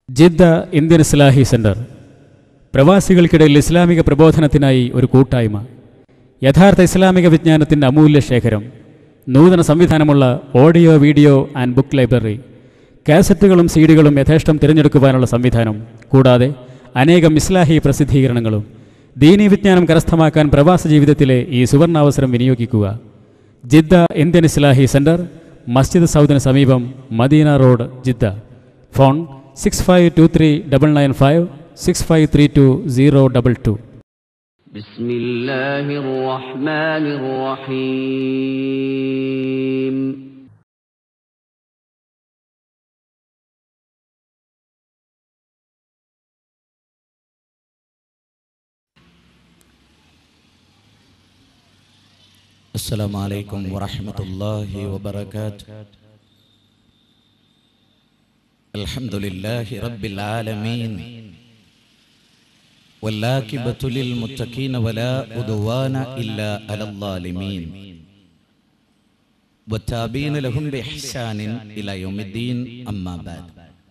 Jeddah Indian Islahi centre പ്രവാസികൾക്കിടയിൽ ഇസ്ലാമിക പ്രബോധനത്തിനായി ഒരു കൂട്ടായ്മ യഥാർത്ഥ ഇസ്ലാമിക വിജ്ഞാനത്തിൻ്റെ അമൂല്യ ശേഖരം നൂതന സംവിധാനമുള്ള audio video and book library കാസറ്റുകളും സീഡികളും യഥേഷ്ടം തിരഞ്ഞെടുക്കുവാനുള്ള സംവിധാനം കൂടാതെ അനേകം ഇസ്ലാഹി പ്രസിദ്ധീകരണങ്ങളും ദീനീ വിജ്ഞാനം കരസ്ഥമാക്കാൻ പ്രവാസ ജീവിതത്തിലെ ഈ സുവർണാവസരം വിനിയോഗിക്കുക ജിദ്ദ ഇന്ത്യൻ ഇസ്ലാഹി സെന്റർ മസ്ജിദ് സൗദിന് സമീപം Madina road Jeddah phone six five two three double nine five six five three two zero double two بسم الله الرحمن الرحيم السلام عليكم ورحمة الله وبركاته الحمد لله رب العالمين واللاكبة للمتقين ولا عدوان إلا على الظالمين والتابين لهم بإحسان إلى يوم الدين أما بعد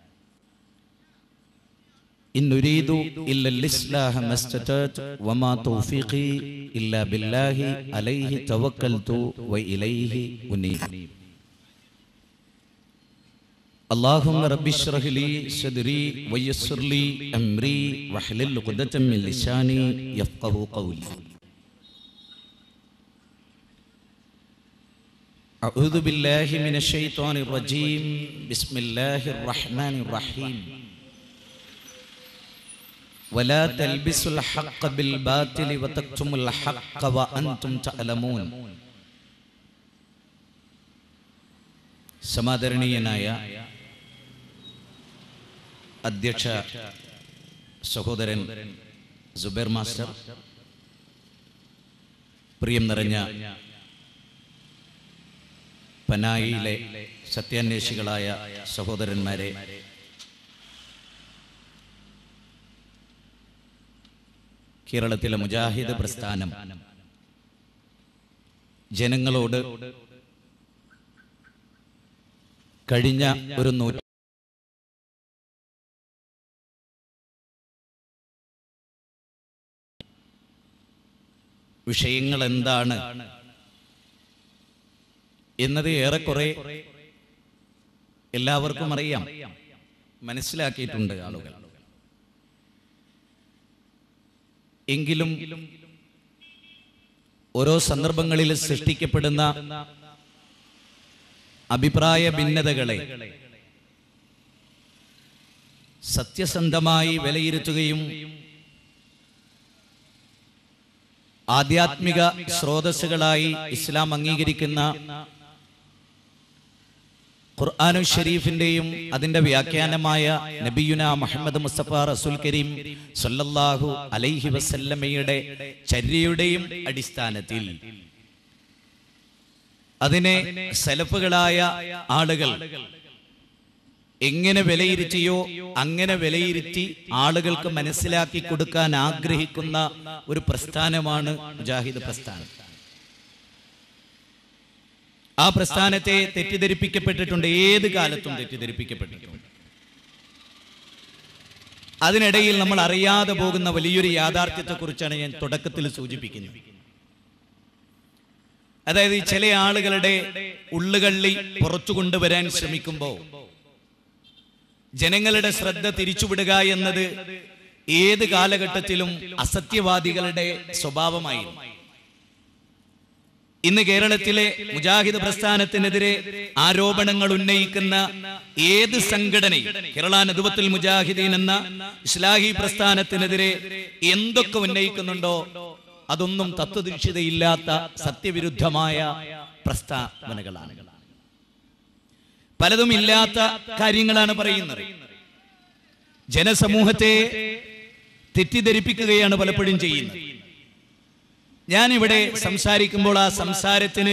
إن نريد إلا الإصلاح ما استطعت وما توفيقي إلا بالله عليه توكلت وإليه أنيب اللهم رب اشرح لي صدري ويسر لي أمري واحلل عقدة من لساني يفقه قولي أعوذ بالله من الشيطان الرجيم بسم الله الرحمن الرحيم ولا تلبسوا الحق بالباطل وتكتموا الحق وأنتم تعلمون സമാദരണീയനായ അധ്യക്ഷ സഹോദരൻ സുബൈർ മാസ്റ്റർ പ്രിയം നിറഞ്ഞ പനായിയിലെ സത്യാന്വേഷികളായ സഹോദരന്മാരെ കേരളത്തിലെ മുജാഹിദ് പ്രസ്ഥാനം ജനങ്ങളോട് കഴിഞ്ഞ ഒരു നൂറ്റ വിഷയങ്ങൾ എന്താണ് എന്നത് ഏറെക്കുറെ എല്ലാവർക്കും അറിയാം മനസ്സിലാക്കിയിട്ടുണ്ട് ആളുകൾ എങ്കിലും ഓരോ സന്ദർഭങ്ങളിൽ സൃഷ്ടിക്കപ്പെടുന്ന അഭിപ്രായ ഭിന്നതകളെ സത്യസന്ധമായി വിലയിരുത്തുകയും ആധ്യാത്മിക സ്രോതസ്സുകളായി ഇസ്ലാം അംഗീകരിക്കുന്ന ഖുർആാനു ഷരീഫിന്റെയും അതിന്റെ വ്യാഖ്യാനമായ നബിയുന മുഹമ്മദ് മുസ്തഫ റസൂൽ കരീം സല്ലല്ലാഹു അലൈഹി വസല്ലമയുടെ ചര്യയുടെയും അടിസ്ഥാനത്തിൽ അതിനെ സലഫുകളായ ആളുകൾ എങ്ങനെ വിലയിരുത്തിയോ അങ്ങനെ വിലയിരുത്തി ആളുകൾക്ക് മനസ്സിലാക്കി കൊടുക്കാൻ ആഗ്രഹിക്കുന്ന ഒരു പ്രസ്ഥാനമാണ് മുജാഹിദ് പ്രസ്ഥാനം ആ പ്രസ്ഥാനത്തെ തെറ്റിദ്ധരിപ്പിക്കപ്പെട്ടിട്ടുണ്ട് ഏത് കാലത്തും തെറ്റിദ്ധരിപ്പിക്കപ്പെട്ടിട്ടുണ്ട് അതിനിടയിൽ നമ്മൾ അറിയാതെ പോകുന്ന വലിയൊരു യാഥാർത്ഥ്യത്തെക്കുറിച്ചാണ് ഞാൻ തുടക്കത്തിൽ സൂചിപ്പിക്കുന്നത് അതായത് ഈ ചില ആളുകളുടെ ഉള്ളുകള്ളി പുറത്തു കൊണ്ടുവരാൻ ശ്രമിക്കുമ്പോൾ ജനങ്ങളുടെ ശ്രദ്ധ തിരിച്ചുവിടുക എന്നത് ഏത് കാലഘട്ടത്തിലും അസത്യവാദികളുടെ സ്വഭാവമായിരുന്നു ഇന്ന് കേരളത്തിലെ മുജാഹിദ് പ്രസ്ഥാനത്തിനെതിരെ ആരോപണങ്ങൾ ഉന്നയിക്കുന്ന ഏത് സംഘടനയും കേരള നദുവത്തുൽ മുജാഹിദീൻ എന്ന ഇസ്ലാഹി പ്രസ്ഥാനത്തിനെതിരെ എന്തൊക്കെ ഉന്നയിക്കുന്നുണ്ടോ അതൊന്നും തത്വദീക്ഷിതയില്ലാത്ത സത്യവിരുദ്ധമായ പ്രസ്താവനകളാണ് പലതും ഇല്ലാത്ത കാര്യങ്ങളാണ് പറയുന്നത് ജനസമൂഹത്തെ തെറ്റിദ്ധരിപ്പിക്കുകയാണ് പലപ്പോഴും ചെയ്യുന്നത് ഞാനിവിടെ സംസാരിക്കുമ്പോൾ ആ സംസാരത്തിന്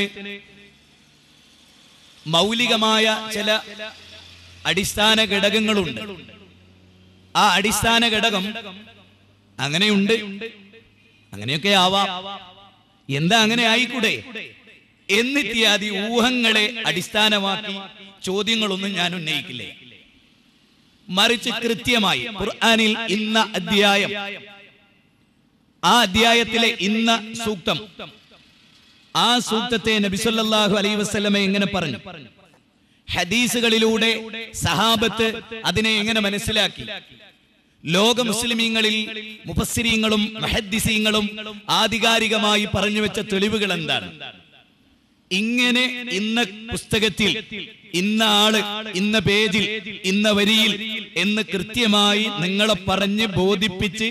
മൗലികമായ ചില അടിസ്ഥാന ഘടകങ്ങളുണ്ട് ആ അടിസ്ഥാന ഘടകം അങ്ങനെയുണ്ട് അങ്ങനെയൊക്കെ ആവാം എന്താ അങ്ങനെ ആയിക്കൂടെ എന്നിത്യാദി ഊഹങ്ങളെ അടിസ്ഥാനമാക്കി ചോദ്യങ്ങളൊന്നും ഞാൻ ഉന്നയിക്കില്ലേ മറിച്ച് കൃത്യമായി ഖുർആനിൽ ഇന്ന അധ്യായം ആ അധ്യായത്തിലെ ഇന്ന സൂക്തം ആ സൂക്തത്തെ നബിസല്ലാഹു അലൈ വസ്ലമെ എങ്ങനെ പറഞ്ഞു ഹദീസുകളിലൂടെ സഹാബത്ത് അതിനെ എങ്ങനെ മനസ്സിലാക്കി ലോക മുസ്ലിമീങ്ങളിൽ മുഫസ്സിരീങ്ങളും മഹദ്ദിസീങ്ങളും ആധികാരികമായി പറഞ്ഞു വെച്ച തെളിവുകൾ എന്താണ് ഇങ്ങനെ ഇന്ന പുസ്തകത്തിൽ ഇന്ന ആള് ഇന്ന പേജിൽ ഇന്ന വരിയിൽ എന്ന് കൃത്യമായി നിങ്ങളെ പറഞ്ഞ് ബോധിപ്പിച്ച്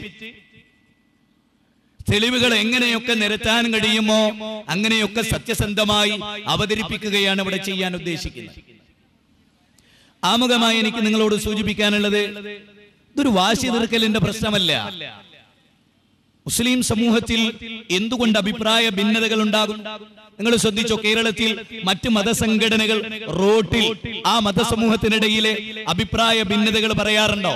തെളിവുകൾ എങ്ങനെയൊക്കെ നിരത്താൻ കഴിയുമോ അങ്ങനെയൊക്കെ സത്യസന്ധമായി അവതരിപ്പിക്കുകയാണ് ഇവിടെ ചെയ്യാൻ ഉദ്ദേശിക്കുന്നത് ആമുഖമായി എനിക്ക് നിങ്ങളോട് സൂചിപ്പിക്കാനുള്ളത് ഇതൊരു വാശി തീർക്കലിന്റെ പ്രശ്നമല്ല മുസ്ലിം സമൂഹത്തിൽ എന്തുകൊണ്ട് അഭിപ്രായ ഭിന്നതകൾ ഉണ്ടാകും നിങ്ങൾ ശ്രദ്ധിച്ചോ കേരളത്തിൽ മറ്റ് മതസംഘടനകൾ റോട്ടിൽ ആ മതസമൂഹത്തിനിടയിലെ അഭിപ്രായ ഭിന്നതകൾ പറയാറുണ്ടോ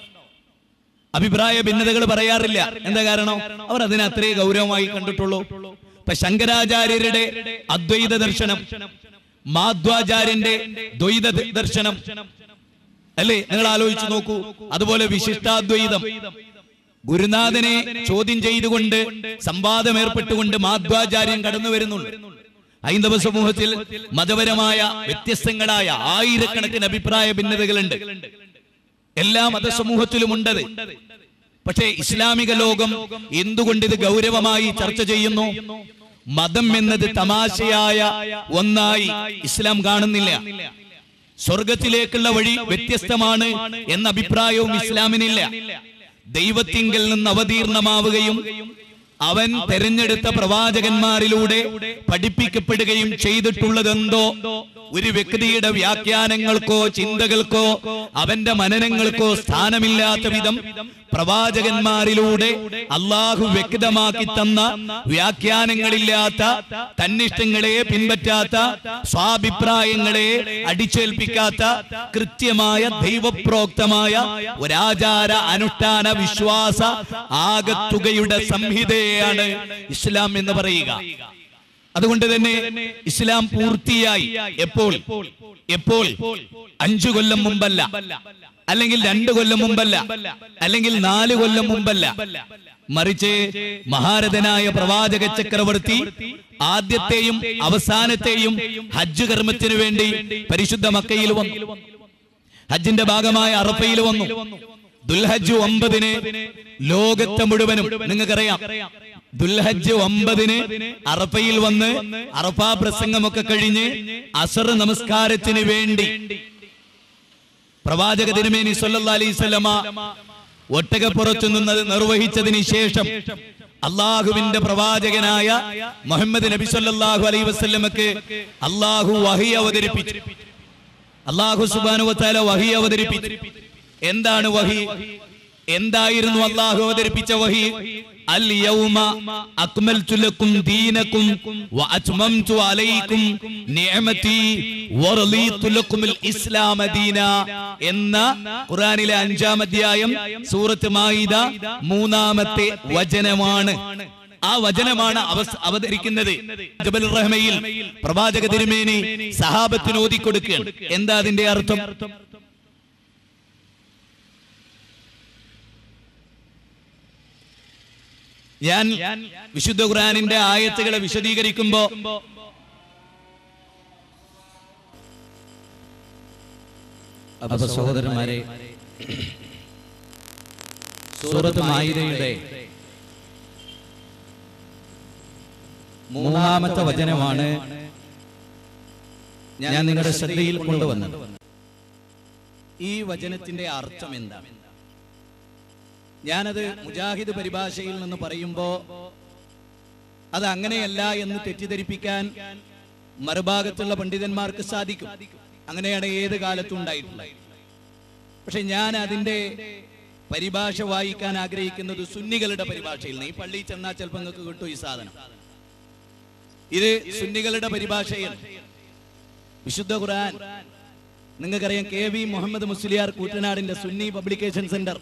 അഭിപ്രായ ഭിന്നതകൾ പറയാറില്ല എന്താ കാരണം അവർ അതിനെ അത്രേ ഗൗരവമായി കണ്ടിട്ടുള്ളൂ ഇപ്പൊ ശങ്കരാചാര്യരുടെ അദ്വൈത ദർശനം മാധ്വാചാര്യന്റെ ദ്വൈത ദർശനം അല്ലേ നിങ്ങൾ ആലോചിച്ചു നോക്കൂ അതുപോലെ വിശിഷ്ടാദ്വൈതം ഗുരുനാഥനെ ചോദ്യം ചെയ്തുകൊണ്ട് സംവാദം ഏർപ്പെട്ടുകൊണ്ട് മാധ്വാചാര്യൻ കടന്നു വരുന്നുണ്ട് ഹൈന്ദവ സമൂഹത്തിൽ മതപരമായ വ്യത്യസ്തങ്ങളായ ആയിരക്കണക്കിന് അഭിപ്രായ ഭിന്നതകളുണ്ട് എല്ലാ മതസമൂഹത്തിലും ഉണ്ടത് പക്ഷേ ഇസ്ലാമിക ലോകം എന്തുകൊണ്ട് ഇത് ഗൗരവമായി ചർച്ച ചെയ്യുന്നു മതം എന്നത് തമാശയായ ഒന്നായി ഇസ്ലാം കാണുന്നില്ല സ്വർഗത്തിലേക്കുള്ള വഴി വ്യത്യസ്തമാണ് എന്ന അഭിപ്രായവും ഇസ്ലാമിനില്ല ദൈവത്തിങ്കൽ നിന്ന് അവതീർണമാവുകയും അവൻ തെരഞ്ഞെടുത്ത പ്രവാചകന്മാരിലൂടെ പഠിപ്പിക്കപ്പെടുകയും ചെയ്തിട്ടുള്ളതെന്തോ ഒരു വ്യക്തിയുടെ വ്യാഖ്യാനങ്ങൾക്കോ ചിന്തകൾക്കോ അവന്റെ മനനങ്ങൾക്കോ സ്ഥാനമില്ലാത്ത വിധം പ്രവാചകന്മാരിലൂടെ അള്ളാഹു വ്യക്തമാക്കി തന്ന വ്യാഖ്യാനങ്ങളില്ലാത്ത തന്നിഷ്ടങ്ങളെ പിൻപറ്റാത്ത സ്വാഭിപ്രായങ്ങളെ അടിച്ചേൽപ്പിക്കാത്ത കൃത്യമായ ദൈവപ്രോക്തമായ ഒരാചാര അനുഷ്ഠാന വിശ്വാസ ആകത്തുകയുടെ സംഹിതയാണ് ഇസ്ലാം എന്ന് പറയുക അതുകൊണ്ട് തന്നെ ഇസ്ലാം പൂർത്തിയായി എപ്പോൾ എപ്പോൾ അഞ്ചു കൊല്ലം മുമ്പല്ല അല്ലെങ്കിൽ രണ്ടു കൊല്ലം മുമ്പല്ല അല്ലെങ്കിൽ നാല് കൊല്ലം മുമ്പല്ല മറിച്ച് മഹാരഥനായ പ്രവാചക ചക്രവർത്തി ആദ്യത്തെയും അവസാനത്തെയും ഹജ്ജ് കർമ്മത്തിനു വേണ്ടി പരിശുദ്ധ മക്കയിൽ വന്നു ഹജ്ജിന്റെ ഭാഗമായ അറഫയിൽ വന്നു ദുൽഹജ്ജ് ഒമ്പതിന് ലോകത്തെ മുഴുവനും നിങ്ങൾക്കറിയാം ദുൽഹജ്ജ് ഒമ്പതിന് അറഫയിൽ വന്ന് അറഫ പ്രസംഗമൊക്കെ കഴിഞ്ഞ് അസർ നമസ്കാരത്തിന് വേണ്ടി പ്രവാചക തിരുമേനി സല്ലല്ലാഹു അലൈഹി വസല്ലമ ഒട്ടകപ്പുറത്തു നിന്ന് നിർവഹിച്ചതിന് ശേഷം അള്ളാഹുവിന്റെ പ്രവാചകനായ മുഹമ്മദ് നബി സല്ലല്ലാഹു അലൈഹി വസല്ലമക്ക് അള്ളാഹു വഹി അവതരിപ്പിച്ചു അള്ളാഹു സുബ്ഹാനഹു വതആല വഹി അവതരിപ്പിച്ചു എന്താണ് വഹി എന്തായിരുന്നു അള്ളാഹു അവതരിപ്പിച്ച വഹി അൽ യൗമ അക്മൽതു ലക്കും ദീനക്കും വഅത്മംതു അലൈക്കും നിഅമതി വറളീതു ലക്കുമുൽ ഇസ്ലാമ ദീന എന്ന ഖുർആനിലെ അഞ്ചാം അധ്യായം സൂറത്ത് മായിദ മൂന്നാമത്തെ വചനമാണ് ആ വചനമാണ് അവസ് അവതരിക്കുന്നത് ജബൽ റഹ്മയിൽ പ്രവാചക തിരുമേനി സഹാബത്തിന് ഓതിക്കൊടുക്കുകയാണ് എന്താ അതിന്റെ അർത്ഥം ഞാൻ വിശുദ്ധ ഖുർആനിന്റെ ആയത്തുകളെ വിശദീകരിക്കുമ്പോ അപ്പൊ സഹോദരന്മാരെ സൂറത്ത് മായിദയുടെ മൂന്നാമത്തെ വചനമാണ് ഞാൻ നിങ്ങളുടെ ശ്രദ്ധയിൽ കൊണ്ടുവന്നത് ഈ വചനത്തിന്റെ അർത്ഥം എന്താണ് ഞാനത് മുജാഹിദ് പരിഭാഷയിൽ നിന്ന് പറയുമ്പോ അത് അങ്ങനെയല്ല എന്ന് തെറ്റിദ്ധരിപ്പിക്കാൻ മറുഭാഗത്തുള്ള പണ്ഡിതന്മാർക്ക് സാധിക്കും അങ്ങനെയാണ് ഏത് കാലത്തും ഉണ്ടായിട്ടുള്ളത് പക്ഷെ ഞാൻ അതിന്റെ പരിഭാഷ വായിക്കാൻ ആഗ്രഹിക്കുന്നത് സുന്നികളുടെ പരിഭാഷയിൽ നിന്ന് ഈ പള്ളിയിൽ ചെന്നാൽ ചിലപ്പോൾ നിങ്ങൾക്ക് കിട്ടും ഈ സാധനം ഇത് സുന്നികളുടെ പരിഭാഷയിൽ വിശുദ്ധ ഖുർആൻ നിങ്ങൾക്കറിയാം കെ വി മുഹമ്മദ് മുസ്ലിയാർ കൂട്ടനാടിന്റെ സുന്നി പബ്ലിക്കേഷൻ സെന്റർ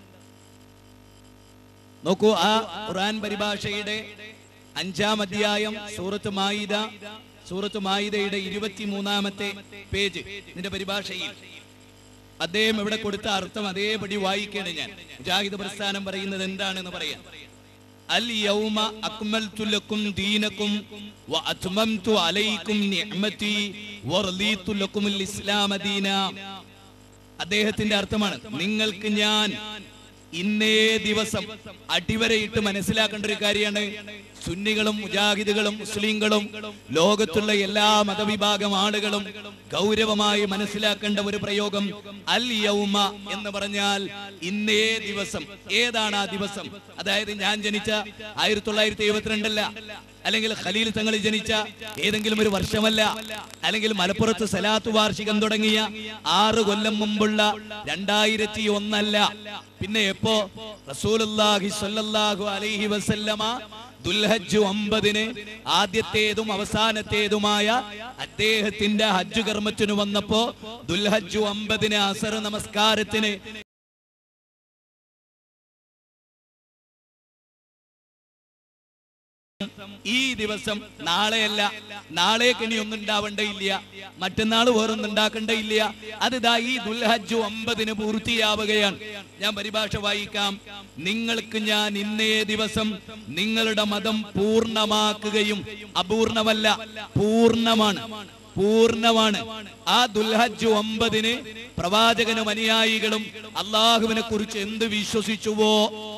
നോക്കൂ ആ ഖുർആൻ പരിഭാഷയുടെ അഞ്ചാം അധ്യായം സൂറത്ത് മായിദ സൂറത്ത് മായിദയുടെ ഇരുപത്തിമൂന്നാമത്തെ പേജ് ഇതിന്റെ പരിഭാഷയിൽ അദ്ദേഹം ഇവിടെ കൊടുത്ത അർത്ഥം അതേപടി വായിക്കുകയാണ് ഞാൻ മുജാഹിദ് പ്രസ്ഥാനം പറയുന്നത് എന്താണെന്ന് പറയാം അൽ യൗമ അക്മൽതു ലക്കും ദീനക്കും വ അത്മംതു അലൈക്കും നിഅമതി വറദീതു ലക്കുമുൽ ഇസ്ലാമ ദീന അദ്ദേഹത്തിന്റെ അർത്ഥമാണ് നിങ്ങൾക്ക് ഞാൻ ഇന്നേ ദിവസം അടിവരയിട്ട് മനസ്സിലാക്കേണ്ട ഒരു കാര്യമാണ് സുന്നികളും മുജാഹിദുകളും മുസ്ലിങ്ങളും ലോകത്തുള്ള എല്ലാ മതവിഭാഗം ആളുകളും ഗൗരവമായി മനസ്സിലാക്കേണ്ട ഒരു പ്രയോഗം അൽ യൗമ എന്ന് പറഞ്ഞാൽ ഇന്നേ ദിവസം ഏതാണ് ആ ദിവസം അതായത് ഞാൻ ജനിച്ച ആയിരത്തി തൊള്ളായിരത്തി എഴുപത്തിരണ്ടല്ല അല്ലെങ്കിൽ ഖലീൽ തങ്ങൾ ജനിച്ച ഏതെങ്കിലും ഒരു വർഷമല്ല അല്ലെങ്കിൽ മലപ്പുറത്ത് സലാത്ത് വാർഷികം തുടങ്ങിയ ആറ് കൊല്ലം മുമ്പുള്ള രണ്ടായിരത്തി ഒന്നല്ല പിന്നെ എപ്പോ റസൂലുള്ളാഹി സ്വല്ലല്ലാഹു അലൈഹി വസല്ലമ ദുൽഹജ്ജ് ഒമ്പതിന് ആദ്യത്തേതും അവസാനത്തേതുമായ അദ്ദേഹത്തിന്റെ ഹജ്ജ് കർമ്മത്തിന് വന്നപ്പോ ദുൽഹജ്ജ് ഒമ്പതിന് അസർ നമസ്കാരത്തിന് ഈ ദിവസം നാളെയല്ല നാളേക്ക് ഇനി ഒന്നും ഉണ്ടാവേണ്ടയില്ല മറ്റന്നാൾ വേറൊന്നും ഉണ്ടാക്കേണ്ടയില്ല അത് ഇതാ ഈ ദുൽഹജ്ജ് ഒമ്പതിന് പൂർത്തിയാവുകയാണ് ഞാൻ പരിഭാഷ വായിക്കാം നിങ്ങൾക്ക് ഞാൻ ഇന്നേ ദിവസം നിങ്ങളുടെ മതം പൂർണ്ണമാക്കുകയും അപൂർണമല്ല പൂർണ്ണമാണ് പൂർണ്ണമാണ് ആ ദുൽഹജ്ജ് ഒമ്പതിന് പ്രവാചകനും അനുയായികളും അള്ളാഹുവിനെ കുറിച്ച് എന്ത് വിശ്വസിച്ചുവോ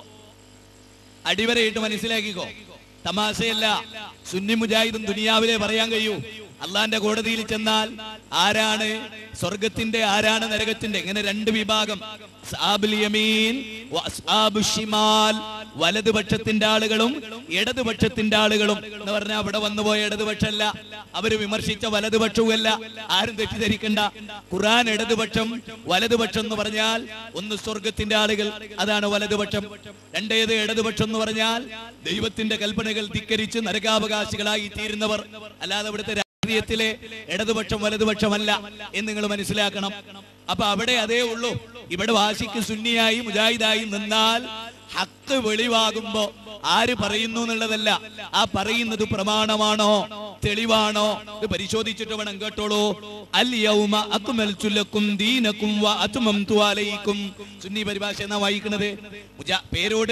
അടിവരയിട്ട് മനസ്സിലാക്കിക്കോ തമാശയല്ല സുന്നി മുജാഹിദും ദുനിയാവിലെ പറയാൻ കഴിയൂ അള്ളാന്റെ കോടതിയിൽ ചെന്നാൽ ആരാണ് സ്വർഗത്തിന്റെ ആരാണ് നരകത്തിന്റെ ഇങ്ങനെ രണ്ട് വിഭാഗം അസ്ഹാബുൽ യമീൻ വ അസ്ഹാബു ഷിമാൽ വലതുപക്ഷത്തിന്റെ ആളുകളും ഇടതുപക്ഷത്തിന്റെ ആളുകളും എന്ന് പറഞ്ഞാൽ അവിടെ വന്നുപോയ ഇടതുപക്ഷമല്ല അവര് വിമർശിച്ച വലതുപക്ഷവുമല്ല ആരും തെറ്റിദ്ധരിക്കണ്ട ഖുറാൻ ഇടതുപക്ഷം വലതുപക്ഷം എന്ന് പറഞ്ഞാൽ ഒന്ന് സ്വർഗത്തിന്റെ ആളുകൾ അതാണ് വലതുപക്ഷം രണ്ടേത് ഇടതുപക്ഷം എന്ന് പറഞ്ഞാൽ ദൈവത്തിന്റെ കൽപ്പനകൾ ധിക്കരിച്ച് നരകാവകാശികളായി തീരുന്നവർ അല്ലാതെ ഇവിടുത്തെ രാഷ്ട്രീയത്തിലെ ഇടതുപക്ഷം വലതുപക്ഷമല്ല എന്ന് നിങ്ങൾ മനസ്സിലാക്കണം അപ്പൊ അവിടെ അതേ ഉള്ളൂ ഇവിടെ വാശിക്ക് സുന്നിയായി മുജാഹിദായി നിന്നാൽ ഹക്ക് വെളിവാകുമ്പോ ആര് പറയുന്നു എന്നുള്ളതല്ല ആ പറയുന്നത് പ്രമാണമാണോ തെളിവാണോ ഇത് പരിശോധിച്ചിട്ട് വേണം കേട്ടോളൂ അൽ യൗമ അക്മൽതു ലക്കും ദീനക്കും വ അത്മംതു അലൈക്കും സുന്നി പരിഭാഷ എന്നാ വായിക്കുന്നത് മുജാ- പേരോട്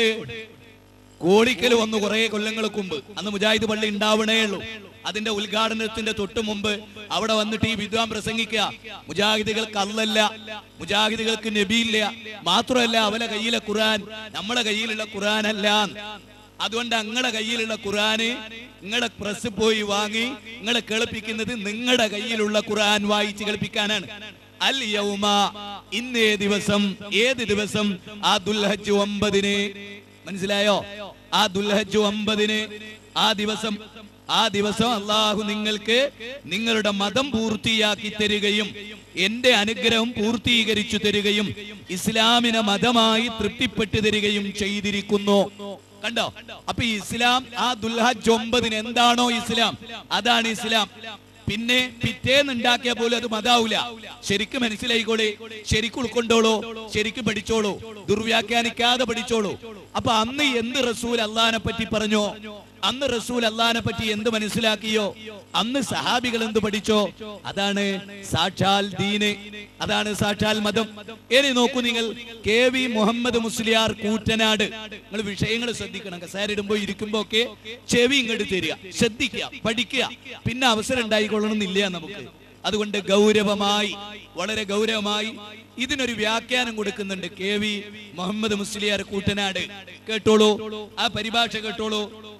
കോടിക്കൽ വന്നു കുറെ കൊല്ലങ്ങൾക്ക് മുമ്പ് അന്ന് മുജാഹിദ് പള്ളി ഉണ്ടാവണേ ഉള്ളൂ അതിന്റെ ഉദ്ഘാടനത്തിന്റെ തൊട്ട് മുമ്പ് അവിടെ വന്നിട്ട് ഈ വിദ്വാൻ പ്രസംഗിക്കുക മുജാഹിദുകൾക്ക് അല്ലല്ല മുജാഹിദുകൾക്ക് നബിയില്ല മാത്രമല്ല അവലെ കയ്യിലെ ഖുർആൻ നമ്മളെ കയ്യിലുള്ള ഖുർആൻ അല്ല അതുകൊണ്ട് നിങ്ങളുടെ കയ്യിലുള്ള ഖുർആന് നിങ്ങളുടെ പ്രസ് പോയി വാങ്ങി നിങ്ങളെ കേൾപ്പിക്കുന്നത് നിങ്ങളുടെ കയ്യിലുള്ള ഖുർആൻ വായിച്ച് കേൾപ്പിക്കാനാണ് അൽ യൗമ ഇന്നേ ദിവസം ഏത് ദിവസം ആ ദുൽഹജ്ജ് ഒമ്പതിന് മനസ്സിലായോ ആ ദുൽഹജ്ജ് ഒമ്പതിന് ആ ദിവസം ആ ദിവസം അള്ളാഹു നിങ്ങൾക്ക് നിങ്ങളുടെ മതം പൂർത്തിയാക്കി തരികയും എന്റെ അനുഗ്രഹം പൂർത്തീകരിച്ചു തരികയും ഇസ്ലാമിനെ മതമായി തൃപ്തിപ്പെട്ടു തരികയും ചെയ്തിരിക്കുന്നു കണ്ടോ അപ്പൊ ഈ ഇസ്ലാം ആ ദുൽഹജ്ജ് ഒമ്പതിന് എന്താണോ ഇസ്ലാം അതാണ് ഇസ്ലാം പിന്നെ പിറ്റേന്ന് ഉണ്ടാക്കിയ പോലും അത് മതാവൂല ശരിക്കും മനസ്സിലായിക്കോളെ ശരിക്കും ഉൾക്കൊണ്ടോളൂ ശരിക്കും പഠിച്ചോളൂ ദുർവ്യാഖ്യാനിക്കാതെ പഠിച്ചോളൂ അപ്പൊ അന്ന് എന്ത് റസൂൽ അള്ളഹാനെ പറ്റി പറഞ്ഞോ അന്ന് റസൂൽ അള്ളഹാനെ പറ്റി എന്ത് മനസ്സിലാക്കിയോ അന്ന് സഹാബികൾ എന്ത് പഠിച്ചോ അതാണ് സാക്ഷാൽ ദീന് അതാണ് സാക്ഷാൽ മതം ഇനി നോക്കൂ നിങ്ങൾ കെ വി മുഹമ്മദ് മുസ്ലിയാർ കൂറ്റനാട് നിങ്ങൾ വിഷയങ്ങൾ ശ്രദ്ധിക്കണം കസേരയിടുമ്പോ ഇരിക്കുമ്പോ ഒക്കെ ചെവി ഇങ്ങോട്ട് തരിക ശ്രദ്ധിക്കുക പഠിക്കുക പിന്നെ അവസരം ഉണ്ടായിക്കൊള്ളണമെന്നില്ല നമുക്ക് അതുകൊണ്ട് ഗൗരവമായി വളരെ ഗൗരവമായി ഇതിനൊരു വ്യാഖ്യാനം കൊടുക്കുന്നുണ്ട് കെ വി മുഹമ്മദ് മുസ്ലിയാർ കൂറ്റനാട് കേട്ടോളൂ ആ പരിഭാഷ കേട്ടോളൂ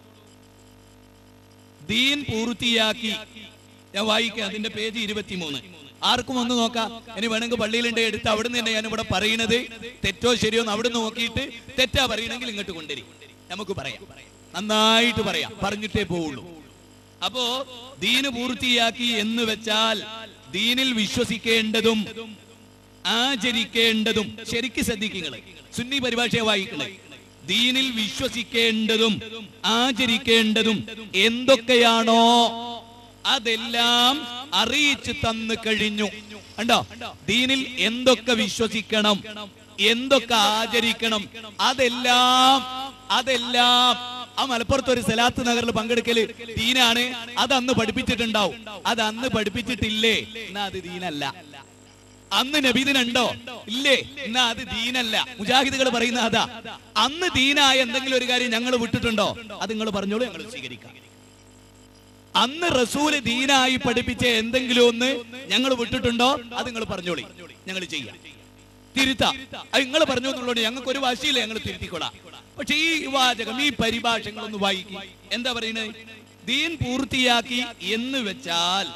ദീൻ പൂർത്തിയാക്കി ഞാൻ വായിക്കാം അതിന്റെ പേജ് ഇരുപത്തിമൂന്ന് ആർക്കും ഒന്ന് നോക്കാം ഇനി വേണമെങ്കിൽ പള്ളിയിലുണ്ട് എടുത്ത് അവിടെ നിന്ന് തന്നെ ഞാൻ ഇവിടെ പറയുന്നത് തെറ്റോ ശരിയോ എന്ന് അവിടെ നിന്ന് നോക്കിയിട്ട് തെറ്റാ പറയണമെങ്കിൽ ഇങ്ങോട്ട് കൊണ്ടുവരി നമുക്ക് പറയാം നന്നായിട്ട് പറയാം പറഞ്ഞിട്ടേ പോവുള്ളൂ അപ്പോ ദീന് പൂർത്തിയാക്കി എന്ന് വെച്ചാൽ ദീനിൽ വിശ്വസിക്കേണ്ടതും ആചരിക്കേണ്ടതും ശരിക്ക് ശ്രദ്ധിക്കുക സുന്നി പരിഭാഷയെ വായിക്കണേ ദീനിൽ വിശ്വസിക്കേണ്ടതും ആചരിക്കേണ്ടതും എന്തൊക്കെയാണോ അതെല്ലാം അറിയിച്ചു തന്നു കഴിഞ്ഞു കണ്ടോ ദീനിൽ എന്തൊക്കെ വിശ്വസിക്കണം എന്തൊക്കെ ആചരിക്കണം അതെല്ലാം അതെല്ലാം ആ മലപ്പുറത്ത് ഒരു സലാത്ത് നഗറിൽ പങ്കെടുക്കല് ദീനാണ് അത് അന്ന് പഠിപ്പിച്ചിട്ടുണ്ടാവും അത് അന്ന് പഠിപ്പിച്ചിട്ടില്ലേ എന്നാ അത് ദീനല്ല അന്ന് നബീദിനുണ്ടോ ഇല്ലേ എന്നാ അത് ദീനല്ല മുജാഹിദുകൾ പറയുന്ന അതാ അന്ന് ദീനായ എന്തെങ്കിലും ഒരു കാര്യം ഞങ്ങൾ വിട്ടിട്ടുണ്ടോ അത് നിങ്ങൾ പറഞ്ഞോളൂ ഞങ്ങൾ സ്വീകരിക്കാം അന്ന് റസൂല് ദീനായി പഠിപ്പിച്ച എന്തെങ്കിലും ഒന്ന് ഞങ്ങൾ വിട്ടിട്ടുണ്ടോ അത് നിങ്ങൾ പറഞ്ഞോളി ഞങ്ങൾ ചെയ്യാം തിരുത്താം അത് നിങ്ങൾ പറഞ്ഞു എന്നുള്ളത് ഞങ്ങൾക്ക് ഒരു വാശിയില്ല ഞങ്ങൾ തിരുത്തിക്കൊള്ളാം പക്ഷെ ഈ വാചകം ഈ പരിഭാഷകളൊന്ന് വായിക്കും എന്താ പറയുന്നത് ദീൻ പൂർത്തിയാക്കി എന്ന് വെച്ചാൽ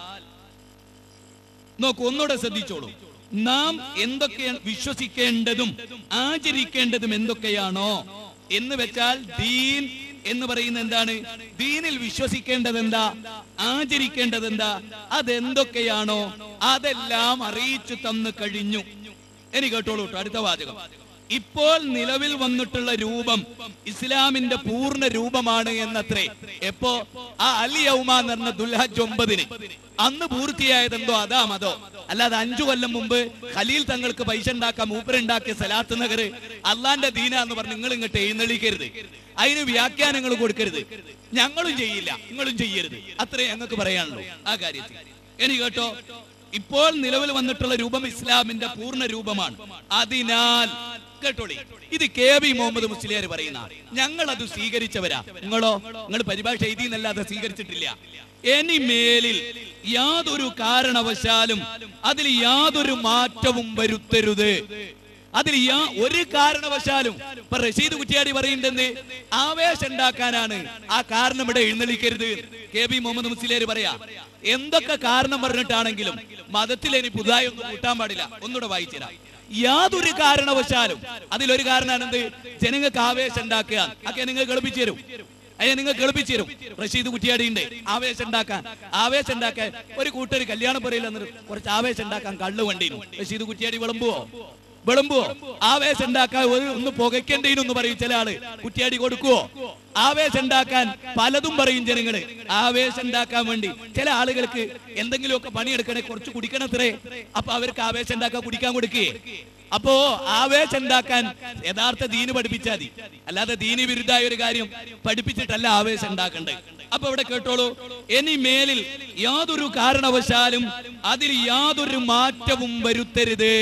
നോക്കൂ ഒന്നുകൂടെ ശ്രദ്ധിച്ചോളൂ നാം എന്തൊക്കെയാണ് വിശ്വസിക്കേണ്ടതും ആചരിക്കേണ്ടതും എന്തൊക്കെയാണോ എന്ന് വെച്ചാൽ ദീൻ എന്ന് പറയുന്നത് എന്താണ് ദീനിൽ വിശ്വസിക്കേണ്ടത് എന്താ ആചരിക്കേണ്ടത് എന്താ അതെന്തൊക്കെയാണോ അതെല്ലാം അറിയിച്ചു തന്നു കഴിഞ്ഞു ഇനി കേട്ടോളൂ ട്ടോ, അടുത്ത വാചകം ഇപ്പോൾ നിലവിൽ വന്നിട്ടുള്ള രൂപം ഇസ്ലാമിന്റെ പൂർണ്ണ രൂപമാണ് എന്നത്രേ എപ്പോ ആ അലി യൗമ എന്ന് പറഞ്ഞ ദുൽഹജ് ഒമ്പതിന് അന്ന് പൂർത്തിയായതെന്തോ അതാ മതോ അല്ലാതെ അഞ്ചു കൊല്ലം മുമ്പ് ഖലീൽ തങ്ങൾക്ക് പൈസ ഉണ്ടാക്കാൻ മൂപ്പരുണ്ടാക്കിയ സലാത്ത് നഗർ അള്ളാന്റെ ദീന എന്ന് പറഞ്ഞ് നിങ്ങൾ ഇങ്ങോട്ട് എഴുന്നള്ളിക്കരുത് അതിന് വ്യാഖ്യാനങ്ങൾ കൊടുക്കരുത് ഞങ്ങളും ചെയ്യില്ല നിങ്ങളും ചെയ്യരുത് അത്രേ ഞങ്ങൾക്ക് പറയാനുള്ളൂ ആ കാര്യത്തിൽ ഇനി കേട്ടോ ഇപ്പോൾ നിലവിൽ വന്നിട്ടുള്ള രൂപം ഇസ്ലാമിന്റെ പൂർണ്ണ രൂപമാണ് അതിനാൽ കേട്ടോളി ഇത് കെ ബി മുഹമ്മദ് മുസ്ലിയാർ പറയുന്ന ഞങ്ങൾ അത് സ്വീകരിച്ചവരാ നിങ്ങളോ നിങ്ങൾ പരിഭാഷ എഴുതിയെന്നല്ലാതെ സ്വീകരിച്ചിട്ടില്ല ഇനി മേലിൽ യാതൊരു കാരണവശാലും അതിൽ യാതൊരു മാറ്റവും വരുത്തരുത് അതിൽ യാ- ഒരു കാരണവശാലും ഇപ്പൊ റഷീദ് കുറ്റിയാടി പറയുന്നത് ആവേശം ഉണ്ടാക്കാനാണ് ആ കാരണം ഇവിടെ എഴുന്നള്ളിക്കരുത് കെ ബി മുഹമ്മദ് മുസ്ലിയാർ പറയാ എന്തൊക്കെ കാരണം പറഞ്ഞിട്ടാണെങ്കിലും മതത്തിൽ ഇനി പുതുതായി ഒന്നും കൂട്ടാൻ പാടില്ല ഒന്നുകൂടെ വായിച്ചുതരാം യാതൊരു കാരണവശാലും അതിലൊരു കാരണമാണ് എന്ത് ജനങ്ങൾക്ക് ആവേശം ഉണ്ടാക്കുക ഒക്കെ നിങ്ങൾ കളിപ്പിച്ചു തരും അയ്യ നിങ്ങൾ കേൾപ്പിച്ചു തരും റഷീദ് കുറ്റിയാടിയുണ്ട് ആവേശം ഉണ്ടാക്കാൻ ആവേശം ഉണ്ടാക്കാൻ ഒരു കൂട്ടർ കല്യാണം പറയില്ല കുറച്ച് ആവേശം ഉണ്ടാക്കാൻ കള്ളു വണ്ടിയിരുന്നു റഷീദ് കുറ്റിയാടി വിളമ്പുവോ വിളമ്പുവോ ആവേശം ഉണ്ടാക്കാൻ ഒരു ഒന്ന് പുകയ്ക്കേണ്ടതിനൊന്ന് പറയും ചില ആള് കുറ്റിയാടി കൊടുക്കുവോ ആവേശം ഉണ്ടാക്കാൻ പലതും പറയും ജനങ്ങള് ആവേശം ഉണ്ടാക്കാൻ വേണ്ടി ചില ആളുകൾക്ക് എന്തെങ്കിലുമൊക്കെ പണിയെടുക്കണേ കുറച്ച് കുടിക്കണത്രേ അപ്പൊ അവർക്ക് ആവേശം ഉണ്ടാക്കാൻ കുടിക്കാൻ കൊടുക്കേ അപ്പോ ആവേശം ഉണ്ടാക്കാൻ യഥാർത്ഥ ദീന് പഠിപ്പിച്ചാൽ മതി അല്ലാതെ ദീനി വിരുദ്ധായ ഒരു കാര്യം പഠിപ്പിച്ചിട്ടല്ല ആവേശം ഉണ്ടാക്കണ്ടേ അപ്പൊ ഇവിടെ കേട്ടോളൂ ഇനി മേലിൽ യാതൊരു കാരണവശാലും അതിൽ യാതൊരു മാറ്റവും വരുത്തരുത്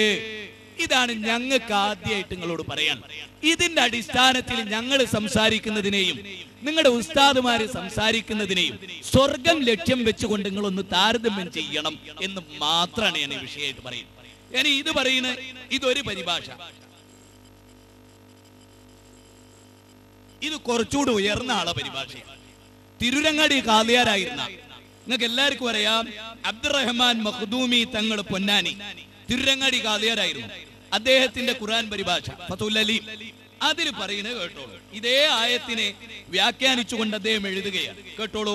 ഇതാണ് ഞങ്ങൾക്ക് ആദ്യമായിട്ട് നിങ്ങളോട് പറയാൻ ഇതിന്റെ അടിസ്ഥാനത്തിൽ ഞങ്ങൾ സംസാരിക്കുന്നതിനെയും നിങ്ങളുടെ ഉസ്താദുമാര് സംസാരിക്കുന്നതിനെയും സ്വർഗം ലക്ഷ്യം വെച്ചുകൊണ്ട് നിങ്ങളൊന്ന് താരതമ്യം ചെയ്യണം എന്ന് മാത്രമാണ് ഞാൻ ഈ വിഷയമായിട്ട് പറയുന്നത് ഇനി ഇത് പറയുന്ന ഇതൊരു പരിഭാഷ ഇത് കുറച്ചുകൂടി ഉയർന്ന ആളെ പരിഭാഷയാണ് തിരുരങ്ങാടി കാലിയാരായിരുന്ന നിങ്ങൾക്ക് എല്ലാവർക്കും അറിയാം അബ്ദുറഹ്മാൻ മഖ്ദൂമി തങ്ങൾ പൊന്നാനി തിരുരങ്ങാടി കാലിയാരായിരുന്നു അദ്ദേഹത്തിന്റെ ഖുർആൻ പരിഭാഷ ഫതുൽ അലീം അതിൽ പറയുന്നത് കേട്ടോളൂ ഇതേ ആയത്തിനെ വ്യാഖ്യാനിച്ചുകൊണ്ട് അദ്ദേഹം എഴുതുകയാണ് കേട്ടോളൂ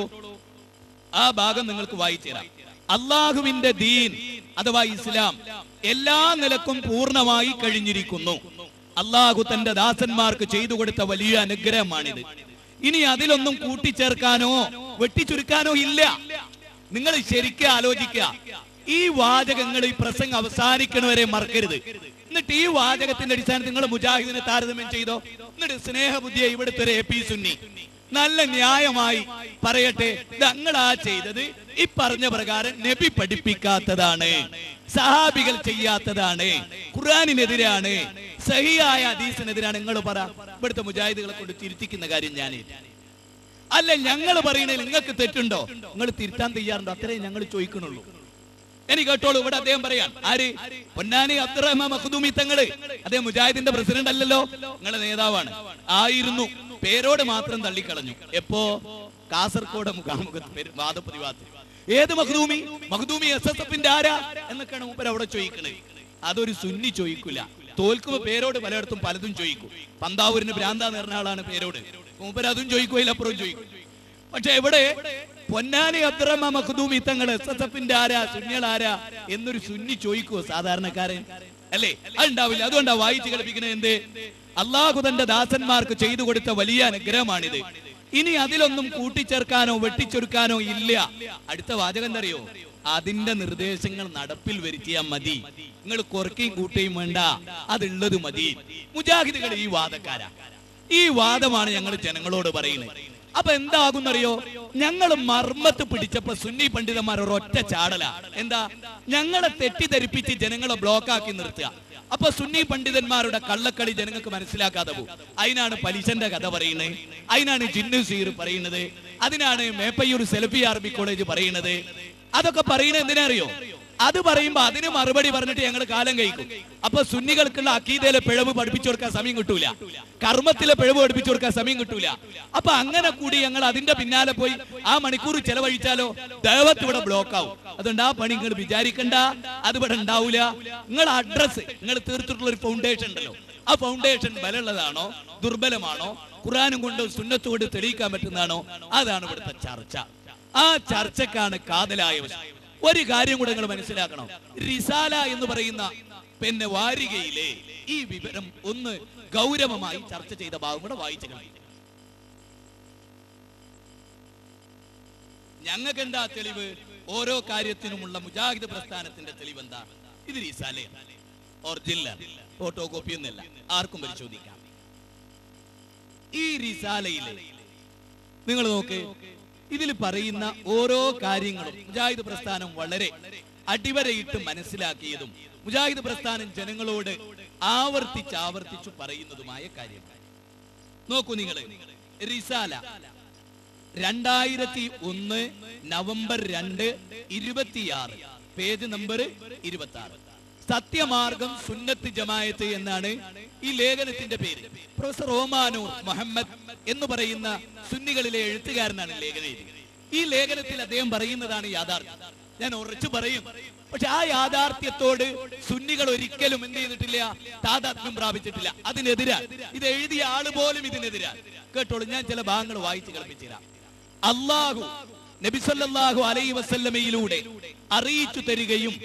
ആ ഭാഗം നിങ്ങൾക്ക് വായിച്ചു തരാം അള്ളാഹുവിന്റെ ദീൻ അഥവാ ഇസ്ലാം എല്ലാ നിലക്കും പൂർണ്ണമായി കഴിഞ്ഞിരിക്കുന്നു അള്ളാഹു തന്റെ ദാസന്മാർക്ക് ചെയ്തു കൊടുത്ത വലിയ അനുഗ്രഹമാണിത് ഇനി അതിലൊന്നും കൂട്ടിച്ചേർക്കാനോ വെട്ടിച്ചുരുക്കാനോ ഇല്ല നിങ്ങൾ ശരിക്കും ആലോചിക്കുക ഈ വാചകങ്ങൾ ഈ പ്രസംഗം അവസാനിക്കണവരെ മറക്കരുത് എന്നിട്ട് ഈ വാചകത്തിന്റെ അടിസ്ഥാനത്തിൽ നിങ്ങൾ മുജാഹിദിനെ താരതമ്യം ചെയ്തോ എന്നിട്ട് സ്നേഹബുദ്ധിയെ ഇവിടുത്തെ ഒരു എ പി സുന്നി നല്ല ന്യായമായി പറയട്ടെ ഞങ്ങളാ ചെയ്തത് ഈ പറഞ്ഞ പ്രകാരം നബി പഠിപ്പിക്കാത്തതാണ് സഹാബികൾ ചെയ്യാത്തതാണ് ഖുർആാനിനെതിരാണ് സഹിയായ ഹദീസിനെതിരാണ് നിങ്ങൾ പറ ഇവിടുത്തെ മുജാഹിദുകളെ കൊണ്ട് തിരുത്തിക്കുന്ന കാര്യം ഞാൻ അല്ല ഞങ്ങൾ പറയണേ നിങ്ങൾക്ക് തെറ്റുണ്ടോ നിങ്ങൾ തിരുത്താൻ തയ്യാറുണ്ടോ അത്രേ ഞങ്ങൾ ചോദിക്കണുള്ളൂ എനിക്ക് കേട്ടോളൂ ഇവിടെ അദ്ദേഹം പറയാൻ ആര് പൊന്നാനി അബ്ദുറഹ്മാൻ മഖ്ദൂമി തങ്ങള് അദ്ദേഹം മുജാഹിദിന്റെ പ്രസിഡന്റ് അല്ലല്ലോ നിങ്ങളെ നേതാവാണ് ആയിരുന്നു പേരോട് മാത്രം തള്ളിക്കളഞ്ഞു എപ്പോ കാസർഗോഡ് മുഖാമുഖത്ത് പേര് വാദപ്രതിവാദത്തിൽ ഏത് മഖ്ദൂമി മഖ്ദൂമി എസ് എസ് എഫിന്റെ ആരാ എന്നൊക്കെയാണ് മൂപ്പർ അവിടെ ചോദിക്കണത് അതൊരു സുന്നി ചോദിക്കില്ല തോൽക്കുമ്പോ പേരോട് പലയിടത്തും പലതും ചോദിക്കും പന്താവൂരിന് ഭ്രാന്ത നേർന്ന ആളാണ് പേരോട് മൂപ്പർ അതും ചോദിക്കും അതിലപ്പുറം ചോദിക്കും പക്ഷെ എവിടെ പൊന്നാനി അബ്ദുറഹ്മാൻ മഖ്ദൂമി തങ്ങൾ എസ് എസ് എഫിന്റെ ആരാ സുന്നികൾ ആരാ എന്നൊരു സുന്നി ചോദിക്കുവോ സാധാരണക്കാരൻ അല്ലേ അതുണ്ടാവില്ല അതുകൊണ്ടാ വായിച്ച് കളിപ്പിക്കുന്നത് എന്ത് അള്ളാഹു തന്റെ ദാസന്മാർക്ക് ചെയ്തു കൊടുത്ത വലിയ അനുഗ്രഹമാണിത് ഇനി അതിലൊന്നും കൂട്ടിച്ചേർക്കാനോ വെട്ടിച്ചൊരുക്കാനോ ഇല്ല അടുത്ത വാചകം എന്തറിയോ അതിന്റെ നിർദ്ദേശങ്ങൾ നടപ്പിൽ വരുത്തിയാൽ മതി നിങ്ങൾ കുറക്കുകയും കൂട്ടുകയും വേണ്ട അതുള്ളത് മതി മുജാഹിദുകൾ ഈ വാദക്കാരാ ഈ വാദമാണ് ഞങ്ങൾ ജനങ്ങളോട് പറയുന്നത് അപ്പൊ എന്താകുന്നറിയോ ഞങ്ങൾ മർമ്മത്ത് പിടിച്ചപ്പോ സുന്നി പണ്ഡിതന്മാർ ഒരൊറ്റ ചാടല എന്താ ഞങ്ങളെ തെറ്റിദ്ധരിപ്പിച്ച് ജനങ്ങളെ ബ്ലോക്കാക്കി നിർത്തുക അപ്പൊ സുന്നി പണ്ഡിതന്മാരുടെ കള്ളക്കളി ജനങ്ങൾക്ക് മനസ്സിലാക്കാതെ പോകും അതിനാണ് പലിശന്റെ കഥ പറയുന്നത് അതിനാണ് ജിന്നു സീർ പറയുന്നത് അതിനാണ് മേപ്പയ്യൂർ സെൽഫി ആർമി കോളേജ് പറയുന്നത് അതൊക്കെ പറയുന്നത് എന്തിനാ അറിയോ അത് പറയുമ്പോ അതിന് മറുപടി പറഞ്ഞിട്ട് ഞങ്ങൾ കാലം കഴിക്കും അപ്പൊ സുന്നികൾക്കുള്ള അക്കീതയിലെ പിഴവ് പഠിപ്പിച്ചു കൊടുക്കാൻ സമയം കിട്ടൂല കർമ്മത്തിലെ പിഴവ് പഠിപ്പിച്ചു കൊടുക്കാൻ സമയം കിട്ടൂല അപ്പൊ അങ്ങനെ കൂടി ഞങ്ങൾ അതിന്റെ പിന്നാലെ പോയി ആ മണിക്കൂർ ചെലവഴിച്ചാലോ ദേവത്ത് ഇവിടെ ബ്ലോക്ക് ആവും അതുകൊണ്ട് ആ പണി നിങ്ങൾ വിചാരിക്കണ്ട അത് ഇവിടെ ഉണ്ടാവൂല നിങ്ങൾ അഡ്രസ് നിങ്ങൾ തീർത്തിട്ടുള്ള ഒരു ഫൗണ്ടേഷൻ ഉണ്ടല്ലോ ആ ഫൗണ്ടേഷൻ ബലമുള്ളതാണോ ദുർബലമാണോ ഖുറാനും കൊണ്ട് സുന്നത്ത് കൊണ്ട് തെളിയിക്കാൻ പറ്റുന്നതാണോ അതാണ് ഇവിടുത്തെ ചർച്ച ആ ചർച്ചക്കാണ് കാതലായ വശം ഒരു കാര്യം കൂടെ നിങ്ങൾ മനസ്സിലാക്കണം റിസാല എന്ന് പറയുന്ന പിന്നെ വാരികയിലെ ഈ വിവരം ഒന്ന് ഗൗരവമായി ചർച്ച ചെയ്ത ഭാഗം കൂടെ വായിച്ചു കളയും ഞങ്ങൾക്ക് എന്താ തെളിവ് ഓരോ കാര്യത്തിനുമുള്ള മുജാഹിദ് പ്രസ്ഥാനത്തിന്റെ തെളിവ് എന്താ ഇത് റിസാലയാണ് ഒറിജിനൽ ഫോട്ടോ കോപ്പി ഒന്നല്ല ആർക്കും പരിശോധിക്കാം ഈ റിസാലയിലെ നിങ്ങൾ നോക്ക് ഇതിൽ പറയുന്ന ഓരോ കാര്യങ്ങളും മുജാഹിദ് പ്രസ്ഥാനം വളരെ അടിവരയിട്ട് മനസ്സിലാക്കിയതും മുജാഹിദ് പ്രസ്ഥാനം ജനങ്ങളോട് ആവർത്തിച്ച് ആവർത്തിച്ചു പറയുന്നതുമായ കാര്യങ്ങൾ നോക്കൂ നിങ്ങൾ റിസാല രണ്ടായിരത്തി ഒന്ന് നവംബർ രണ്ട് ഇരുപത്തിയാറ് പേജ് നമ്പർ ഇരുപത്തി ആറ് സത്യമാർഗം സുന്നത്ത് ജമായത്ത് എന്നാണ് ഈ ലേഖനത്തിന്റെ പേര് പ്രൊഫസർ ഓമാനൂർ മുഹമ്മദ് എന്ന് പറയുന്ന സുന്നികളിലെ എഴുത്തുകാരനാണ് ലേഖനം എഴുതിയത് ഈ ലേഖനത്തിൽ അദ്ദേഹം പറയുന്നതാണ് യാഥാർത്ഥ്യം ഞാൻ ഉറച്ചു പറയും പക്ഷെ ആ യാഥാർത്ഥ്യത്തോട് സുന്നികൾ ഒരിക്കലും എന്ത് ചെയ്തിട്ടില്ല താതാത്മ്യം പ്രാപിച്ചിട്ടില്ല അതിനെതിരാ ഇത് എഴുതിയ ആള് പോലും ഇതിനെതിരാ കേട്ടോളൂ ഞാൻ ചില ഭാഗങ്ങൾ വായിച്ചു കളിപ്പിച്ചു തരാം അള്ളാഹു നബിസല്ലാഹു അലൈ വസല്ലമയിലൂടെ അറിയിച്ചു തരികയും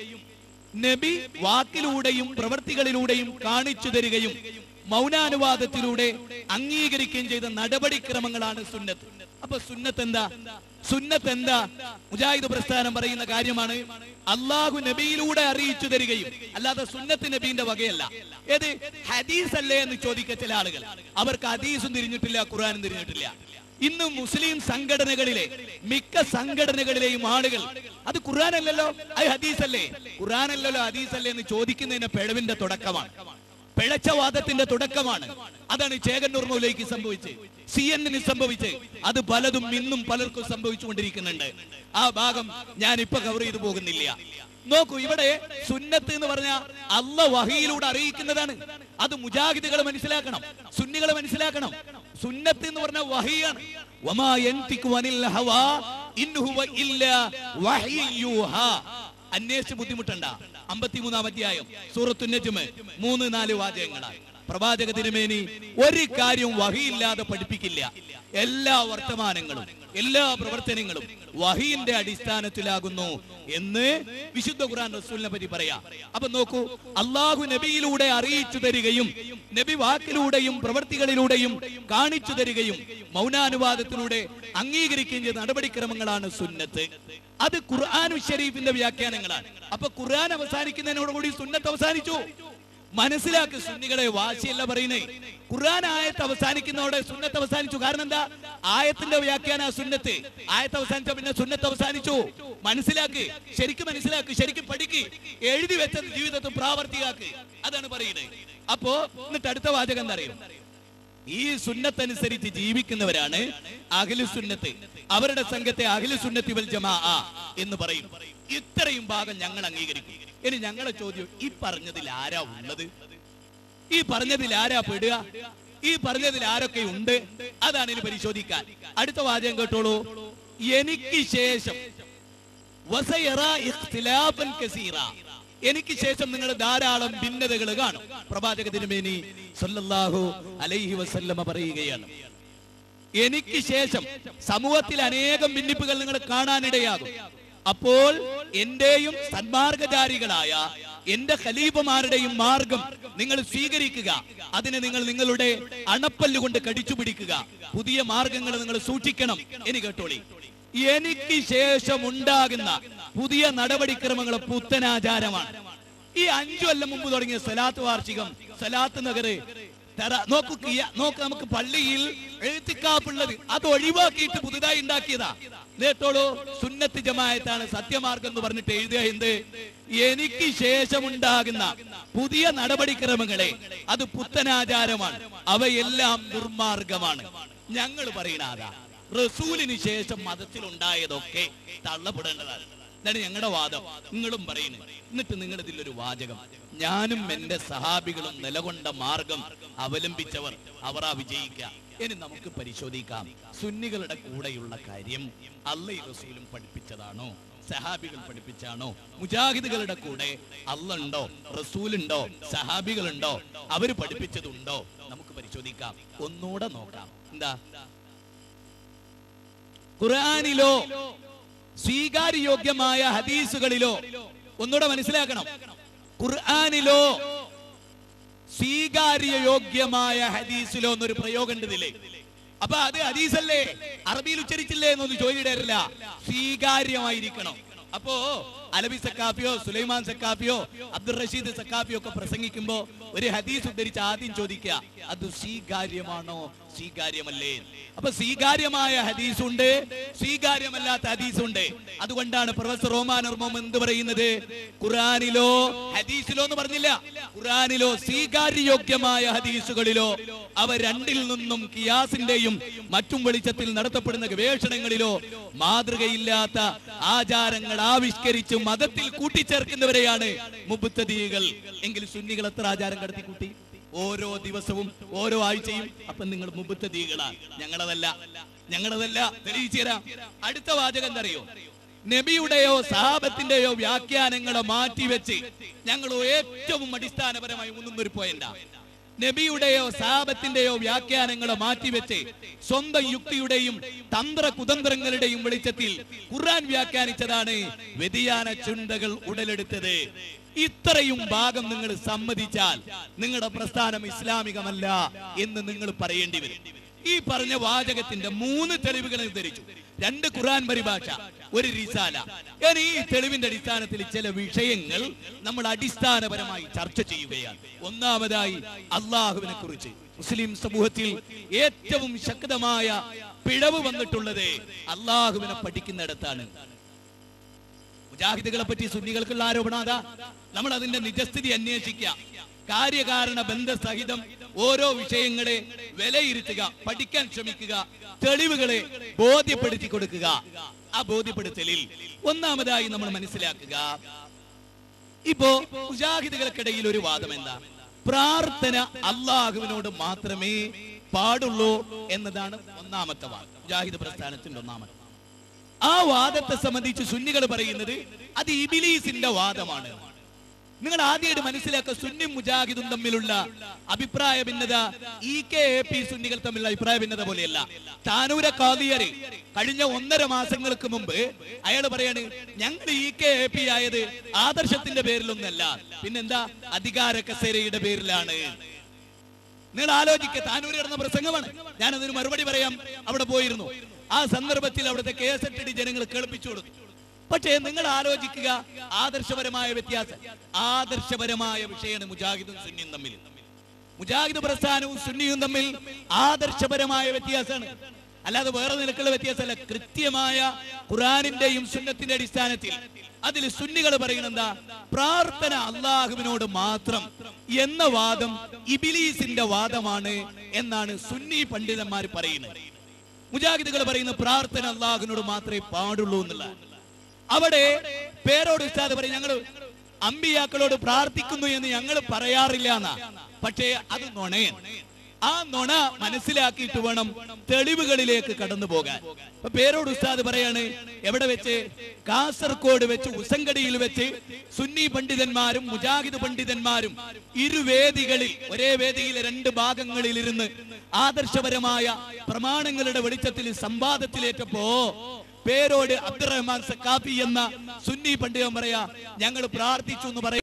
നബി വാക്കിലൂടെയും പ്രവർത്തികളിലൂടെയും കാണിച്ചു തരികയും മൗനാനുവാദത്തിലൂടെ അംഗീകരിക്കുകയും ചെയ്ത നടപടിക്രമങ്ങളാണ് സുന്നത്ത് അപ്പൊ സുന്നത്ത് എന്താ സുന്നത്ത് എന്താ മുജാഹിദ് പ്രസ്ഥാനം പറയുന്ന കാര്യമാണ് അള്ളാഹു നബിയിലൂടെ അറിയിച്ചു തരികയും അല്ലാതെ സുന്നത്ത് നബീന്റെ വകയല്ല ഏത് ഹദീസ് അല്ലേ എന്ന് ചോദിക്ക ചില ആളുകൾ അവർക്ക് ഹദീസും തിരിഞ്ഞിട്ടില്ല ഖുറാനും തിരിഞ്ഞിട്ടില്ല ഇന്ന് മുസ്ലിം സംഘടനകളിലെ മിക്ക സംഘടനകളിലെയും ആളുകൾ അത് ഖുർആനല്ലല്ലോ അത് ഹദീസല്ലേ ഖുർആനല്ലല്ലോ ഹദീസല്ലേ എന്ന് ചോദിക്കുന്നതിന് പിഴവിന്റെ തുടക്കമാണ് പിഴച്ച വാദത്തിന്റെ തുടക്കമാണ് അതാണ് ചേകന്നൂർ മൗലയ്ക്ക് സംഭവിച്ച് സി എന്നിന് സംഭവിച്ച് അത് പലതും ഇന്നും പലർക്കും സംഭവിച്ചുകൊണ്ടിരിക്കുന്നുണ്ട് ആ ഭാഗം ഞാൻ ഇപ്പൊ കവർ ചെയ്തു പോകുന്നില്ല നോക്കൂ ഇവിടെ സുന്നത്ത് എന്ന് പറഞ്ഞ അല്ല വഹിയിലൂടെ അറിയിക്കുന്നതാണ് അത് മുജാഹിദുകൾ മനസ്സിലാക്കണം സുന്നികൾ മനസ്സിലാക്കണം സുന്നത്ത് എന്ന് പറഞ്ഞ വഹിയാണ് വമാ യൻതിഖു അനിൽ ഹവാ ഇൻ ഹുവ ഇല്ലാ വഹ്യുൻ യൂഹാ അന്വേഷിച്ച് ബുദ്ധിമുട്ടണ്ട അമ്പത്തിമൂന്നാം അധ്യായം സൂറത്തു നജ്മ് മൂന്ന് നാല് വാചകങ്ങളാണ് പ്രവാചക തിരുമേനി ഒരു കാര്യവും വഹിയില്ലാതെ പഠിപ്പിക്കില്ല എല്ലാ വർത്തമാനങ്ങളും എല്ലാ പ്രവർത്തനങ്ങളും വഹീന്റെ അടിസ്ഥാനത്തിലാകുന്നു എന്ന് വിശുദ്ധ ഖുർആൻ റസൂലിനെ പറ്റി പറയാ അപ്പൊ നോക്കൂ അള്ളാഹു നബിയിലൂടെ അറിയിച്ചു തരികയും നബി വാക്കിലൂടെയും പ്രവർത്തികളിലൂടെയും കാണിച്ചു തരികയും മൗനാനുവാദത്തിലൂടെ അംഗീകരിക്കുകയും ചെയ്ത നടപടിക്രമങ്ങളാണ് സുന്നത്ത് അത് ഖുർആൻ ഷരീഫിന്റെ വ്യാഖ്യാനങ്ങളാണ് അപ്പൊ ഖുർആൻ അവസാനിക്കുന്നതിനോടുകൂടി സുന്നത്ത് അവസാനിച്ചു മനസ്സിലാക്ക് സുന്നികളെ വാശിയല്ല പറയുന്നേ ഖുർആൻ ആയത്ത് അവസാനിക്കുന്നതോടെ സുന്നത്ത് അവസാനിച്ചു കാരണം എന്താ ആയത്തിന്റെ വ്യാഖ്യാന സുന്നത്ത് ആയത്ത് അവസാനിച്ച പിന്നെ സുന്നത്ത് അവസാനിച്ചു മനസ്സിലാക്ക് ശരിക്കും മനസ്സിലാക്ക് ശരിക്കും പഠിക്ക് എഴുതി വെച്ചത് ജീവിതത്തിൽ പ്രാവർത്തിയാക്ക് അതാണ് പറയുന്നത് അപ്പോ എന്നിട്ട് അടുത്ത വാചകം എന്താ അറിയും ഈ സുന്നത്തനുസരിച്ച് ജീവിക്കുന്നവരാണ് അഖിലു സുന്നത്ത് അവരുടെ സംഘത്തെ അഖിലു സുന്നത്തി വൽ ജമാ എന്ന് പറയും ഇത്രയും ഭാഗം ഞങ്ങൾ അംഗീകരിക്കും ഇനി ഞങ്ങളെ ചോദ്യം ഈ പറഞ്ഞതിൽ ആരാ ഉള്ളത് ഈ പറഞ്ഞതിൽ ആരാ പെടുക ഈ പറഞ്ഞതിൽ ആരൊക്കെ ഉണ്ട് അതാണ് ഇനി പരിശോധിക്കാൻ അടുത്ത വാചകം കേട്ടോളൂ എനിക്ക് ശേഷം വസയറ ഇഖ്തിലാഫൻ കസീറ എനിക്ക് ശേഷം നിങ്ങൾ ധാരാളം ഭിന്നതകൾ കാണും പ്രവാചക തിരുമേനി സല്ലല്ലാഹു അലൈഹി വസല്ലമ പറയുകയാണ് എനിക്ക് ശേഷം സമൂഹത്തിൽ അനേകം ഭിന്നിപ്പുകൾ നിങ്ങൾ കാണാനിടയാകും അപ്പോൾ എന്റെയും സന്മാർഗചാരികളായ എന്റെ ഖലീഫമാരുടെയും മാർഗം നിങ്ങൾ സ്വീകരിക്കുക അതിനെ നിങ്ങൾ നിങ്ങളുടെ അണപ്പല്ല് കൊണ്ട് കടിച്ചു പിടിക്കുക പുതിയ മാർഗങ്ങൾ നിങ്ങൾ സൂക്ഷിക്കണം എന്ന് കേട്ടോളി എനിക്ക് ശേഷം ഉണ്ടാകുന്ന പുതിയ നടപടിക്രമങ്ങൾ പുത്തനാചാരമാണ് ഈ അഞ്ചു കൊല്ലം മുമ്പ് തുടങ്ങിയ സലാത്ത് വാർഷികം സലാത്ത് നഗറ് തെറ നോക്കൂ കിയ- നോക്ക് നമുക്ക് പള്ളിയിൽ എഴുത്തിക്കാപ്പുള്ളത് അത് ഒഴിവാക്കിയിട്ട് പുതുതായി ഉണ്ടാക്കിയതാ കേട്ടോളൂ സുന്നത്ത് ജമായത്താണ് സത്യമാർഗം എന്ന് പറഞ്ഞിട്ട് എഴുതുക എന്ത് എനിക്ക് ശേഷമുണ്ടാകുന്ന പുതിയ നടപടിക്രമങ്ങളെ അത് പുത്തനാചാരമാണ് അവയെല്ലാം ദുർമാർഗമാണ് ഞങ്ങൾ പറയണ അതാ റസൂലിന് ശേഷം മതത്തിൽ ഉണ്ടായതൊക്കെ തള്ളപ്പെടേണ്ടതാണ് ഇതാണ് ഞങ്ങളുടെ വാദം നിങ്ങളും പറയുന്നു എന്നിട്ട് നിങ്ങൾ ഇതിലൊരു വാചകം ഞാനും എന്റെ സഹാബികളും നിലകൊണ്ട മാർഗം അവലംബിച്ചവർ അവർ ആ വിജയിക്കുക ഇനി നമുക്ക് പരിശോധിക്കാം സുന്നികളുടെ കൂടെയുള്ള കാര്യം അള്ളയും റസൂലും പഠിപ്പിച്ചതാണോ സഹാബികൾ പഠിപ്പിച്ചാണോ മുജാഹിദുകളുടെ കൂടെ അള്ളുണ്ടോ റസൂലുണ്ടോ സഹാബികളുണ്ടോ അവര് പഠിപ്പിച്ചതുണ്ടോ നമുക്ക് പരിശോധിക്കാം ഒന്നുകൂടെ നോക്കാം എന്താ ഖുർആനിലോ സ്വീകാര്യയോഗ്യമായ ഹദീസുകളിലോ ഒന്നുകൂടെ മനസ്സിലാക്കണം ഖുർആനിലോ സ്വീകാര്യയോഗ്യമായ ഹദീസിലോ എന്നൊരു പ്രയോഗം ഉണ്ട് ഇതില് അപ്പൊ അത് ഹദീസല്ലേ അറബിയിൽ ഉച്ചരിച്ചില്ലേ എന്നൊന്നും ചോദിച്ചിടരില്ല സ്വീകാര്യമായിരിക്കണം അപ്പോ അലബി സക്കാഫിയോ സുലൈമാൻ സക്കാഫിയോ അബ്ദുൾ റഷീദ് സക്കാഫിയോ ഒക്കെ പ്രസംഗിക്കുമ്പോ ഒരു ഹദീസ് ഉദ്ധരിച്ച് ആദ്യം ചോദിക്കുക അത് സ്വീകാര്യമാണോ സ്വീകാര്യമല്ലേ അപ്പൊ സ്വീകാര്യമായ ഹദീസുണ്ട് സ്വീകാര്യമല്ലാത്ത ഹദീസുണ്ട് അതുകൊണ്ടാണ് പ്രൊഫസർ റോമാൻ അർമോം എന്ത് പറയുന്നത് ഖുറാനിലോ ഹദീസിലോ എന്ന് പറഞ്ഞില്ല ഖുറാനിലോ സ്വീകാര്യയോഗ്യമായ ഹദീസുകളിലോ അവ രണ്ടിൽ നിന്നും കിയാസിന്റെയും മറ്റും വെളിച്ചത്തിൽ നടത്തപ്പെടുന്ന ഗവേഷണങ്ങളിലോ മാതൃകയില്ലാത്ത ആചാരങ്ങൾ ആവിഷ്കരിച്ച് മതത്തിൽ കൂട്ടിച്ചേർക്കുന്നവരെയാണ് മുബുത്തദീകൾ എങ്കിൽ സുന്നികൾ എത്ര ആചാരം കടത്തി കൂട്ടി ഓരോ ദിവസവും ഓരോ ആഴ്ചയും അപ്പൊ നിങ്ങൾ മുബുത്തദീകളാണ് ഞങ്ങളതല്ല ഞങ്ങളതല്ല തെളിയിച്ചു തരാം അടുത്ത വാചകം എന്തറിയോ നബിയുടെയോ സഹാബത്തിന്റെയോ വ്യാഖ്യാനങ്ങളെ മാറ്റിവെച്ച് ഞങ്ങൾ ഏറ്റവും അടിസ്ഥാനപരമായി മുന്നൊരു പോയിന്റാ നബിയുടെയോ സാപത്തിന്റെയോ വ്യാഖ്യാനങ്ങളെ മാറ്റിവെച്ച് സ്വന്തം യുക്തിയുടെയും തന്ത്ര കുതന്ത്രങ്ങളുടെയും വെളിച്ചത്തിൽ ഖുർആൻ വ്യാഖ്യാനിച്ചതാണ് വ്യതിയാന ചിന്തകൾ ഉടലെടുത്തത് ഇത്രയും ഭാഗം നിങ്ങൾ സമ്മതിച്ചാൽ നിങ്ങളുടെ പ്രസ്ഥാനം ഇസ്ലാമികമല്ല എന്ന് നിങ്ങൾ പറയേണ്ടി വരും ഈ പറഞ്ഞ വാചകത്തിന്റെ മൂന്ന് തെളിവുകൾ നിർദ്ധരിച്ചു രണ്ട് ഖുർആൻ പരിഭാഷ ഒരു റിസാല ഞാൻ ഈ തെളിവിന്റെ അടിസ്ഥാനത്തിൽ ചില വിഷയങ്ങൾ നമ്മൾ അടിസ്ഥാനപരമായി ചർച്ച ചെയ്യുകയാണ് ഒന്നാമതായി അള്ളാഹുവിനെ കുറിച്ച് മുസ്ലിം സമൂഹത്തിൽ ഏറ്റവും ശക്തമായ പിഴവ് വന്നിട്ടുള്ളത് അള്ളാഹുവിനെ പഠിക്കുന്നിടത്താണ് മുജാഹിദുകളെ പറ്റി സുന്നികൾക്കുള്ള ആരോപണം അതാ നമ്മൾ അതിന്റെ നിജസ്ഥിതി അന്വേഷിക്കുക കാര്യകാരണ ബന്ധസഹിതം ഓരോ വിഷയങ്ങളെ വിലയിരുത്തുക പഠിക്കാൻ ശ്രമിക്കുക തെളിവുകളെ ബോധ്യപ്പെടുത്തി കൊടുക്കുക ആ ബോധ്യപ്പെടുത്തലിൽ ഒന്നാമതായി നമ്മൾ മനസ്സിലാക്കുക ഇപ്പോ മുജാഹിദുകൾക്കിടയിൽ ഒരു വാദം എന്താ പ്രാർത്ഥന അള്ളാഹുവിനോട് മാത്രമേ പാടുള്ളൂ എന്നതാണ് ഒന്നാമത്തെ വാദം മുജാഹിദ് പ്രസ്ഥാനത്തിന്റെ ഒന്നാമത്തെ ആ വാദത്തെ സംബന്ധിച്ച് സുന്നികൾ പറയുന്നത് അത് ഇബിലീസിന്റെ വാദമാണ് നിങ്ങൾ ആദ്യമായിട്ട് മനസ്സിലാക്കുക സുന്നിയും മുജാഹിദും തമ്മിലുള്ള അഭിപ്രായ ഭിന്നത ഇ കെ എ പി സുന്നികൾ തമ്മിലുള്ള അഭിപ്രായ ഭിന്നത പോലെയല്ല താനൂര കാദിയര് കഴിഞ്ഞ ഒന്നര മാസങ്ങൾക്ക് മുമ്പ് അയാൾ പറയാണ് ഞങ്ങൾ ഇ കെ എ പി ആയത് ആദർശത്തിന്റെ പേരിലൊന്നല്ല പിന്നെന്താ അധികാര കസേരയുടെ പേരിലാണ് നിങ്ങൾ ആലോചിക്കുക താനൂര് കിടന്ന പ്രസംഗമാണ് ഞാൻ അതിന് മറുപടി പറയാം അവിടെ പോയിരുന്നു ആ സന്ദർഭത്തിൽ അവിടുത്തെ കേസറ്റടി ജനങ്ങൾ കേൾപ്പിച്ചു കൊടുത്തു പക്ഷേ നിങ്ങൾ ആലോചിക്കുക ആദർശപരമായ വ്യത്യാസം ആദർശപരമായ വിഷയമാണ് മുജാഹിദും സുന്നിയും തമ്മിൽ മുജാഹിദ് പ്രസ്ഥാനവും സുന്നിയും തമ്മിൽ ആദർശപരമായ വ്യത്യാസമാണ് അല്ലാതെ വേറെ നിലക്കുള്ള വ്യത്യാസമല്ല കൃത്യമായ ഖുറാനിന്റെയും സുന്നത്തിന്റെ അടിസ്ഥാനത്തിൽ അതിൽ സുന്നികൾ പറയുന്നത് എന്താ പ്രാർത്ഥന അള്ളാഹുവിനോട് മാത്രം എന്ന വാദം ഇബിലീസിന്റെ വാദമാണ് എന്നാണ് സുന്നി പണ്ഡിതന്മാർ പറയുന്നത് മുജാഹിദുകൾ പറയുന്ന പ്രാർത്ഥന അള്ളാഹുവിനോട് മാത്രമേ പാടുള്ളൂ എന്നുള്ള അവിടെ പേരോട് ഉസ്താദ് പറയും ഞങ്ങൾ അമ്പിയാക്കളോട് പ്രാർത്ഥിക്കുന്നു എന്ന് ഞങ്ങൾ പറയാറില്ല എന്നാ പക്ഷേ അത് നുണയൻ ആ നുണ മനസ്സിലാക്കിയിട്ട് വേണം തെളിവുകളിലേക്ക് കടന്നു പോകാൻ ഇപ്പൊ പേരോട് ഉസ്താദ് പറയാണ് എവിടെ വെച്ച് കാസർഗോഡ് വെച്ച് ഉസങ്കടിയിൽ വെച്ച് സുന്നി പണ്ഡിതന്മാരും മുജാഹിദ് പണ്ഡിതന്മാരും ഇരുവേദികളിൽ ഒരേ വേദിയിലെ രണ്ട് ഭാഗങ്ങളിൽ ഇരുന്ന് ആദർശപരമായ പ്രമാണങ്ങളുടെ വെളിച്ചത്തിൽ സംവാദത്തിലേറ്റപ്പോ പേരോട് അബ്ദുറഹ്മാൻ സക്കാഫി എന്ന സുന്നി പണ്ഡിതൻ പറയാ ഞങ്ങൾ പ്രാർത്ഥിച്ചു എന്ന് പറയാ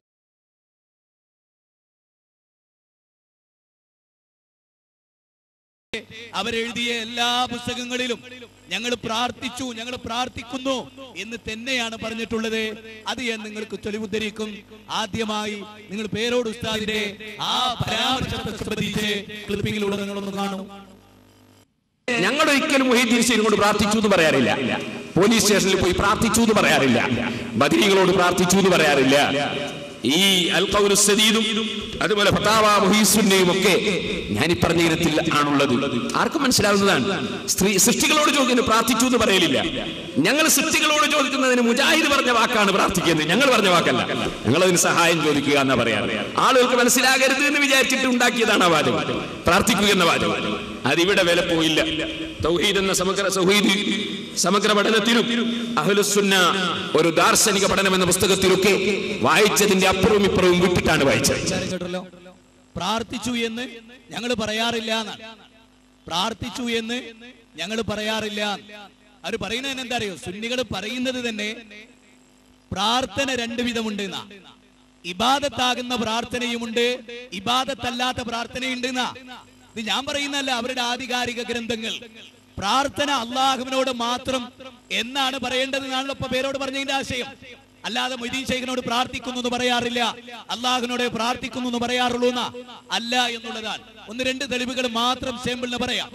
അവരെഴുതിയ എല്ലാ പുസ്തകങ്ങളിലും ഞങ്ങൾ പ്രാർത്ഥിച്ചു ഞങ്ങൾ പ്രാർത്ഥിക്കുന്നു എന്ന് തന്നെയാണ് പറഞ്ഞിട്ടുള്ളത് അത് ഞാൻ നിങ്ങൾക്ക് തെളിവുദ്ധരിക്കും ആദ്യമായി നിങ്ങൾ പേരോട് ഉസ്താദിന്റെ ആ പരാമർശത്തെ സംബന്ധിച്ച് ക്ലിപ്പിങ്ങിലൂടെ നിങ്ങളൊന്ന് കാണും ഞങ്ങൾ ഒരിക്കലും മൊഹീദ്ദീൻ കൊണ്ട് പ്രാർത്ഥിച്ചു എന്ന് പറയാറില്ല പോലീസ് സ്റ്റേഷനിൽ പോയി പ്രാർത്ഥിച്ചു എന്ന് പറയാറില്ല ബദരീകളോട് പ്രാർത്ഥിച്ചു എന്ന് പറയാറില്ല ഈ അൽ ഖൗലു സദീദും അതുപോലെ ഫതാവ മുഹീസുന്നയും ഒക്കെ ഞാൻ ഈ പറഞ്ഞ ഇനത്തിൽ ആണുള്ളത് ആർക്കും മനസ്സിലാവുന്നതാണ് സ്ത്രീ സൃഷ്ടികളോട് ചോദിക്കുന്നു പ്രാർത്ഥിച്ചു എന്ന് പറയലില്ല ഞങ്ങൾ സൃഷ്ടികളോട് ചോദിക്കുന്നതിന് മുജാഹിദ് പറഞ്ഞ വാക്കാണ് പ്രാർത്ഥിക്കുന്നത് ഞങ്ങൾ പറഞ്ഞ വാക്കല്ല ഞങ്ങൾ അതിന് സഹായം ചോദിക്കുക എന്നാ പറയാറ് ആളുകൾക്ക് മനസ്സിലാകരുത് എന്ന് വിചാരിച്ചിട്ട് ഉണ്ടാക്കിയതാണ് ആ വാചകം പ്രാർത്ഥിക്കുക എന്ന വാചകം അതിവിടെ വില പോയില്ല തൗഹീദ് എന്ന സമഗ്ര സൗഹീദ് സമഗ്ര പഠനത്തിലും അഹ്ലുസുന്ന ഒരു ദാർശനിക പഠനം എന്ന പുസ്തകത്തിലൊക്കെ വായിച്ചതിന്റെ അപ്പുറവും ഇപ്പുറവും വിട്ടിട്ടാണ് വായിച്ചത് വിചാരം കേട്ടല്ലോ പ്രാർത്ഥിച്ചു എന്ന് ഞങ്ങൾ പറയാറില്ല എന്നാണ് പ്രാർത്ഥിച്ചു എന്ന് ഞങ്ങൾ പറയാറില്ല അവർ പറയുന്നത് എന്താ അറിയോ സുന്നികൾ പറയുന്നത് തന്നെ പ്രാർത്ഥന രണ്ട് വിധമുണ്ട് എന്നാ ഇബാദത്താകുന്ന പ്രാർത്ഥനയുമുണ്ട് ഇബാദത്തല്ലാത്ത പ്രാർത്ഥനയുണ്ട് എന്നാ ഇത് ഞാൻ പറയുന്നല്ല അവരുടെ ആധികാരിക ഗ്രന്ഥങ്ങൾ പ്രാർത്ഥന അള്ളാഹുവിനോട് മാത്രം എന്നാണ് പറയേണ്ടതെന്നാണല്ലോ ഇപ്പൊ പേരോട് പറഞ്ഞതിന്റെ ആശയം അല്ലാതെ മൊയ്തീൻ ശൈഖിനോട് പ്രാർത്ഥിക്കുന്നു എന്ന് പറയാറില്ല അള്ളാഹുവിനോട് പ്രാർത്ഥിക്കുന്നു എന്ന് പറയാറുള്ളൂ എന്നാ അല്ല എന്നുള്ളതാണ് ഒന്ന് രണ്ട് തെളിവുകൾ മാത്രം സാമ്പിളിന് പറയാം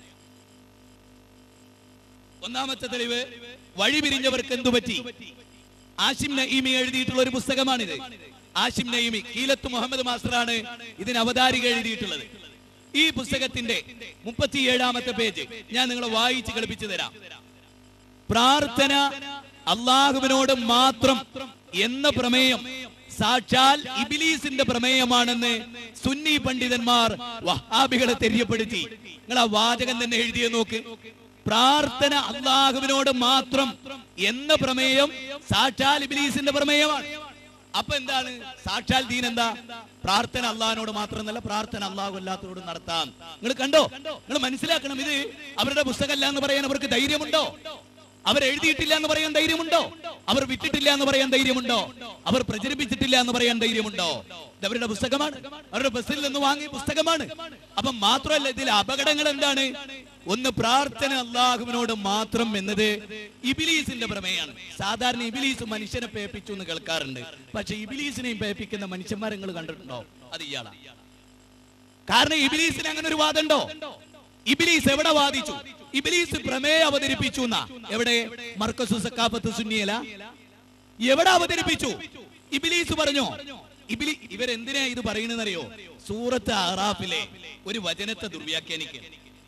ഒന്നാമത്തെ തെളിവ് വഴി പിരിഞ്ഞവർക്ക് എന്തു പറ്റി ആഷിം നഈമി എഴുതിയിട്ടുള്ള ഒരു പുസ്തകമാണിത് ആഷിം നഈമി കീലത്ത് മുഹമ്മദ് മാസ്റ്ററാണ് ഇതിന് അവതാരിക എഴുതിയിട്ടുള്ളത് ഈ പുസ്തകത്തിന്റെ മുപ്പത്തിയേഴാമത്തെ പേജ് ഞാൻ നിങ്ങളെ വായിച്ച് കളിപ്പിച്ചു തരാം പ്രാർത്ഥന അള്ളാഹുവിനോട് മാത്രം എന്ന പ്രമേയം സാക്ഷാൽ ഇബിലീസിന്റെ പ്രമേയമാണെന്ന് സുന്നി പണ്ഡിതന്മാർ വഹാബികളെ തെര്യപ്പെടുത്തി നിങ്ങൾ ആ വാചകം തന്നെ എഴുതിയ നോക്ക് പ്രാർത്ഥന അള്ളാഹുവിനോട് മാത്രം എന്ന പ്രമേയം സാക്ഷാൽ ഇബിലീസിന്റെ പ്രമേയമാണ് അപ്പൊ എന്താണ് സാക്ഷാൽ ദീൻ എന്താ പ്രാർത്ഥന അള്ളാഹിനോട് മാത്രമെന്നല്ല പ്രാർത്ഥന അള്ളാഹു അല്ലാത്തവരോട് നടത്താം നിങ്ങൾ കണ്ടോ നിങ്ങൾ മനസ്സിലാക്കണം ഇത് അവരുടെ പുസ്തകമല്ല എന്ന് പറയാൻ അവർക്ക് ധൈര്യമുണ്ടോ അവർ എഴുതിയിട്ടില്ല എന്ന് പറയാൻ ധൈര്യമുണ്ടോ അവർ വിറ്റിട്ടില്ല എന്ന് പറയാൻ ധൈര്യമുണ്ടോ അവർ പ്രചരിപ്പിച്ചിട്ടില്ല എന്ന് പറയാൻ ധൈര്യമുണ്ടോ ഇത് അവരുടെ പുസ്തകമാണ് അവരുടെ ബസ്സിൽ നിന്ന് വാങ്ങിയ പുസ്തകമാണ് അപ്പൊ മാത്രമല്ല ഇതിൽ അപകടങ്ങൾ എന്താണ് ഒന്ന് പ്രാർത്ഥന അള്ളാഹുവിനോട് മാത്രം എന്നത് ഇബിലീസിന്റെ പ്രമേയാണ് സാധാരണ ഇബിലീസ് മനുഷ്യനെ പേപ്പിച്ചു എന്ന് കേൾക്കാറുണ്ട് പക്ഷെ ഇബിലീസിനെയും പേപ്പിക്കുന്ന മനുഷ്യന്മാരെ നിങ്ങൾ കണ്ടിട്ടുണ്ടോ അത് ഇയാളാണ് കാരണം ഇബിലീസിന് അങ്ങനെ ഒരു വാദമുണ്ടോ ഇബിലീസ് എവിടെ വാദിച്ചു ഇബിലീസ് പ്രമേയം അവതരിപ്പിച്ചു എന്നാ എവിടെ മർക്കസു സക്കാഫത്ത് സുന്നിയല എവിടെ അവതരിപ്പിച്ചു ഇബിലീസ് പറഞ്ഞോ ഇബിലി ഇവരെന്തിനാ ഇത് പറയുന്നറിയോ സൂറത്ത് അറാഫിലെ ഒരു വചനത്തെ ദുർവ്യാഖ്യാനിക്കുക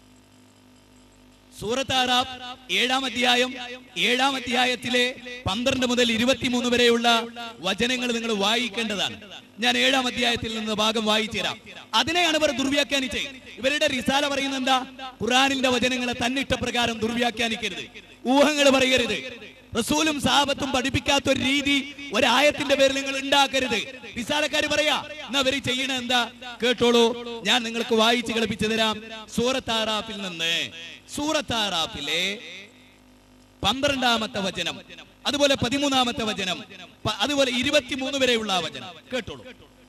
സൂറത്ത് ആറാഫ് ഏഴാം അധ്യായം ഏഴാം അധ്യായത്തിലെ പന്ത്രണ്ട് മുതൽ ഇരുപത്തിമൂന്ന് വരെയുള്ള വചനങ്ങൾ നിങ്ങൾ വായിക്കേണ്ടതാണ് ഞാൻ ഏഴാം അധ്യായത്തിൽ നിന്ന് ഭാഗം വായിച്ചു തരാം അതിനെയാണ് ഇവർ ദുർവ്യാഖ്യാനിച്ചത് ഇവരുടെ റിസാല പറയുന്നത് എന്താ ഖുറാനിന്റെ വചനങ്ങളെ തന്നിട്ട പ്രകാരം ദുർവ്യാഖ്യാനിക്കരുത് ഊഹങ്ങൾ പറയരുത് റസൂലും സാഹബത്തും പഠിപ്പിക്കാത്ത ഒരു രീതി ഒരായത്തിന്റെ പേരിൽ നിങ്ങൾ ഉണ്ടാക്കരുത് വിശാലക്കാര് പറയാ എന്നാ അവര് ചെയ്യണ എന്താ കേട്ടോളൂ ഞാൻ നിങ്ങൾക്ക് വായിച്ച് കളിപ്പിച്ചു തരാം സൂറത്താറാഫിൽ നിന്ന് സൂറത്താറാഫിലെ പന്ത്രണ്ടാമത്തെ വചനം അതുപോലെ പതിമൂന്നാമത്തെ വചനം പ- അതുപോലെ ഇരുപത്തിമൂന്ന് വരെയുള്ള ആ വചനം കേട്ടോളൂ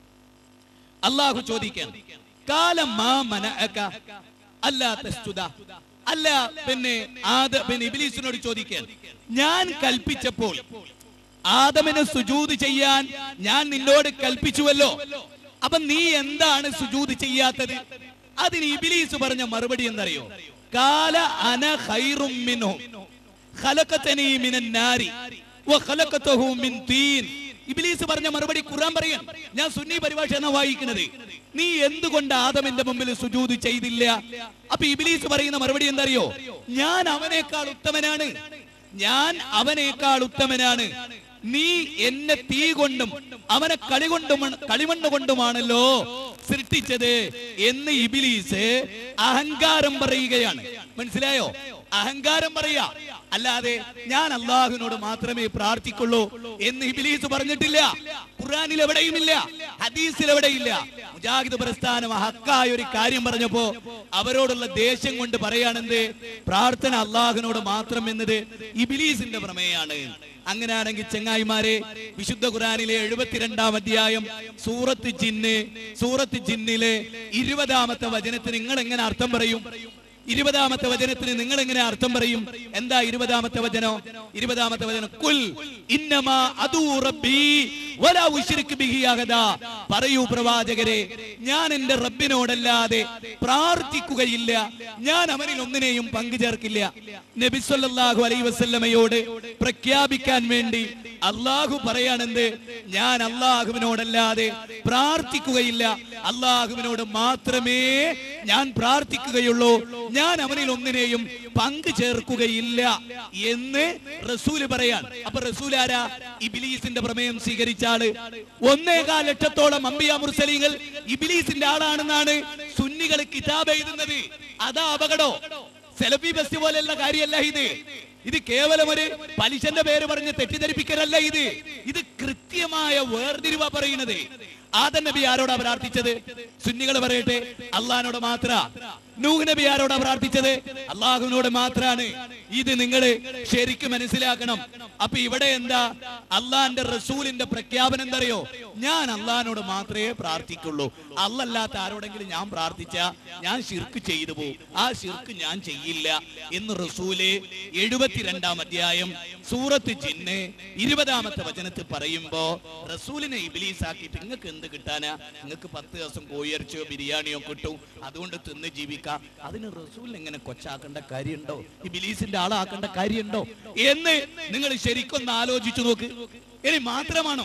അള്ളാഹു ചോദിക്കാൻ കാലം മാ മനഅക അല്ലാ തസ്ജുദ അല്ല പിന്നെ ആദ പിന്നെ ഇബ്ലീസിനോട് ചോദിക്കാൻ ഞാൻ കൽപ്പിച്ചപ്പോൾ ആദമിന് സുജൂത് ചെയ്യാൻ ഞാൻ നിന്നോട് കൽപ്പിച്ചുവല്ലോ അപ്പൊ നീ എന്താണ് സുജൂത് ചെയ്യാത്തത് അതിന് ഇബിലീസ് പറഞ്ഞ മറുപടി എന്തറിയോ കാല അന ഖൈറും മിൻഹു ഖലഖതനി മിനൻ നാരി വഖലഖതഹു മിൻ തീൻ ഇബ്ലീസ് പറഞ്ഞ മറുപടി ഖുർആൻ പറയാൻ ഞാൻ സുന്നി പരിഭാഷ എന്നാ വായിക്കുന്നത് നീ എന്തുകൊണ്ട് ആദമിന്റെ മുമ്പിൽ സുജൂദ് ചെയ്തില്ല അപ്പൊ ഇബ്ലീസ് പറയുന്ന മറുപടി എന്തറിയോ ഞാൻ അവനേക്കാൾ ഉത്തമനാണ് ഞാൻ അവനേക്കാൾ ഉത്തമനാണ് നീ എന്നെ തീ കൊണ്ടും അവനെ കളി കൊണ്ടും കളിമണ്ണ് കൊണ്ടുമാണല്ലോ സൃഷ്ടിച്ചത് എന്ന് ഇബിലീസ് അഹങ്കാരം പറയുകയാണ് മനസ്സിലായോ അഹങ്കാരം പറയാ അല്ലാതെ ഞാൻ അള്ളാഹുവിനോട് മാത്രമേ പ്രാർത്ഥിക്കുള്ളൂ എന്ന് ഇബിലീസ് പറഞ്ഞിട്ടില്ല ഖുർആനിൽ എവിടെയുമില്ല ഹദീസിൽ എവിടെയില്ല മുജാഹിദ് പ്രസ്ഥാനം ഹക്കായ ഒരു കാര്യം പറഞ്ഞപ്പോ അവരോടുള്ള ദേഷ്യം കൊണ്ട് പറയാണെന്ത് പ്രാർത്ഥന അള്ളാഹുവിനോട് മാത്രം എന്നത് ഇബിലീസിന്റെ പ്രമേയാണ് അങ്ങനെയാണെങ്കിൽ ചെങ്ങായിമാരെ വിശുദ്ധ ഖുറാനിലെ എഴുപത്തിരണ്ടാം അധ്യായം സൂറത്ത് ജിന്ന് സൂറത്ത് ജിന്നിലെ ഇരുപതാമത്തെ വചനത്തിന് നിങ്ങൾ എങ്ങനെ അർത്ഥം പറയും ഇരുപതാമത്തെ വചനത്തിന് നിങ്ങൾ എങ്ങനെ അർത്ഥം പറയും എന്താ ഇരുപതാമത്തെ വചനോ ഇരുപതാമത്തെ വചനം കുൽ ഇന്നമാ അദൂ റബ്ബി വലാ ഉശ്രിക് ബിഹി അഹദാ പറയൂ പ്രവാചകരെ ഞാൻ എന്റെ റബ്ബിനോടല്ലാതെ പ്രാർത്ഥിക്കുകയില്ല ഞാൻ അവനിൽ ഒന്നിനെയും പങ്കു ചേർക്കില്ല നബി സല്ലല്ലാഹു അലൈഹി വസല്ലമയോട് പ്രഖ്യാപിക്കാൻ വേണ്ടി അള്ളാഹു പറയാണെന്ത് ഞാൻ അള്ളാഹുവിനോടല്ലാതെ പ്രാർത്ഥിക്കുകയില്ല അള്ളാഹുവിനോട് മാത്രമേ ഞാൻ പ്രാർത്ഥിക്കുകയുള്ളൂ ഞാൻ അവനിൽ ഒന്നിനെയും പങ്കു ചേർക്കുകയില്ല എന്ന് റസൂല് പറയാൻ അപ്പൊ റസൂൽ ആരാ ഇബിലീസിന്റെ പ്രമേയം സ്വീകരിച്ച ആള് ഒന്നേകാൽ ലക്ഷത്തോളം അമ്പിയ മുർസലീങ്ങൾ ഇബിലീസിന്റെ ആളാണെന്നാണ് സുന്നികൾ കിതാബ് എഴുതുന്നത് അതാ അപകടോ സെലഫി ബസ് പോലെയുള്ള കാര്യമല്ല ഇത് ഇത് കേവലം ഒരു പലിശന്റെ പേര് പറഞ്ഞ് തെറ്റിദ്ധരിപ്പിക്കലല്ല ഇത് ഇത് കൃത്യമായ വേർതിരിവ പറയുന്നത് ആദൻ നബി ആരോടാ പ്രാർത്ഥിച്ചത് സുന്നികൾ പറയട്ടെ അള്ളഹാനോട് മാത്ര നൂഹ് നബി ആരോടാ പ്രാർത്ഥിച്ചത് അള്ളാഹുവിനോട് മാത്രാണ് ഇത് നിങ്ങൾ ശരിക്കും മനസ്സിലാക്കണം അപ്പൊ ഇവിടെ എന്താ അള്ളാന്റെ റസൂലിന്റെ പ്രഖ്യാപനം എന്തറിയോ ഞാൻ അള്ളഹാനോട് മാത്രമേ പ്രാർത്ഥിക്കുള്ളൂ അല്ലല്ലാത്ത ആരോടെങ്കിലും ഞാൻ പ്രാർത്ഥിച്ച ഞാൻ ഷിർക്ക് ചെയ്തു പോകും ആ ഷിർക്ക് ഞാൻ ചെയ്യില്ല എന്ന് റസൂല് എഴുപത്തിരണ്ടാം അധ്യായം സൂറത്ത് ജിന്ന് ഇരുപതാമത്തെ വചനത്തിൽ പറയുമ്പോ റസൂലിനെ ഇബിലീസ് ആക്കിയിട്ട് നിങ്ങൾക്ക് എന്ത് കിട്ടാനാ നിങ്ങൾക്ക് പത്ത് ദിവസം കോയിറച്ചിയോ ബിരിയാണിയോ കിട്ടും അതുകൊണ്ട് തിന്ന് ജീവിക്കാം അതിന് റസൂലിനെ എങ്ങനെ കൊച്ചാക്കേണ്ട കാര്യമുണ്ടോ ഈ ബിലീസിന്റെ ആളാക്കേണ്ട കാര്യമുണ്ടോ എന്ന് നിങ്ങൾ ശരിക്കൊന്ന് ആലോചിച്ചു നോക്ക് ഇനി മാത്രമാണോ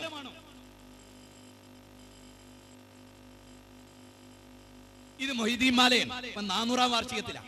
ഇത് മൊയ്തീൻ മാലയൻ ഇപ്പൊ നാനൂറാം വാർഷികത്തിലാണ്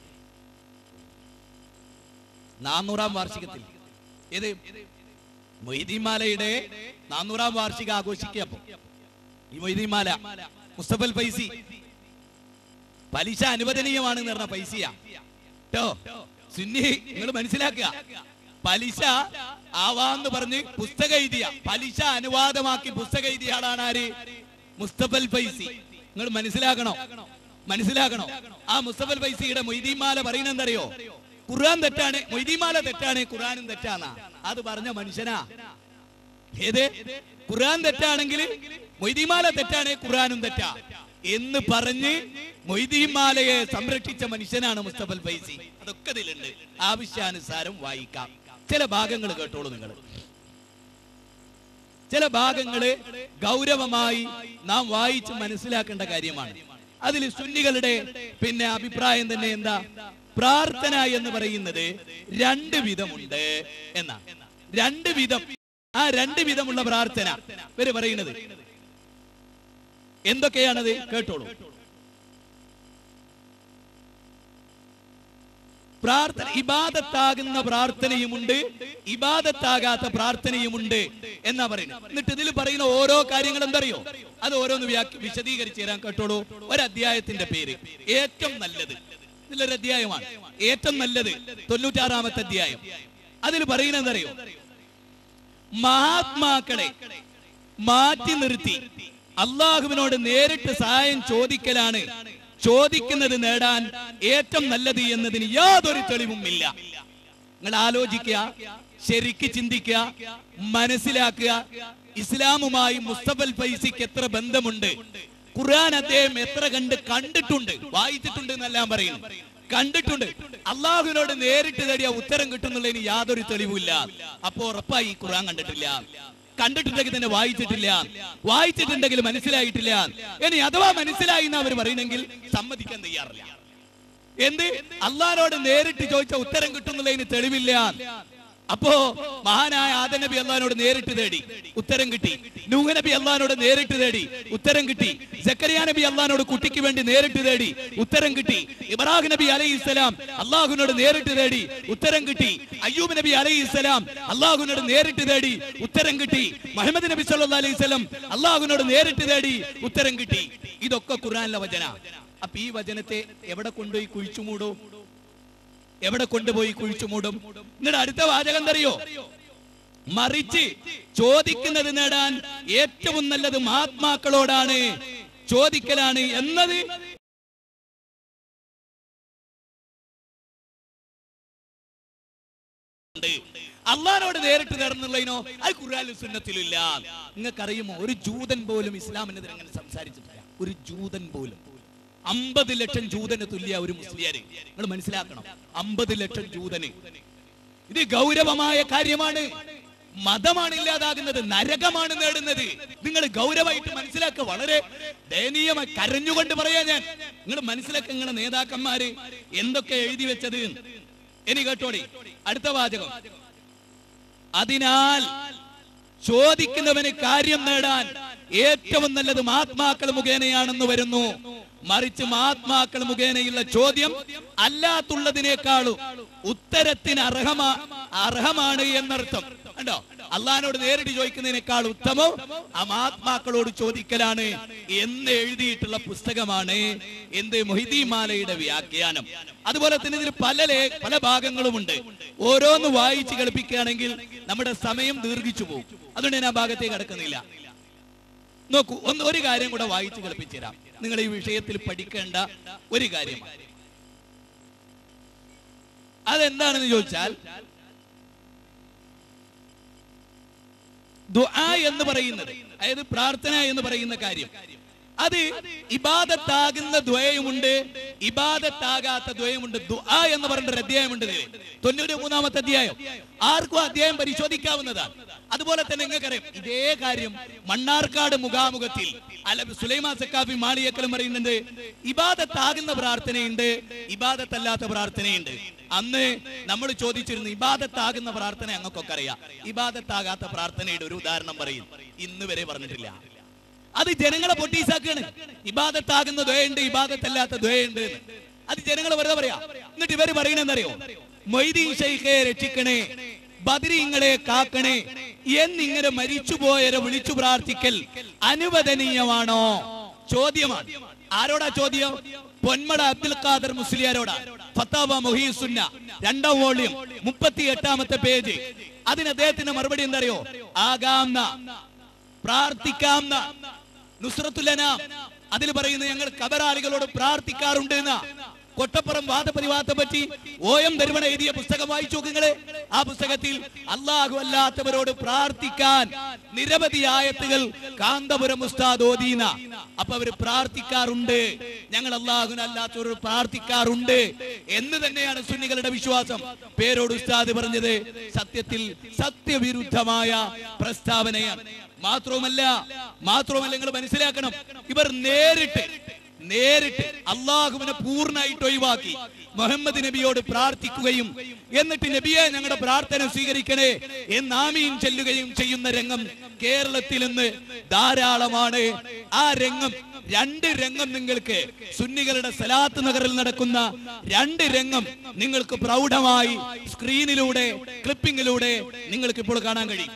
നാനൂറാം വാർഷികത്തിൽ ഏത് മൊയ്തീൻ മാലയുടെ നാനൂറാം വാർഷിക ആഘോഷിക്കുക അപ്പൊ ഈ മൊയ്തീൻ മാല മുസ്തഫൽ പൈസി പലിശ അനുവദനീയമാണെന്ന് പറഞ്ഞ പൈസയാ കേട്ടോ സുന്നി നിങ്ങൾ മനസ്സിലാക്കുക പലിശ ആവാന്ന് പറഞ്ഞ് പുസ്തകം എഴുതിയ പലിശ അനുവാദമാക്കി പുസ്തകം എഴുതിയ ആളാണ് ആര് മുസ്തഫൽ പൈസി നിങ്ങൾ മനസ്സിലാക്കണോ മനസ്സിലാക്കണോ ആ മുസ്തഫൽ പൈസിയുടെ മൊയ്തീമാല പറയുന്നത് എന്തറിയോ ഖുർആൻ തെറ്റാണ് മൊയ്തീമാല തെറ്റാണ് ഖുർആനും തെറ്റാന്നാ അത് പറഞ്ഞ മനുഷ്യനാ ഏത് ഖുർആൻ തെറ്റാണെങ്കിൽ മൊയ്തീമാല തെറ്റാണ് ഖുർആനും തെറ്റാ എന്ന് പറഞ്ഞ് മൊയ്തീമാലയെ സംരക്ഷിച്ച മനുഷ്യനാണ് മുസ്തഫൽ ഫൈസി അതൊക്കെ ഇതിലുണ്ട് ആവശ്യാനുസാരം വായിക്കാം ചില ഭാഗങ്ങൾ കേട്ടോളൂ നിങ്ങൾ ചില ഭാഗങ്ങള് ഗൗരവമായി നാം വായിച്ച് മനസ്സിലാക്കേണ്ട കാര്യമാണ് അതിൽ സുന്നികളുടെ പിന്നെ അഭിപ്രായം തന്നെ എന്താ പ്രാർത്ഥന എന്ന് പറയുന്നത് രണ്ട് വിധമുണ്ട് എന്നാ രണ്ട് വിധം ആ രണ്ട് വിധമുള്ള പ്രാർത്ഥന ഇവര് പറയുന്നത് എന്തൊക്കെയാണത് കേട്ടോളൂ പ്രാർത്ഥന ഇബാദത്താകുന്ന പ്രാർത്ഥനയുമുണ്ട് ഇബാദത്താകാത്ത പ്രാർത്ഥനയുമുണ്ട് എന്നാ പറയുന്നത് എന്നിട്ട് ഇതിൽ പറയുന്ന ഓരോ കാര്യങ്ങൾ എന്തറിയോ അത് ഓരോന്ന് വ്യാഖ്യ- വിശദീകരിച്ച് തരാൻ കേട്ടോളൂ ഒരു അധ്യായത്തിന്റെ പേര് ഏറ്റവും നല്ലത് ഇതിലൊരു അധ്യായമാണ് ഏറ്റവും നല്ലത് തൊണ്ണൂറ്റാറാമത്തെ അധ്യായം അതിൽ പറയുന്നത് എന്തറിയോ മഹാത്മാക്കളെ മാറ്റി നിർത്തി അള്ളാഹുവിനോട് നേരിട്ട് സഹായം ചോദിക്കലാണ് ചോദിക്കുന്നത് നേടാൻ ഏറ്റവും നല്ലത് എന്നതിന് യാതൊരു തെളിവുമില്ല നിങ്ങൾ ആലോചിക്കുക ശരിക്ക് ചിന്തിക്കുക മനസ്സിലാക്കുക ഇസ്ലാമുമായി മുസ്തഫൽ ഫൈസിക്ക് എത്ര ബന്ധമുണ്ട് ഖുർആൻ അദ്ദേഹം എത്ര കണ്ട് കണ്ടിട്ടുണ്ട് വായിച്ചിട്ടുണ്ട് എന്നെല്ലാം പറയുന്നു കണ്ടിട്ടുണ്ട് അള്ളാഹുവിനോട് നേരിട്ട് തേടിയ ഉത്തരം കിട്ടുന്നുള്ളതിന് യാതൊരു തെളിവുമില്ല അപ്പോ ഉറപ്പായി ഈ ഖുർആൻ കണ്ടിട്ടില്ല കണ്ടിട്ടുണ്ടെങ്കിൽ തന്നെ വായിച്ചിട്ടില്ല വായിച്ചിട്ടുണ്ടെങ്കിൽ മനസ്സിലായിട്ടില്ല ഇനി അഥവാ മനസ്സിലായി എന്ന് അവർ പറയുന്നെങ്കിൽ സമ്മതിക്കാൻ തയ്യാറില്ല എന്ത് അള്ളഹാനോട് നേരിട്ട് ചോദിച്ച ഉത്തരം കിട്ടുന്നുള്ളതിന് തെളിവില്ല അപ്പോ മഹാനായ ആദം നബി അള്ളഹാനോട് നേരിട്ട് തേടി ഉത്തരം കിട്ടി നൂഹ് നബി അള്ളഹാനോട് നേരിട്ട് തേടി ഉത്തരം കിട്ടി സക്കരിയ നബി അള്ളഹാനോട് കുട്ടിക്ക് വേണ്ടി നേരിട്ട് തേടി ഉത്തരം കിട്ടി ഇബ്രാഹിം നബി അലൈഹി ഇസ്ലാം അള്ളാഹുവിനോട് നേരിട്ട് തേടി ഉത്തരം കിട്ടി അയ്യൂബ് നബി അലൈഹി ഇസ്ലാം അള്ളാഹുവിനോട് നേരിട്ട് തേടി ഉത്തരം കിട്ടി മുഹമ്മദ് നബി സല്ലല്ലാഹു അലൈഹി വസല്ലം അള്ളാഹുവിനോട് നേരിട്ട് തേടി ഉത്തരം കിട്ടി ഇതൊക്കെ ഖുർആനിലെ വചന അപ്പൊ ഈ വചനത്തെ എവിടെ കൊണ്ടുപോയി കുഴിച്ചു മൂടും എവിടെ കൊണ്ടുപോയി കുഴിച്ചു മൂടും എന്നിട്ട് അടുത്ത വാചകം എന്തറിയോ മറിച്ച് ചോദിക്കുന്നത് നേടാൻ ഏറ്റവും നല്ലത് മഹാത്മാക്കളോടാണ് ചോദിക്കലാണ് എന്നത് അള്ളഹാനോട് നേരിട്ട് നേർന്നുള്ളതിനോ അത് ഖുർആാനും സുന്നത്തിലില്ല നിങ്ങൾക്കറിയുമോ ഒരു ജൂതൻ പോലും ഇസ്ലാമിനെതിരെ അങ്ങനെ സംസാരിച്ചിട്ടില്ല ഒരു ജൂതൻ പോലും അമ്പത് ലക്ഷം ജൂതന് തുല്യ ഒരു മുസ്ലിയാര് നിങ്ങൾ മനസ്സിലാക്കണം അമ്പത് ലക്ഷം ജൂതന് ഇത് ഗൗരവമായ കാര്യമാണ് മതമാണ് ഇല്ലാതാകുന്നത് നരകമാണ് നേടുന്നത് നിങ്ങൾ ഗൗരവമായിട്ട് മനസ്സിലാക്കുക വളരെ ദയനീയമായി കരഞ്ഞുകൊണ്ട് പറയാ ഞാൻ നിങ്ങൾ മനസ്സിലാക്കുക നിങ്ങളുടെ നേതാക്കന്മാര് എന്തൊക്കെ എഴുതി വെച്ചത് ഇനി കേട്ടോടി അടുത്ത വാചകം അതിനാൽ ചോദിക്കുന്നവന് കാര്യം നേടാൻ ഏറ്റവും നല്ലത് മഹാത്മാക്കൾ മുഖേനയാണെന്ന് വരുന്നു മറിച്ച് മഹാത്മാക്കൾ മുഖേനയുള്ള ചോദ്യം അല്ലാത്തുള്ളതിനേക്കാളും ഉത്തരത്തിന് അർഹമാ അർഹമാണ് എന്നർത്ഥം കണ്ടോ അള്ളഹാനോട് നേരിട്ട് ചോദിക്കുന്നതിനേക്കാൾ ഉത്തമം ആ മഹാത്മാക്കളോട് ചോദിക്കലാണ് എന്ന് എഴുതിയിട്ടുള്ള പുസ്തകമാണ് എന്ത് മൊഹിദീമാലയുടെ വ്യാഖ്യാനം അതുപോലെ തന്നെ ഇതിൽ പല ലേ- പല ഭാഗങ്ങളുമുണ്ട് ഓരോന്ന് വായിച്ച് കളിപ്പിക്കുകയാണെങ്കിൽ നമ്മുടെ സമയം ദീർഘിച്ചു പോകും അതുകൊണ്ട് ഞാൻ ആ ഭാഗത്തേക്ക് കടക്കുന്നില്ല നോക്കൂ ഒന്ന് ഒരു കാര്യം കൂടെ വായിച്ച് കളിപ്പിച്ചു തരാം നിങ്ങൾ ഈ വിഷയത്തിൽ പഠിക്കേണ്ട ഒരു കാര്യമാണ് അതെന്താണെന്ന് ചോദിച്ചാൽ ദുആ എന്ന് പറയുന്നത് അതായത് പ്രാർത്ഥന എന്ന് പറയുന്ന കാര്യം അത് ഇബാദത്താകുന്ന ദ്വയമുണ്ട് ഇബാദത്താകാത്ത ദ്വയമുണ്ട് ദുആ എന്ന് പറഞ്ഞ ഒരു അധ്യായമുണ്ട് ഇതില്. തൊണ്ണൂറ്റി മൂന്നാമത്തെ അധ്യായം ആർക്കും അധ്യായം പരിശോധിക്കാവുന്നതാണ് അതുപോലെ തന്നെ നിങ്ങൾക്കറിയാം ഇതേ കാര്യം മണ്ണാർക്കാട് മുഖാമുഖത്തിൽ അല്ല സുലൈമാൻ സക്കാഫി മാളിയക്കലും പറയുന്നുണ്ട് ഇബാദത്താകുന്ന പ്രാർത്ഥനയുണ്ട് ഇബാദത്തല്ലാത്ത പ്രാർത്ഥനയുണ്ട് അന്ന് നമ്മൾ ചോദിച്ചിരുന്നു ഇബാദത്താകുന്ന പ്രാർത്ഥന ഞങ്ങൾക്കൊക്കെ അറിയാം ഇബാദത്താകാത്ത പ്രാർത്ഥനയുടെ ഒരു ഉദാഹരണം പറയും ഇന്ന് വരെ പറഞ്ഞിട്ടില്ല അത് ജനങ്ങളെ പൊട്ടീസാക്കാണ് ഇബാദത്താകുന്ന ദ്വയുണ്ട് ഇബാദത്തല്ലാത്ത ദ്വയുണ്ട് എന്ന്. അത് ജനങ്ങൾ വെറുതെ പറയാ എന്നിട്ട് ഇവര് പറയണെന്നറിയോ മൊയ്തീൻ ഷെയ്ഖെ രക്ഷിക്കണേ ബദരീങ്ങളെ കാക്കണേ എന്നിങ്ങനെ മരിച്ചുപോയവരെ വിളിച്ചു പ്രാർത്ഥിക്കൽ അനുവദനീയമാണോ ചോദ്യമാണ് ആരോടാ ചോദ്യം പൊന്മട അബ്ദുൽ ഖാദർ മുസ്ലിയാരോടാ ഫത്താവ മൊഹീസുന്ന രണ്ടാം വോള്യം മുപ്പത്തി എട്ടാമത്തെ പേജ് അതിന് അദ്ദേഹത്തിന്റെ മറുപടി എന്തറിയോ ആകാംന പ്രാർത്ഥിക്കാംന നുസ്രത്തുലന അതിൽ പറയുന്നത് ഞങ്ങൾ കബറാളികളോട് പ്രാർത്ഥിക്കാറുണ്ട് എന്ന കൊട്ടപ്പുറം വാദപരിവാദത്തെ പറ്റി ഓ എം ധരുമണ എഴുതിയ പുസ്തകം വായിച്ചു നോക്കുങ്ങളെ ആ പുസ്തകത്തിൽ അള്ളാഹു അല്ലാത്തവരോട് പ്രാർത്ഥിക്കാൻ നിരവധി ആയത്തുകൾ കാന്തപുരം ഉസ്താദ് ഓദീന അപ്പൊ അവര് പ്രാർത്ഥിക്കാറുണ്ട് ഞങ്ങൾ അള്ളാഹുന അല്ലാത്തവരോട് പ്രാർത്ഥിക്കാറുണ്ട് എന്ന് തന്നെയാണ് സുന്നികളുടെ വിശ്വാസം പേരോട് ഉസ്താദ് പറഞ്ഞത് സത്യത്തിൽ സത്യവിരുദ്ധമായ പ്രസ്താവനയാണ് മാത്രവുമല്ല മാത്രവുമല്ല നിങ്ങൾ മനസ്സിലാക്കണം ഇവർ നേരിട്ട് നേരിട്ട് അള്ളാഹുവിനെ പൂർണ്ണമായിട്ട് ഒഴിവാക്കി മുഹമ്മദ് നബിയോട് പ്രാർത്ഥിക്കുകയും എന്നിട്ട് നബിയെ ഞങ്ങളുടെ പ്രാർത്ഥന സ്വീകരിക്കണേ എന്ന് ആമീൻ ചെല്ലുകയും ചെയ്യുന്ന രംഗം കേരളത്തിൽ ഇന്ന് ധാരാളമാണ് ആ രംഗം രണ്ട് രംഗം നിങ്ങൾക്ക് സുന്നികളുടെ സലാത്ത് നഗറിൽ നടക്കുന്ന രണ്ട് രംഗം നിങ്ങൾക്ക് പ്രൗഢമായി സ്ക്രീനിലൂടെ ക്ലിപ്പിങ്ങിലൂടെ നിങ്ങൾക്ക് ഇപ്പോൾ കാണാൻ കഴിയും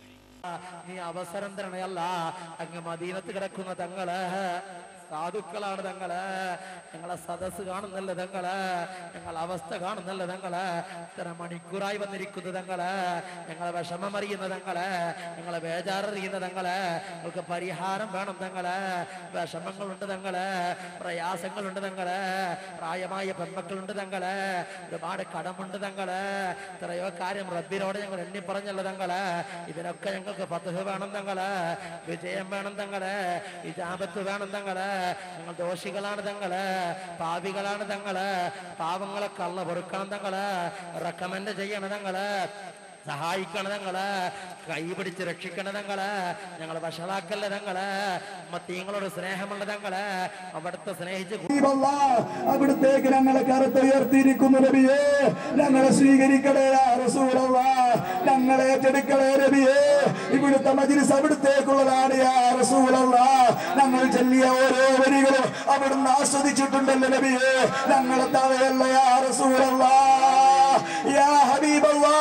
നീ അവസരം തരണയല്ല അങ്ങ് മദീനത്ത് കിടക്കുന്ന തങ്ങള് സാധുക്കളാണ് തങ്ങള് ഞങ്ങളെ സദസ് കാണുന്നല്ല തങ്ങള് ഞങ്ങളെ അവസ്ഥ കാണുന്നല്ല തങ്ങള് ഇത്ര മണിക്കൂറായി വന്നിരിക്കുന്ന തങ്ങള് ഞങ്ങളെ വിഷമം അറിയുന്ന തങ്ങള് ഞങ്ങളെ ബേജാററിയുന്ന തങ്ങള് ഞങ്ങൾക്ക് പരിഹാരം വേണം തങ്ങള് വിഷമങ്ങളുണ്ട് തങ്ങള് പ്രയാസങ്ങളുണ്ട് തങ്ങള് പ്രായമായ പെൺമക്കളുണ്ട് തങ്ങള് ഒരുപാട് കടമുണ്ട് തങ്ങള് എത്രയോ കാര്യം റബ്ബിനോട് ഞങ്ങൾ എണ്ണി പറഞ്ഞല്ലോ തങ്ങള് ഇതിനൊക്കെ ഞങ്ങൾക്ക് പദ്ധതി വേണം തങ്ങള് വിജയം വേണം തങ്ങള് ഇജാബത്ത് വേണം തങ്ങള് ഞങ്ങൾ ദോഷികളാണ് തങ്ങള് പാപികളാണ് തങ്ങള് പാവങ്ങളെ കള്ള പൊറുക്കണം തങ്ങള് റെക്കമെൻഡ് ചെയ്യണം തങ്ങള് സഹായിക്കണം തങ്ങള് കൈ പിടിച്ച് രക്ഷിക്കണം തങ്ങള് ഞങ്ങൾ വഷളാക്കല്ല തങ്ങള് മത്തീങ്ങളോട് സ്നേഹമുള്ള തങ്ങള് അവിടുത്തെ സ്നേഹിച്ച് ദൈവമല്ല, അവിടുത്തേക്ക് ഞങ്ങളെ കറുത്ത് ഉയർത്തിയിരിക്കുന്നു നബിയേ ഞങ്ങളെ സ്വീകരിക്കണേ യാ റസൂലല്ലാ. ഞങ്ങളെ ഏറ്റെടുക്കണേ നബിയേ ഇവിടുത്തെ മജിലിസ് അവിടുത്തേക്കുള്ളതാണ് യാ റസൂലല്ലാ. ഞങ്ങൾ ചൊല്ലിയ ഓരോ വരികളും അവിടുന്ന് ആസ്വദിച്ചിട്ടുണ്ടല്ലോ നബിയേ ഞങ്ങളെ തവയല്ല യാ റസൂലല്ലാ. യാ ഹബീബല്ലാ.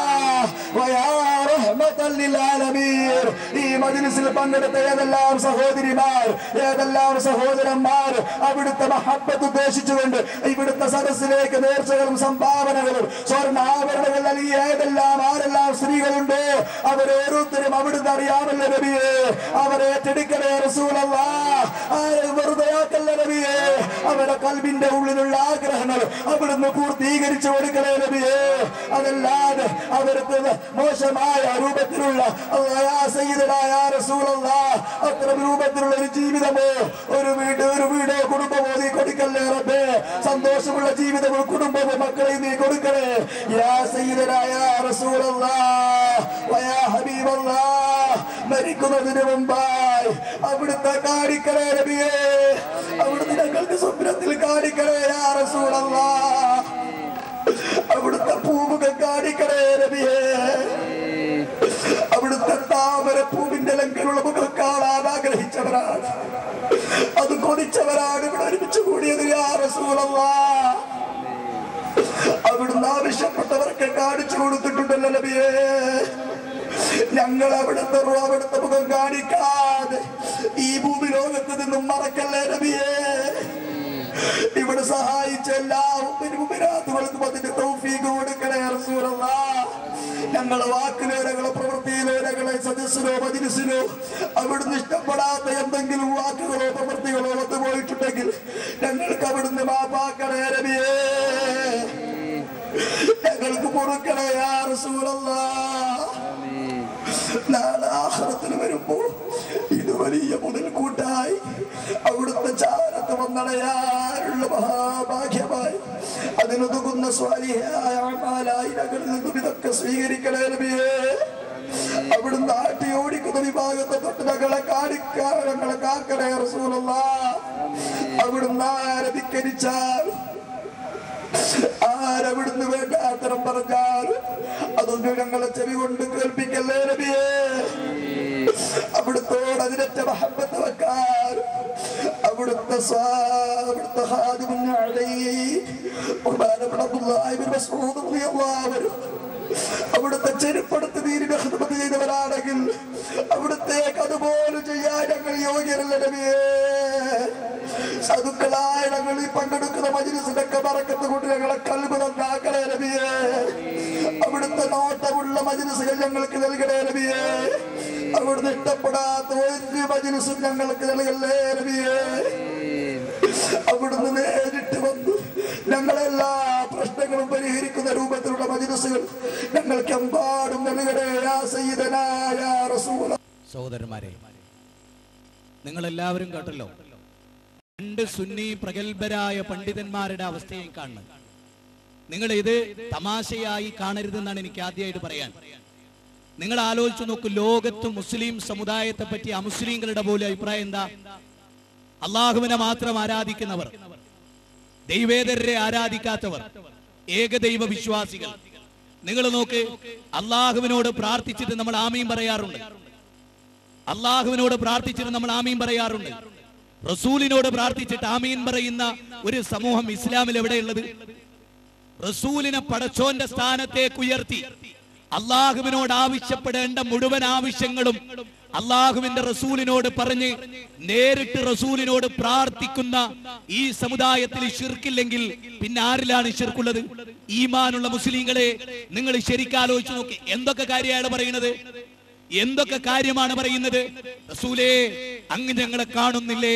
വയാ റഹ്മത്തൽ ലിൽആലമീൻ. ഈ മജ്ലിസിൽ പങ്കെടുത്ത ഏതെല്ലാം സഹോദരിമാർ ഏതെല്ലാം സഹോദരന്മാർ അവിടുത്തെ മഹബത്ത് ഉദ്ദേശിച്ചുകൊണ്ട് ഇവിടുത്തെ സദസ്സിലേക്ക് നേർച്ചകളും സംഭാവനകളും സ്വർണ്ണാഭരണങ്ങൾ നൽകിയ ഏതെല്ലാം ആരെല്ലാം സ്ത്രീകളുണ്ടോ അവരോരോരുത്തരും അവിടുന്ന് അറിയാമല്ലോ നബിയെ അവരെ ഏറ്റെടുക്കണേ റസൂലല്ലാ ആരെ വെറുതെ ആക്കല്ല നബിയെ അവരുടെ കൽവിന്റെ ഉള്ളിലുള്ള ആഗ്രഹങ്ങൾ അവിടുന്ന് പൂർത്തീകരിച്ചു കൊടുക്കണേ നബിയെ അതല്ലാതെ അവർക്ക് മോശമായ രൂപത്തിലുള്ള രൂപത്തിലുള്ള അല്ലാ സയ്യിദനായ റസൂലല്ലാ അത്തരം രൂപത്തിലുള്ള ഒരു ജീവിതമോ ഒരു വീട് ഒരു വീടോ കുടുംബമോ നീ കൊടുക്കല്ലേ റബ്ബേ സന്തോഷമുള്ള ജീവിതമോ കുടുംബമോ മക്കളെ നീ കൊടുക്കണേ യാ സയ്യിദനായ റസൂലല്ലാ വയാ ഹബീബല്ലാ മരിക്കുന്നതിന് മുമ്പായി അവിടുത്തെ കാണിക്കണേ നബിയേ അവിടുന്ന് ഞങ്ങൾക്ക് സ്വപ്നത്തിൽ കാണിക്കണേ യാ റസൂലല്ലാ അവിടുത്തെ പൂമുഖം കാണിക്കണേ നബിയേ അവിടുത്തെ താമര പൂവിന്റെ ലങ്കലുള്ള മുഖം കാണാൻ ആഗ്രഹിച്ചവരാണ് അത് കൊതിച്ചവരാണ് ഇവിടെ ഒരുമിച്ച് കൂടിയത് യാ റസൂലല്ലാ അവിടുന്ന് ആവശ്യപ്പെട്ടവർക്ക് കാണിച്ചു കൊടുത്തിട്ടുണ്ടല്ലോ നബിയേ ഞങ്ങൾ അവിടുത്തെ റൂ അവിടുത്തെ മുഖം കാണിക്കാതെ ഈ ഭൂമി ലോകത്ത് നിന്നും മറക്കല്ലേ നബിയേ ഇവിടെ സഹായിച്ച എല്ലാ ഉമ്മിനുമിരാത്തുകൾക്കും അതിന്റെ തൗഫീഖ് കൊടുക്കണേ റസൂലല്ലാ ഞങ്ങളെ വാക്കിലോ ഞങ്ങളെ പ്രവൃത്തിയിലോ ഞങ്ങളെ സദസ്സിലോ മജിലിസിലോ അവിടുന്ന് ഇഷ്ടപ്പെടാത്ത എന്തെങ്കിലും വാക്കുകളോ പ്രവൃത്തികളോ വന്നു പോയിട്ടുണ്ടെങ്കിൽ ഞങ്ങൾക്ക് അവിടുന്ന് മാപ്പാക്കണേ നബിയേ ഞങ്ങൾക്ക് കൊടുക്കണേ യാ റസൂലല്ലാ നാളെ ആഹ്റത്തിന് വരുമ്പോൾ ഇത് വലിയ മുതൽക്കൂട്ടായി അവിടുത്തെ ചാരത്ത് വന്നടയാനുള്ള മഹാഭാഗ്യമായി അതിനൊതുങ്ങുന്ന സ്വാലിഹായ അമാലായി ഞങ്ങളിൽ നിന്നും ഇതൊക്കെ സ്വീകരിക്കണേ നബിയേ അവിടുന്ന് ആട്ടി ഓടിക്കുന്ന വിഭാഗത്തെ തൊട്ട് ഞങ്ങളെ കാണിക്കാ ഞങ്ങളെ കാക്കണേ റസൂലല്ല അവിടുന്ന് ആരധിക്കരിച്ചാൽ ആരവിടുന്ന് വേണ്ടാത്തരം പറഞ്ഞാൽ അതൊന്നും ഞങ്ങളെ ചെവി കൊണ്ട് കേൾപ്പിക്കല്ലേ നബിയേ അവിടുത്തോട് അതിനറ്റ മഹബത്ത് വെക്കാൻ അവിടുത്തെ സ്വാ- അവിടുത്തെ ഹാദിമുൻ അലൈഹി ബഹുമാനപ്പെട്ട അബ്ദുല്ലാഹി ഇബ്നു മസ്ഊദ് റളിയല്ലാഹു അൻഹു അവിടുത്തെ ചെരുപ്പെടുത്ത് നീരിന്റെ ഹിദ്മത്ത് ചെയ്തവരാണെങ്കിൽ അവിടുത്തേക്ക് അതുപോലെ ചെയ്യാൻ ഞങ്ങൾ യോഗ്യരല്ല നബിയേ സാധുക്കളായ ഞങ്ങൾ ഈ പങ്കെടുക്കുന്ന മജിലിസിനൊക്കെ മറക്കത്ത് കൊണ്ട് ഞങ്ങളെ കൽബ് നന്നാക്കണേ നബിയേ അവിടുത്തെ നോട്ടമുള്ള മജിലിസുകൾ ഞങ്ങൾക്ക് നൽകണേ നബിയേ അവിടുന്ന് ഇഷ്ടപ്പെടാത്ത ഒരു മജിലിസും ഞങ്ങൾക്ക് നൽകല്ലേ നബിയേ അവിടുന്ന് നേരിട്ട് വന്നു ഞങ്ങളെല്ലാ പ്രശ്നങ്ങളും പരിഹരിക്കുന്ന രൂപത്തിലുള്ള മജിലിസുകൾ ഞങ്ങൾക്ക് എമ്പാടും നൽകണേ യാ സയ്യിദനായ റസൂല സഹോദരന്മാരെ നിങ്ങൾ എല്ലാവരും കേട്ടല്ലോ രണ്ട് സുന്നി പ്രഗത്ഭരായ പണ്ഡിതന്മാരുടെ അവസ്ഥയും കാണണം നിങ്ങൾ ഇത് തമാശയായി കാണരുതെന്നാണ് എനിക്ക് ആദ്യമായിട്ട് പറയാൻ നിങ്ങൾ ആലോചിച്ചു നോക്കൂ ലോകത്ത് മുസ്ലിം സമുദായത്തെ പറ്റി അമുസ്ലിങ്ങളുടെ പോലും അഭിപ്രായം എന്താ അള്ളാഹുവിനെ മാത്രം ആരാധിക്കുന്നവർ ദൈവേതരെ ആരാധിക്കാത്തവർ ഏകദൈവ വിശ്വാസികൾ നിങ്ങൾ നോക്ക് അള്ളാഹുവിനോട് പ്രാർത്ഥിച്ചിട്ട് നമ്മൾ ആമീൻ പറയാറുണ്ട് അള്ളാഹുവിനോട് പ്രാർത്ഥിച്ചിട്ട് നമ്മൾ ആമീൻ പറയാറുണ്ട് റസൂലിനോട് പ്രാർത്ഥിച്ചിട്ട് ആമീൻ പറയുന്ന ഒരു സമൂഹം ഇസ്ലാമിൽ എവിടെയുള്ളത് റസൂലിനെ പടച്ചോന്റെ സ്ഥാനത്തേക്ക് ഉയർത്തി അള്ളാഹുവിനോട് ആവശ്യപ്പെടേണ്ട മുഴുവൻ ആവശ്യങ്ങളും അള്ളാഹുവിന്റെ റസൂലിനോട് പറഞ്ഞ് നേരിട്ട് റസൂലിനോട് പ്രാർത്ഥിക്കുന്ന ഈ സമുദായത്തിൽ ഷിർക്കില്ലെങ്കിൽ പിന്നെ ആരിലാണ് ഷിർക്കുള്ളത് ഈമാനുള്ള മുസ്ലിങ്ങളെ നിങ്ങൾ ശരിക്കാലോചിച്ച് നോക്കി എന്തൊക്കെ കാര്യമാണ് പറയുന്നത് എന്തൊക്കെ കാര്യമാണ് പറയുന്നത് റസൂലേ അങ്ങ് ഞങ്ങളെ കാണുന്നില്ലേ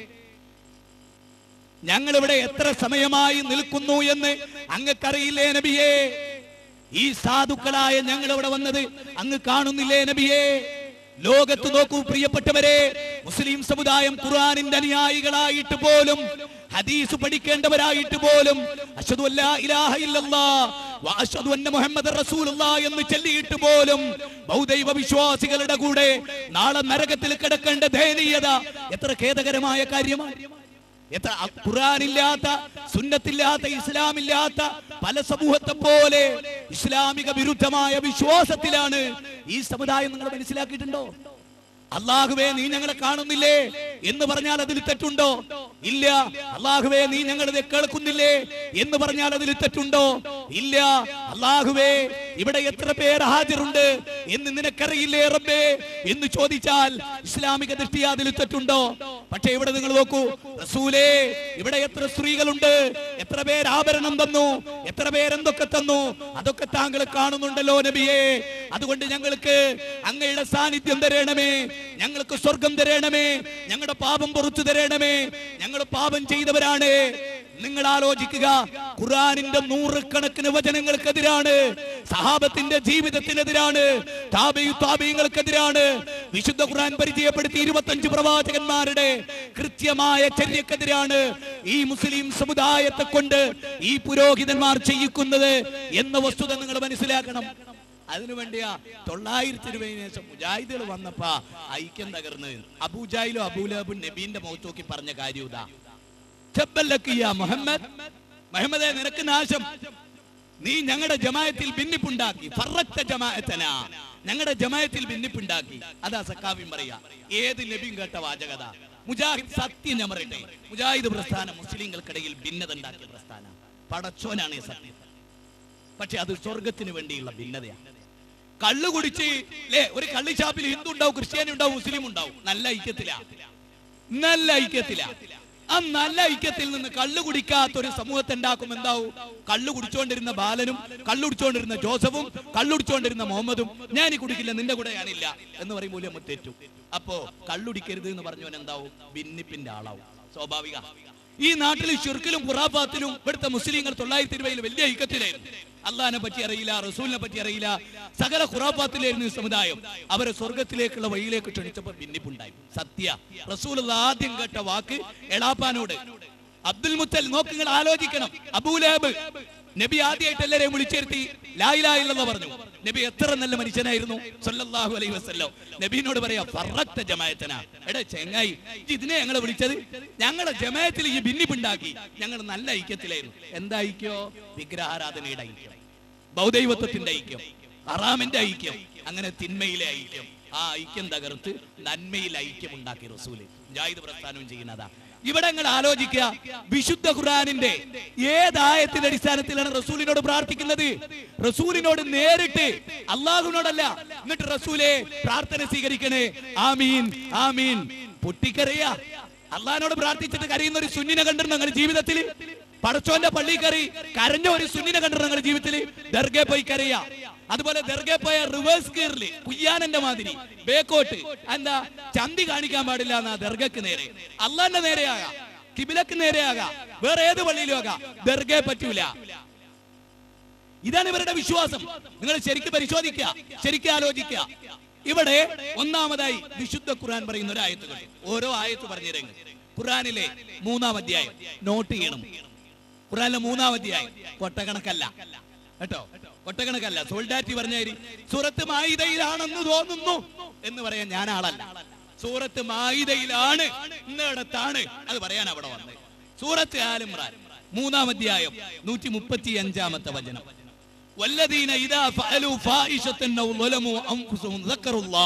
ഞങ്ങൾ ഇവിടെ എത്ര സമയമായി നിൽക്കുന്നു എന്ന് അങ്ങക്കറിയില്ലേ നബിയേ ഈ സാധുക്കളായ ഞങ്ങൾ ഇവിടെ വന്നത് അങ്ങ് കാണുന്നില്ലേ നബിയേ ലോകത്ത് നോക്കൂ പ്രിയപ്പെട്ടവരെ മുസ്ലിം സമുദായം ഖുർആനിന്റെ അനുയായികളായിട്ട് പോലും ഹദീസ് പഠിക്കേണ്ടവരായിട്ട് പോലും അഷ്ഹദു അല്ലാ ഇലാഹ ഇല്ലല്ലാ വ അഷ്ഹദു അന്ന മുഹമ്മദ് റസൂലുള്ളാ എന്ന് ചൊല്ലിയിട്ട് പോലും ബൗദ്ധൈവ വിശ്വാസികളുടെ കൂടെ നാളെ നരകത്തിൽ കിടക്കേണ്ട ദയനീയത എത്ര ഖേദകരമായ കാര്യമാണ് എത്ര അ- ഖുർആനില്ലാത്ത സുന്നത്തില്ലാത്ത ഇസ്ലാമില്ലാത്ത പല സമൂഹത്തെ പോലെ ഇസ്ലാമിക വിരുദ്ധമായ വിശ്വാസത്തിലാണ് ഈ സമുദായം നിങ്ങൾ മനസ്സിലാക്കിയിട്ടുണ്ടോ അള്ളാഹുവേ നീ ഞങ്ങളെ കാണുന്നില്ലേ എന്ന് പറഞ്ഞാൽ അതിൽ തെറ്റുണ്ടോ ഇല്ല അള്ളാഹുവേ നീ ഞങ്ങളത് കേൾക്കുന്നില്ലേ എന്ന് പറഞ്ഞാൽ അതിൽ തെറ്റുണ്ടോ ഇല്ല അള്ളാഹുവേ ഇവിടെ എത്ര പേർ ഹാജരുണ്ട് എന്ന് നിനക്കറിയില്ലേ റബ്ബേ എന്ന് ചോദിച്ചാൽ ഇസ്ലാമിക ദൃഷ്ടിയ അതിൽ തെറ്റുണ്ടോ പക്ഷേ ഇവിടെ നിങ്ങൾ നോക്കൂ റസൂലേ ഇവിടെ എത്ര സ്ത്രീകളുണ്ട് എത്ര പേർ ആഭരണം തന്നു എത്ര പേരെന്തൊക്കെ തന്നു അതൊക്കെ താങ്കൾ കാണുന്നുണ്ടല്ലോ നബിയേ അതുകൊണ്ട് ഞങ്ങൾക്ക് അങ്ങയുടെ സാന്നിധ്യം തരണമേ ഞങ്ങൾക്ക് സ്വർഗം തരണമേ ഞങ്ങളുടെ പാപം പുറത്തു തരണമേ ഞങ്ങൾ പാപം ചെയ്തവരാണ് നിങ്ങൾ ആലോചിക്കുക ഖുറാനിന്റെ നൂറുകണക്കിന് വചനങ്ങൾക്കെതിരാണ് സഹാബത്തിന്റെ ജീവിതത്തിനെതിരാണ് താബിയു താബിയങ്ങൾക്കെതിരാണ് വിശുദ്ധ ഖുർആൻ പരിചയപ്പെടുത്തി ഇരുപത്തഞ്ച് പ്രവാചകന്മാരുടെ കൃത്യമായ ചര്യക്കെതിരാണ് ഈ മുസ്ലിം സമുദായത്തെ കൊണ്ട് ഈ പുരോഹിതന്മാർ ചെയ്യിക്കുന്നത് എന്ന വസ്തുത നിങ്ങൾ മനസ്സിലാക്കണം അതിനു വേണ്ടിയാ തൊള്ളായിരത്തി രൂപയ്ക്ക് ശേഷം മുജാഹിദുകൾ വന്നപ്പോ ഐക്യം തകർന്ന് അബൂജായിലും അബൂലഹബും നബീന്റെ മുഖത്ത് നോക്കി പറഞ്ഞ കാര്യം ഇതാ "തബ്ബല്ലക്ക് യാ മുഹമ്മദ് മുഹമ്മദേ നിനക്ക് നാശം നീ ഞങ്ങളുടെ ജമായത്തിൽ ഭിന്നിപ്പുണ്ടാക്കി ഫറക്ത ജമാഅത്തന ഞങ്ങളുടെ ജമായത്തിൽ ഭിന്നിപ്പുണ്ടാക്കി അതാ സക്കാവിയും പറയാ ഏത് നബിയും കേട്ട വാചകത മുജാഹിദ് സത്യം ഞാൻ പറയട്ടെ മുജാഹിദ് പ്രസ്ഥാനം മുസ്ലിങ്ങൾക്കിടയിൽ ഭിന്നത ഉണ്ടാക്കിയ പ്രസ്ഥാനം പടച്ചോനാണ് ഈ സത്യം പക്ഷെ അത് സ്വർഗത്തിന് വേണ്ടിയുള്ള ഭിന്നതയാണ് കള്ളു കുടിച്ച് ല്ലേ ഒരു കള്ളിഷാപ്പിൽ ഹിന്ദു ഉണ്ടാവും ക്രിസ്ത്യാനി ഉണ്ടാവും മുസ്ലിം ഉണ്ടാവും നല്ല ഐക്യത്തിലാ നല്ല ഐക്യത്തിലാ ആ നല്ല ഐക്യത്തിൽ നിന്ന് കള്ളു കുടിക്കാത്ത ഒരു സമൂഹത്തെ ഉണ്ടാക്കും എന്താവും കള്ളു കുടിച്ചുകൊണ്ടിരുന്ന ബാലനും കള്ളു കുടിച്ചുകൊണ്ടിരുന്ന ജോസഫും കള്ളു കുടിച്ചുകൊണ്ടിരുന്ന മുഹമ്മദും ഞാൻ ഈ കുടിക്കില്ല നിന്റെ കൂടെ ഞാനില്ല എന്ന് പറയുമ്പോൾ നമ്മൾ തെറ്റും അപ്പോ കള്ളുടിക്കരുത് എന്ന് പറഞ്ഞവൻ എന്താവും ഭിന്നിപ്പിന്റെ ആളാവും സ്വാഭാവിക ഈ നാട്ടിൽ ഷിർക്കിലും ഖുറാഫാത്തിലും ഇവിടുത്തെ മുസ്ലിങ്ങൾ തൊള്ളായിരത്തി ഇരുപതിൽ വലിയ ഐക്യത്തിലായിരുന്നു അള്ളഹാനെ പറ്റി അറിയില്ല റസൂലിനെ പറ്റി അറിയില്ല സകല ഖുറാഫാത്തിലായിരുന്നു ഈ സമുദായം അവരെ സ്വർഗത്തിലേക്കുള്ള വഴിയിലേക്ക് ക്ഷണിച്ചപ്പോൾ ഭിന്നിപ്പുണ്ടായി സത്യ റസൂൽ ആദ്യം കേട്ട വാക്ക് എളാപ്പാനോട് അബ്ദുൽ മുത്തൽ നോക്കുങ്ങൾ ആലോചിക്കണം അബൂലഹബ് നബി ആദ്യമായിട്ട് എല്ലാരെയും വിളിച്ചിരുത്തി ലായിലായില്ലെന്ന് പറഞ്ഞു നബി എത്ര നല്ല മനുഷ്യനായിരുന്നു സല്ലല്ലാഹു അലൈഹി വസല്ലം നബീനോട് പറയാ ഫറക്ത ജമായത്തന എടാ ചെങ്ങായി ഇജ്ജ് ഇതിനെ ഞങ്ങളെ വിളിച്ചത് ഞങ്ങളുടെ ജമായത്തിൽ ഈ ഭിന്നിപ്പുണ്ടാക്കി ഞങ്ങൾ നല്ല ഐക്യത്തിലായിരുന്നു എന്താ ഐക്യോ വിഗ്രഹാരാധനയുടെ ഐക്യം ബൗദ്ധൈവത്വത്തിന്റെ ഐക്യം ഹറാമിന്റെ ഐക്യം അങ്ങനെ തിന്മയിലെ ഐക്യം ആ ഐക്യം തകർത്ത് നന്മയിൽ ഐക്യം ഉണ്ടാക്കി റസൂല് ജാഹിദ് പ്രസ്ഥാനവും ചെയ്യുന്നതാ ഇവിടെ നിങ്ങൾ ആലോചിക്കുക വിശുദ്ധ ഖുറാനിന്റെ ഏതായത്തിന്റെ അടിസ്ഥാനത്തിലാണ് റസൂലിനോട് പ്രാർത്ഥിക്കുന്നത് റസൂലിനോട് നേരിട്ട് അള്ളാഹുവിനോടല്ല എന്നിട്ട് റസൂലെ പ്രാർത്ഥന സ്വീകരിക്കണേ ആമീൻ ആമീൻ പൊട്ടിക്കറിയ അള്ളഹാനോട് പ്രാർത്ഥിച്ചിട്ട് കരയുന്ന ഒരു സുന്നിനെ കണ്ടിരുന്നു നിങ്ങളുടെ ജീവിതത്തിൽ പടച്ചോന്റെ പള്ളി കയറി കരഞ്ഞ ഒരു സുന്നിനെ കണ്ടിരുന്നു നിങ്ങളുടെ ജീവിതത്തിൽ ദർഗെ പോയി കരയ അതുപോലെ ദർഗെ പോയ റിവേഴ്സ് ഗിയറിൽ കുയ്യാനന്റെ മാതിരി ബേക്കോട്ട് എന്താ ചന്തി കാണിക്കാൻ പാടില്ല എന്നാ ദർഗക്ക് നേരെ അള്ളാന്റെ നേരെയാകാം കിബിലക്ക് നേരെയാകാം വേറെ ഏത് പള്ളിയിലും ആകാം ദർഗയെ പറ്റൂല ഇതാണ് ഇവരുടെ വിശ്വാസം നിങ്ങൾ ശരിക്കും പരിശോധിക്കുക ശരിക്കും ആലോചിക്കുക ഇവിടെ ഒന്നാമതായി വിശുദ്ധ ഖുർആൻ പറയുന്ന ഒരു ആയത്ത് കണ്ടു ഓരോ ആയത്ത് പറഞ്ഞിരുന്നു ഖുർആനിലെ മൂന്നാം അധ്യായം നോട്ട് ചെയ്യണം ഖുർആനിലെ മൂന്നാം അധ്യായം കൊട്ടക്കണക്കല്ല കേട്ടോ കൊട്ടക്കണക്കല്ല സോൾഡാറ്റി പറഞ്ഞാരി സൂറത്ത് മായിതയിലാണെന്ന് തോന്നുന്നു എന്ന് പറയാൻ ഞാൻ ആളല്ല സൂറത്ത് മായിതയിലാണ് ഇന്നിടത്താണ് അത് പറയാൻ അവിടെ വന്നത് സൂറത്ത് ആലിമ്രാൻ മൂന്നാം അധ്യായം നൂറ്റി മുപ്പത്തി അഞ്ചാമത്തെ വചനം والذين إذا فعلوا فاحشة أو ظلموا أنفسهم ذكروا الله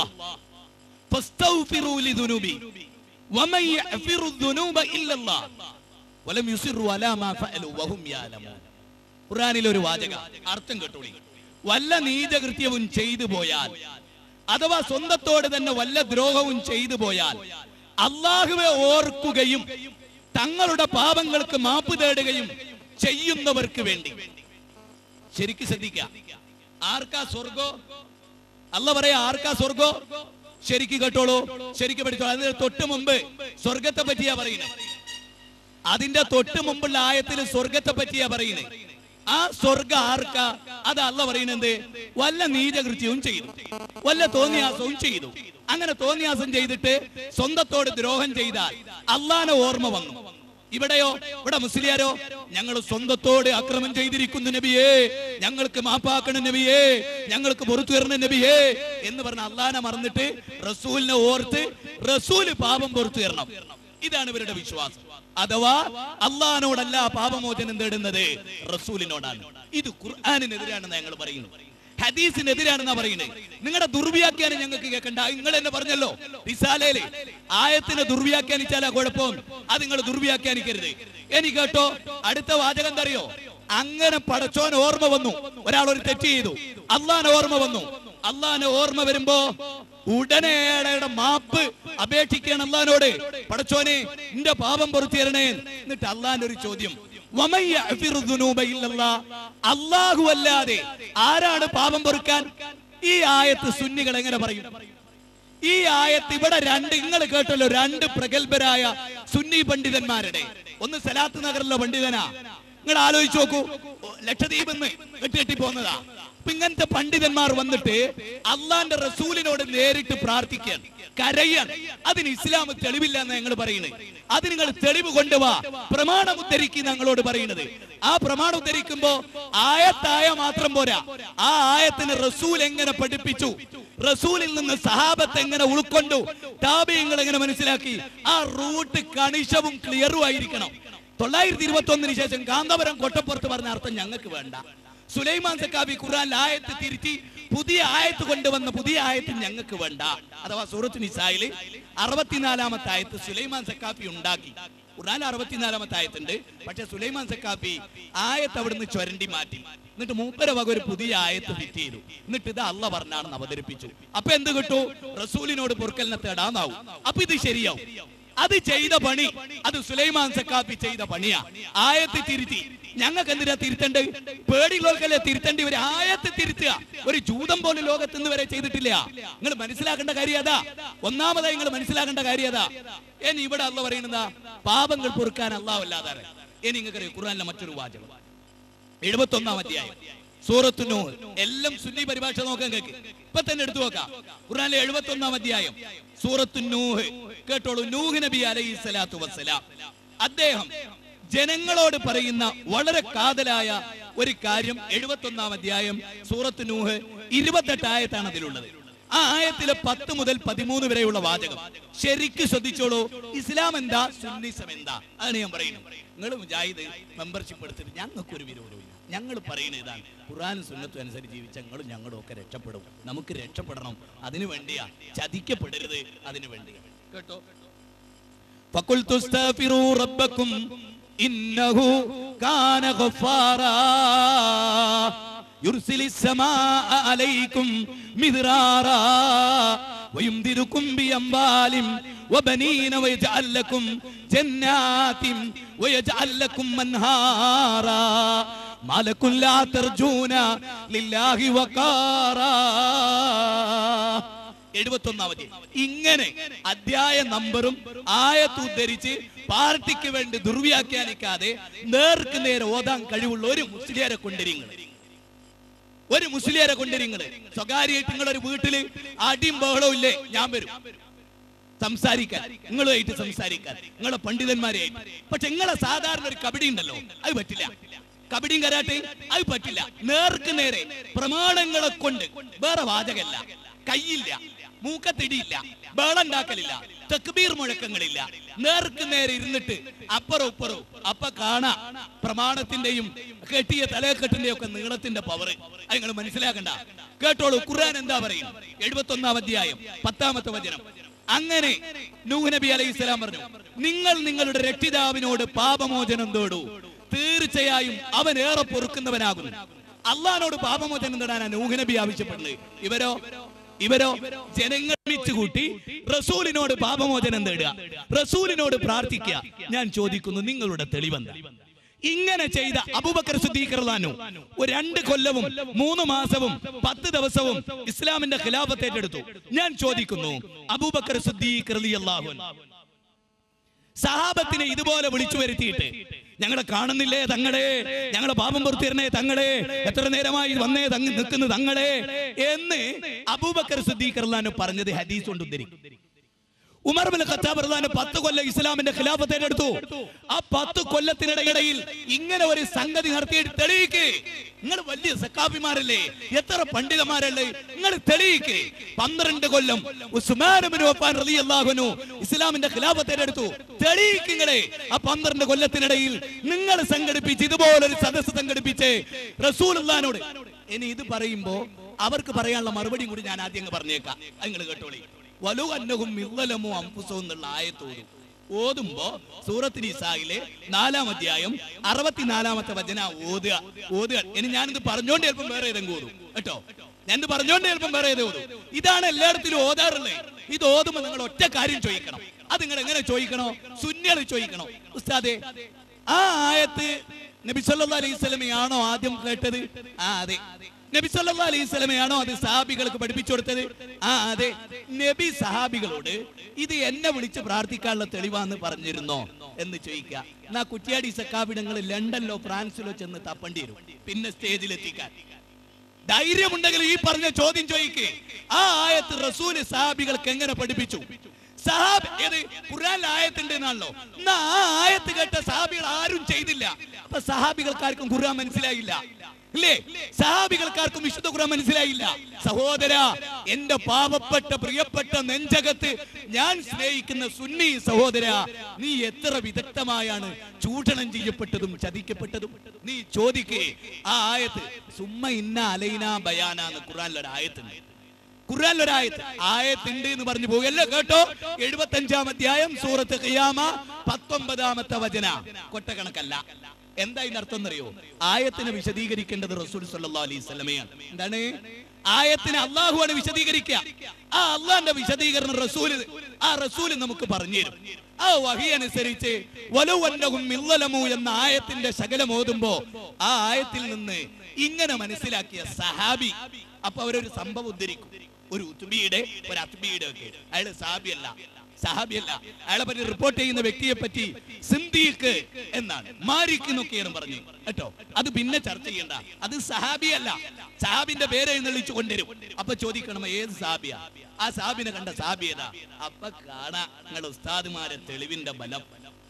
فاستغفروا لذنوبهم ومن يغفر الذنوب إلا الله ولم يصروا على ما فعلوا وهم يعلمون ഖുർആനിലെ ഒരു വാചക അർത്ഥം കേട്ടോളി വല്ല നീചകൃത്യവും ചെയ്തു പോയാൽ അഥവാ സ്വന്തത്തോട് തന്നെ വല്ല ദ്രോഹവും ചെയ്തു പോയാൽ അള്ളാഹുവെ ഓർക്കുകയും തങ്ങളുടെ പാപങ്ങൾക്ക് മാപ്പ് തേടുകയും ചെയ്യുന്നവർക്ക് വേണ്ടി ശരിക്ക് ശ്രദ്ധിക്ക ആർക്കാ സ്വർഗോ അല്ല പറയാ ആർക്കാ സ്വർഗോ ശരിക്ക് കേട്ടോളൂ ശരിക്ക് പഠിച്ചോളൂ അതിന് തൊട്ട് മുമ്പ് സ്വർഗത്തെ പറ്റിയാ പറയുന്നത് അതിന്റെ തൊട്ട് മുമ്പുള്ള ആയത്തിൽ സ്വർഗത്തെ പറ്റിയാ പറയുന്നത് ആ സ്വർഗ ആർക്ക അത് അല്ല പറയുന്നത് വല്ല നീചകൃത്യവും ചെയ്തു വല്ല തോന്നിയാസവും ചെയ്തു അങ്ങനെ തോന്നിയാസം ചെയ്തിട്ട് സ്വന്തത്തോട് ദ്രോഹം ചെയ്താൽ അള്ളാനെ ഓർമ്മ വന്നു ഇവിടെയോ ഇവിടെ മുസ്ലിയാരോ ഞങ്ങൾ സ്വന്തത്തോട് അക്രമം ചെയ്തിരിക്കുന്നു നബിയേ ഞങ്ങൾക്ക് മാപ്പാക്കണം നബിയേ ഞങ്ങൾക്ക് പുറത്തു വരണം നബിയേ എന്ന് പറഞ്ഞ അള്ളാനെ മറന്നിട്ട് റസൂലിനെ ഓർത്ത് റസൂല് പാപം പുറത്തു തരണം ഇതാണ് ഇവരുടെ വിശ്വാസം അഥവാ അള്ളഹാനോടല്ല പാപമോചനം തേടുന്നത് റസൂലിനോടാണ് ഇത് ഖുർആാനിനെതിരാണെന്ന് ഞങ്ങൾ പറയുന്നു ഹദീസിനെതിരാണെന്നാ പറയുന്നത് നിങ്ങളുടെ ദുർവ്യാഖ്യാനം ഞങ്ങൾക്ക് കേൾക്കണ്ട നിങ്ങൾ എന്നെ പറഞ്ഞല്ലോ റിസാലയില് ആയത്തിനെ ദുർവ്യാഖ്യാനിച്ചാലാ കുഴപ്പം അത് നിങ്ങൾ ദുർവ്യാഖ്യാനിക്കരുത് എനിക്ക് കേട്ടോ അടുത്ത വാചകം എന്താ അറിയോ അങ്ങനെ പടച്ചോൻ ഓർമ്മ വന്നു ഒരാൾ ഒരു തെറ്റ് ചെയ്തു അള്ളാന് ഓർമ്മ വന്നു അള്ളാന് ഓർമ്മ വരുമ്പോ ഉടനെ അയാളുടെ മാപ്പ് അപേക്ഷിക്കണം അള്ളഹാനോട് പടച്ചോനെ നിന്റെ പാപം പുറത്തു തരണേ എന്നിട്ട് അള്ളാന്റെ ഒരു ചോദ്യം വമൻ യഗ്ഫിറു ദുനൂബ ഇല്ലല്ലാ. അല്ലാഹു അല്ലാതെ ആരാണ് പാപം പൊറുക്കാൻ ഈ ആയത്ത് സുന്നികൾ എങ്ങനെ പറയും ഈ ആയത്ത് ഇവിടെ രണ്ട് നിങ്ങൾ കേട്ടല്ലോ രണ്ട് പ്രഗത്ഭരായ സുന്നി പണ്ഡിതന്മാരുടെ ഒന്ന് സലാത്ത് നഗറിലെ പണ്ഡിതനാ നിങ്ങൾ ആലോചിച്ച് നോക്കൂ ഓ, ലക്ഷദ്വീപ് നിന്ന് കെട്ടി കെട്ടി പോകുന്നതാ അപ്പൊ ഇങ്ങനത്തെ പണ്ഡിതന്മാർ വന്നിട്ട് അള്ളാന്റെ റസൂലിനോട് നേരിട്ട് പ്രാർത്ഥിക്കാൻ കരയാൻ അതിന് ഇസ്ലാം തെളിവില്ല എന്ന് ഞങ്ങൾ പറയുന്നത് അത് നിങ്ങൾ തെളിവ് കൊണ്ടുവാ പ്രമാണം ഉദ്ധരിക്കും ഞങ്ങളോട് പറയുന്നത് ആ പ്രമാണം ഉദ്ധരിക്കുമ്പോ ആയത്തായ മാത്രം പോരാ ആ ആയത്തിന് റസൂൽ എങ്ങനെ പഠിപ്പിച്ചു റസൂലിൽ നിന്ന് സഹാബത്ത് എങ്ങനെ ഉൾക്കൊണ്ടു താപയങ്ങൾ എങ്ങനെ മനസ്സിലാക്കി ആ റൂട്ട് കണിശവും ക്ലിയറും ആയിരിക്കണം തൊള്ളായിരത്തി ഇരുപത്തി ഒന്നിന് ശേഷം കാന്തപുരം കൊട്ടപ്പുറത്ത് പറഞ്ഞ അർത്ഥം ഞങ്ങൾക്ക് വേണ്ട സുലൈമാൻ സക്കാബി ഖുർആൻ ആയത്ത് തിരുത്തി പുതിയ ആയത്ത് കൊണ്ടുവന്ന പുതിയ ആയത്ത് ഞങ്ങൾക്ക് വേണ്ട അഥവാ സൂറത്ത് നിസായില് അറുപത്തിനാലാമത്തെ ആയത്ത് സുലൈമാൻ സക്കാഫി ഉണ്ടാക്കി ഖുർആൻ അറുപത്തിനാലാമത്തെ ആയത്തുണ്ട് പക്ഷെ സുലൈമാൻ സക്കാഫി ആയത്ത് അവിടുന്ന് ചൊരണ്ടി മാറ്റി എന്നിട്ട് മൂപ്പര വക ഒരു പുതിയ ആയത്ത് ഫിറ്റ് ചെയ്തു എന്നിട്ട് ഇത് അല്ല പറഞ്ഞാണെന്ന് അവതരിപ്പിച്ചു അപ്പൊ എന്ത് കിട്ടു റസൂലിനോട് പൊറുക്കലിനെ തേടാന്നാവും അപ്പൊ ഇത് ശരിയാവും അത് ചെയ്ത പണി അത് സുലൈമാൻ സക്കാഫി ചെയ്ത പണിയാ ആയത്ത് തിരുത്തി ഞങ്ങൾക്ക് എന്തിനാ തിരുത്തണ്ട് പേടിയുള്ളവർക്കല്ലേ തിരുത്തേണ്ടി ഒരു ആയത്ത് തിരുത്തുക ഒരു ജൂതം പോലും ലോകത്ത് ഇന്ന് വരെ ചെയ്തിട്ടില്ല നിങ്ങൾ മനസ്സിലാക്കേണ്ട കാര്യം അതാ ഒന്നാമതായി നിങ്ങൾ മനസ്സിലാക്കേണ്ട കാര്യം അതാ ഇനി ഇവിടെ അല്ല പറയുന്നതാ പാപങ്ങൾ പൊറുക്കാൻ അല്ലാവല്ലാതെ ഇനി നിങ്ങൾക്ക് ഖുർആനിലെ മറ്റൊരു വാചകം എഴുപത്തൊന്നാം അധ്യായം സൂറത്തു നൂഹ് എല്ലാം സുന്നി പരിഭാഷ നോക്കാൻ കേക്ക് ഇപ്പൊ തന്നെ എടുത്തു നോക്കാം ഖുർആനിലെ എഴുപത്തൊന്നാം അധ്യായം സൂറത്തു നൂഹ് കേട്ടോളൂ നൂഹ് നബി അലൈഹി സ്വലാത്തു വസ്സലാം അദ്ദേഹം ജനങ്ങളോട് പറയുന്ന വളരെ കാതലായ ഒരു കാര്യം എഴുപത്തൊന്നാം അധ്യായം സൂറത്ത് നൂഹ് ഇരുപത്തെട്ട് ആയത്താണ് അതിലുള്ളത് ആ ആയത്തിലെ പത്ത് മുതൽ പതിമൂന്ന് വരെയുള്ള വാചകം ശരിക്ക് ശ്രദ്ധിച്ചോളൂ ഇസ്ലാം എന്താ സുന്നിസം എന്താ അതാണ് ഞാൻ പറയുന്നത് നിങ്ങൾ മുജാഹിദ് മെമ്പർഷിപ്പ് എടുത്തിട്ട് ഞങ്ങൾക്ക് ഒരു വിരോധമില്ല ഞങ്ങൾ പറയുന്ന ഇതാണ് ഖുറാനും സുന്നത്തും അനുസരിച്ച് ജീവിച്ച ഞങ്ങളും ഞങ്ങളും ഒക്കെ രക്ഷപ്പെടും നമുക്ക് രക്ഷപ്പെടണം അതിനു വേണ്ടിയാ ചതിക്കപ്പെടരുത് അതിനു വേണ്ടി കേട്ടോ فقلت استغفروا ربكم إنه كان غفارا يرسل السماء عليكم مدرارا ويمددكم بأموال وبنين ويجعل لكم جنات ويجعل لكم أنهارا ما لكم لا ترجون لله وقارا എഴുപത്തൊന്നാമത് ഇങ്ങനെ അധ്യായ നമ്പറും ആയത്ത് ഉദ്ധരിച്ച് പാർട്ടിക്ക് വേണ്ടി ദുർവ്യാഖ്യാനിക്കാതെ നേർക്ക് നേരെ ഓതാൻ കഴിവുള്ള ഒരു മുസ്ലിയാരെ കൊണ്ടിരിങ്ങൾ ഒരു മുസ്ലിയാരെ കൊണ്ടിരിങ്ങൾ സ്വകാര്യമായിട്ട് നിങ്ങളൊരു വീട്ടില് അടിയും ബഹളവും ഇല്ലേ ഞാൻ വരും സംസാരിക്കാൻ നിങ്ങളുമായിട്ട് സംസാരിക്കാൻ നിങ്ങളെ പണ്ഡിതന്മാരെയായിട്ട് പക്ഷെ നിങ്ങളെ സാധാരണ ഒരു കബഡി ഉണ്ടല്ലോ അത് പറ്റില്ല കബഡിയും കരാട്ടെ അത് പറ്റില്ല നേർക്ക് നേരെ പ്രമാണങ്ങളെ കൊണ്ട് വേറെ വാചകല്ല കയ്യില്ല മൂക്കത്തിടിയില്ല ബേളുണ്ടാക്കലില്ല തെക്കുബീർ മുഴക്കങ്ങളില്ല നേർക്ക് നേരെ ഇരുന്നിട്ട് അപ്പുറം ഇപ്പുറവും അപ്പൊ കാണാ പ്രമാണത്തിന്റെയും കെട്ടിയ തലക്കെട്ടിന്റെയും ഒക്കെ നീളത്തിന്റെ പവർ അത് നിങ്ങൾ മനസ്സിലാക്കണ്ട കേട്ടോളൂ ഖുർആൻ എന്താ പറയും എഴുപത്തി ഒന്നാം അധ്യായം പത്താമത്തെ വചനം അങ്ങനെ നൂഹ് നബി അലൈഹി സ്വലാം പറഞ്ഞു നിങ്ങൾ നിങ്ങളുടെ രക്ഷിതാവിനോട് പാപമോചനം തേടൂ തീർച്ചയായും അവൻ ഏറെ പൊറുക്കുന്നവനാകുന്നു അള്ളഹാനോട് പാപമോചനം തേടാനാണ് നൂഹ് നബി ആവശ്യപ്പെടുന്നത് ഇവരോ ഇവരോ ജനങ്ങൾ ഒരുമിച്ച് കൂട്ടി റസൂലിനോട് പാപമോചനം തേടുക റസൂലിനോട് പ്രാർത്ഥിക്കുക ഞാൻ ചോദിക്കുന്നു നിങ്ങളുടെ തെളിവെന്താ ഇങ്ങനെ ചെയ്ത അബൂബക്കർ സുദ്ദീഖർലാനു ഒരു രണ്ട് കൊല്ലവും മൂന്ന് മാസവും പത്ത് ദിവസവും ഇസ്ലാമിന്റെ ഖിലാഫത്ത് ഏറ്റെടുത്തു ഞാൻ ചോദിക്കുന്നു അബൂബക്കർ സുദ്ദീഖ് റളിയല്ലാഹു അൻഹു സഹാബത്തിനെ ഇതുപോലെ വിളിച്ചു വരുത്തിയിട്ട് ഞങ്ങളെ കാണുന്നില്ലേ തങ്ങളെ ഞങ്ങളെ പാപം പുറത്തിരണേ തങ്ങളെ എത്ര നേരമായി വന്നേ തങ്ങ് നിൽക്കുന്നു തങ്ങളെ എന്ന് അബൂബക്കർ സുദ്ദീഖ് റളിയല്ലാഹു പറഞ്ഞത് ഹദീസ് കൊണ്ട് ഉദ്ധരിക്കും ഉമർ ബിൻ ഖത്താബ് റളിയല്ലാഹു പത്ത് കൊല്ലം ഇസ്ലാമിന്റെ ഖിലാഫത്ത് ഏറ്റെടുത്തു ആ പത്ത് കൊല്ലത്തിനിടയിൽ ഇങ്ങനെ ഒരു സംഗതി നടത്തിയിട്ട് തെളിയിക്ക് നിങ്ങൾ വലിയ സക്കാഫിമാരല്ലേ എത്ര പണ്ഡിതന്മാരല്ലേ നിങ്ങൾ തെളിയിക്ക് പന്ത്രണ്ട് കൊല്ലം ഉസ്മാൻ ബിൻ വഫാൻ റളിയല്ലാഹു അൻഹു ഇസ്ലാമിന്റെ ഖിലാഫത്ത് ഏറ്റെടുത്തു തെളിയിക്ക് നിങ്ങളെ ആ പന്ത്രണ്ട് കൊല്ലത്തിനിടയിൽ നിങ്ങൾ സംഘടിപ്പിച്ച് ഇതുപോലൊരു സദസ്സ് സംഘടിപ്പിച്ച് റസൂലുള്ളാഹിനോട് ഇനി ഇത് പറയുമ്പോ അവർക്ക് പറയാനുള്ള മറുപടിയും കൂടി ഞാൻ ആദ്യം അങ്ങ് പറഞ്ഞേക്കാം അത് നിങ്ങൾ കേട്ടോളി വലു അന്നഹും മിള്ളലമോ അംഫുസോ എന്നുള്ള ആയത്തോടും ഓതുമ്പോ സൂറത്ത് നിസായിലെ നാലാം അധ്യായം അറുപത്തിനാലാമത്തെ വചന ഓതുക ഓതുക ഇനി ഞാനിത് പറഞ്ഞോണ്ട് ചിലപ്പം വേറെ ഏതെങ്കിലും ഓതും കേട്ടോ ഞാനിത് പറഞ്ഞോണ്ട് ചിലപ്പം വേറെ ഏതോ ഓതും ഇതാണ് എല്ലായിടത്തിലും ഓതാറുള്ളത് ഇത് ഓതുമ്പോ നിങ്ങൾ ഒറ്റ കാര്യം ചോദിക്കണം അത് നിങ്ങൾ എങ്ങനെ ചോദിക്കണോ സുന്യകൾ ചോദിക്കണോ ഉസ്താദെ ആ ആയത്ത് നബി സല്ലല്ലാഹു അലൈഹി സ്വലമയാണോ ആദ്യം കേട്ടത് ആ അതെ നബി സല്ലല്ലാഹു അലൈഹി സ്വലമയാണോ അത് സഹാബികൾക്ക് പഠിപ്പിച്ചു കൊടുത്തത് ആ അതെ നബി സഹാബികളോട് ഇത് എന്നെ വിളിച്ച് പ്രാർത്ഥിക്കാനുള്ള തെളിവാന്ന് പറഞ്ഞിരുന്നോ എന്ന് ചോദിക്കുക എന്നാ കുറ്റിയാടി സക്കാബിടങ്ങൾ ലണ്ടനിലോ ഫ്രാൻസിലോ ചെന്ന് തപ്പേണ്ടി വരും പിന്നെ സ്റ്റേജിലെത്തിക്കാൻ ധൈര്യമുണ്ടെങ്കിൽ ഈ പറഞ്ഞ ചോദ്യം ചോദിക്കേ ആ ആയത്ത് റസൂല് സഹാബികൾക്ക് എങ്ങനെ പഠിപ്പിച്ചു സഹാബ് ഏത് ഖുർആനിൽ ആയത്തുണ്ട് എന്നാണല്ലോ എന്നാ ആ ആയത്ത് കേട്ട സഹാബികൾ ആരും ചെയ്തില്ല അപ്പൊ സഹാബികൾക്കാർക്കും ഖുർആൻ മനസ്സിലായില്ല ഇല്ലേ സഹാബികൾക്കാർക്കും വിശുദ്ധ ഖുർആൻ മനസ്സിലായില്ല സഹോദര എന്റെ പാവപ്പെട്ട പ്രിയപ്പെട്ട നെഞ്ചകത്ത് ഞാൻ സ്നേഹിക്കുന്ന സുന്നി സഹോദര നീ എത്ര വിദഗ്ധമായാണ് ചൂഷണം ചെയ്യപ്പെട്ടതും ചതിക്കപ്പെട്ടതും നീ ചോദിക്കേ ആ ആയത്ത് സുമ്മ ഇന്ന അലൈന ബയാനാന്ന് ഖുർആനിലൊരു ആയത്തുണ്ട് ഖുർആനിൽ ഒരു ആയത്ത് ആയത്തുണ്ട് എന്ന് പറഞ്ഞു പോകല്ലോ കേട്ടോ എഴുപത്തഞ്ചാം അധ്യായം സൂറത്ത് ഖിയാമ പത്തൊമ്പതാമത്തെ വചന കൊട്ടക്കണക്കല്ല എന്താ ഇതിന്റെ അർത്ഥം എന്നറിയോ ആയത്തിനെ വിശദീകരിക്കേണ്ടത് റസൂൽ സല്ലല്ലാഹു അലൈഹി സ്വലമയാണ് എന്താണ് ആയത്തിനെ അള്ളാഹുവാണ് വിശദീകരിക്കുക ആ അള്ളാന്റെ വിശദീകരണം റസൂല് ആ റസൂല് നമുക്ക് പറഞ്ഞു തരും ആ വഹി അനുസരിച്ച് വലുവന്നഹും മില്ലലമു എന്ന ആയത്തിന്റെ ശകലം ഓതുമ്പോ ആ ആയത്തിൽ നിന്ന് ഇങ്ങനെ മനസ്സിലാക്കിയ സഹാബി അപ്പൊ അവരൊരു സംഭവം ഉദ്ധരിക്കും ഒരു ഉത്തുബിയുടെ ഒരു അത്ബിയുടെ ഒക്കെ അയാള് സാബിയല്ല സഹാബിയല്ല അയാളെ പറ്റി റിപ്പോർട്ട് ചെയ്യുന്ന വ്യക്തിയെ പറ്റി സിന്ദീഖ് എന്നാണ് മാരിക്ക് എന്നൊക്കെയാണ് പറഞ്ഞു കേട്ടോ അത് പിന്നെ ചർച്ച ചെയ്യണ്ട അത് സഹാബിയല്ല സഹാബിന്റെ പേര് എഴുന്നള്ളിച്ചു കൊണ്ടുവരും അപ്പൊ ചോദിക്കണം ഏത് സാബിയ ആ സാബിനെ കണ്ട സാബിയതാ അപ്പൊ കാണാ നിങ്ങൾ ഉസ്താദുമാരെ തെളിവിന്റെ ബലം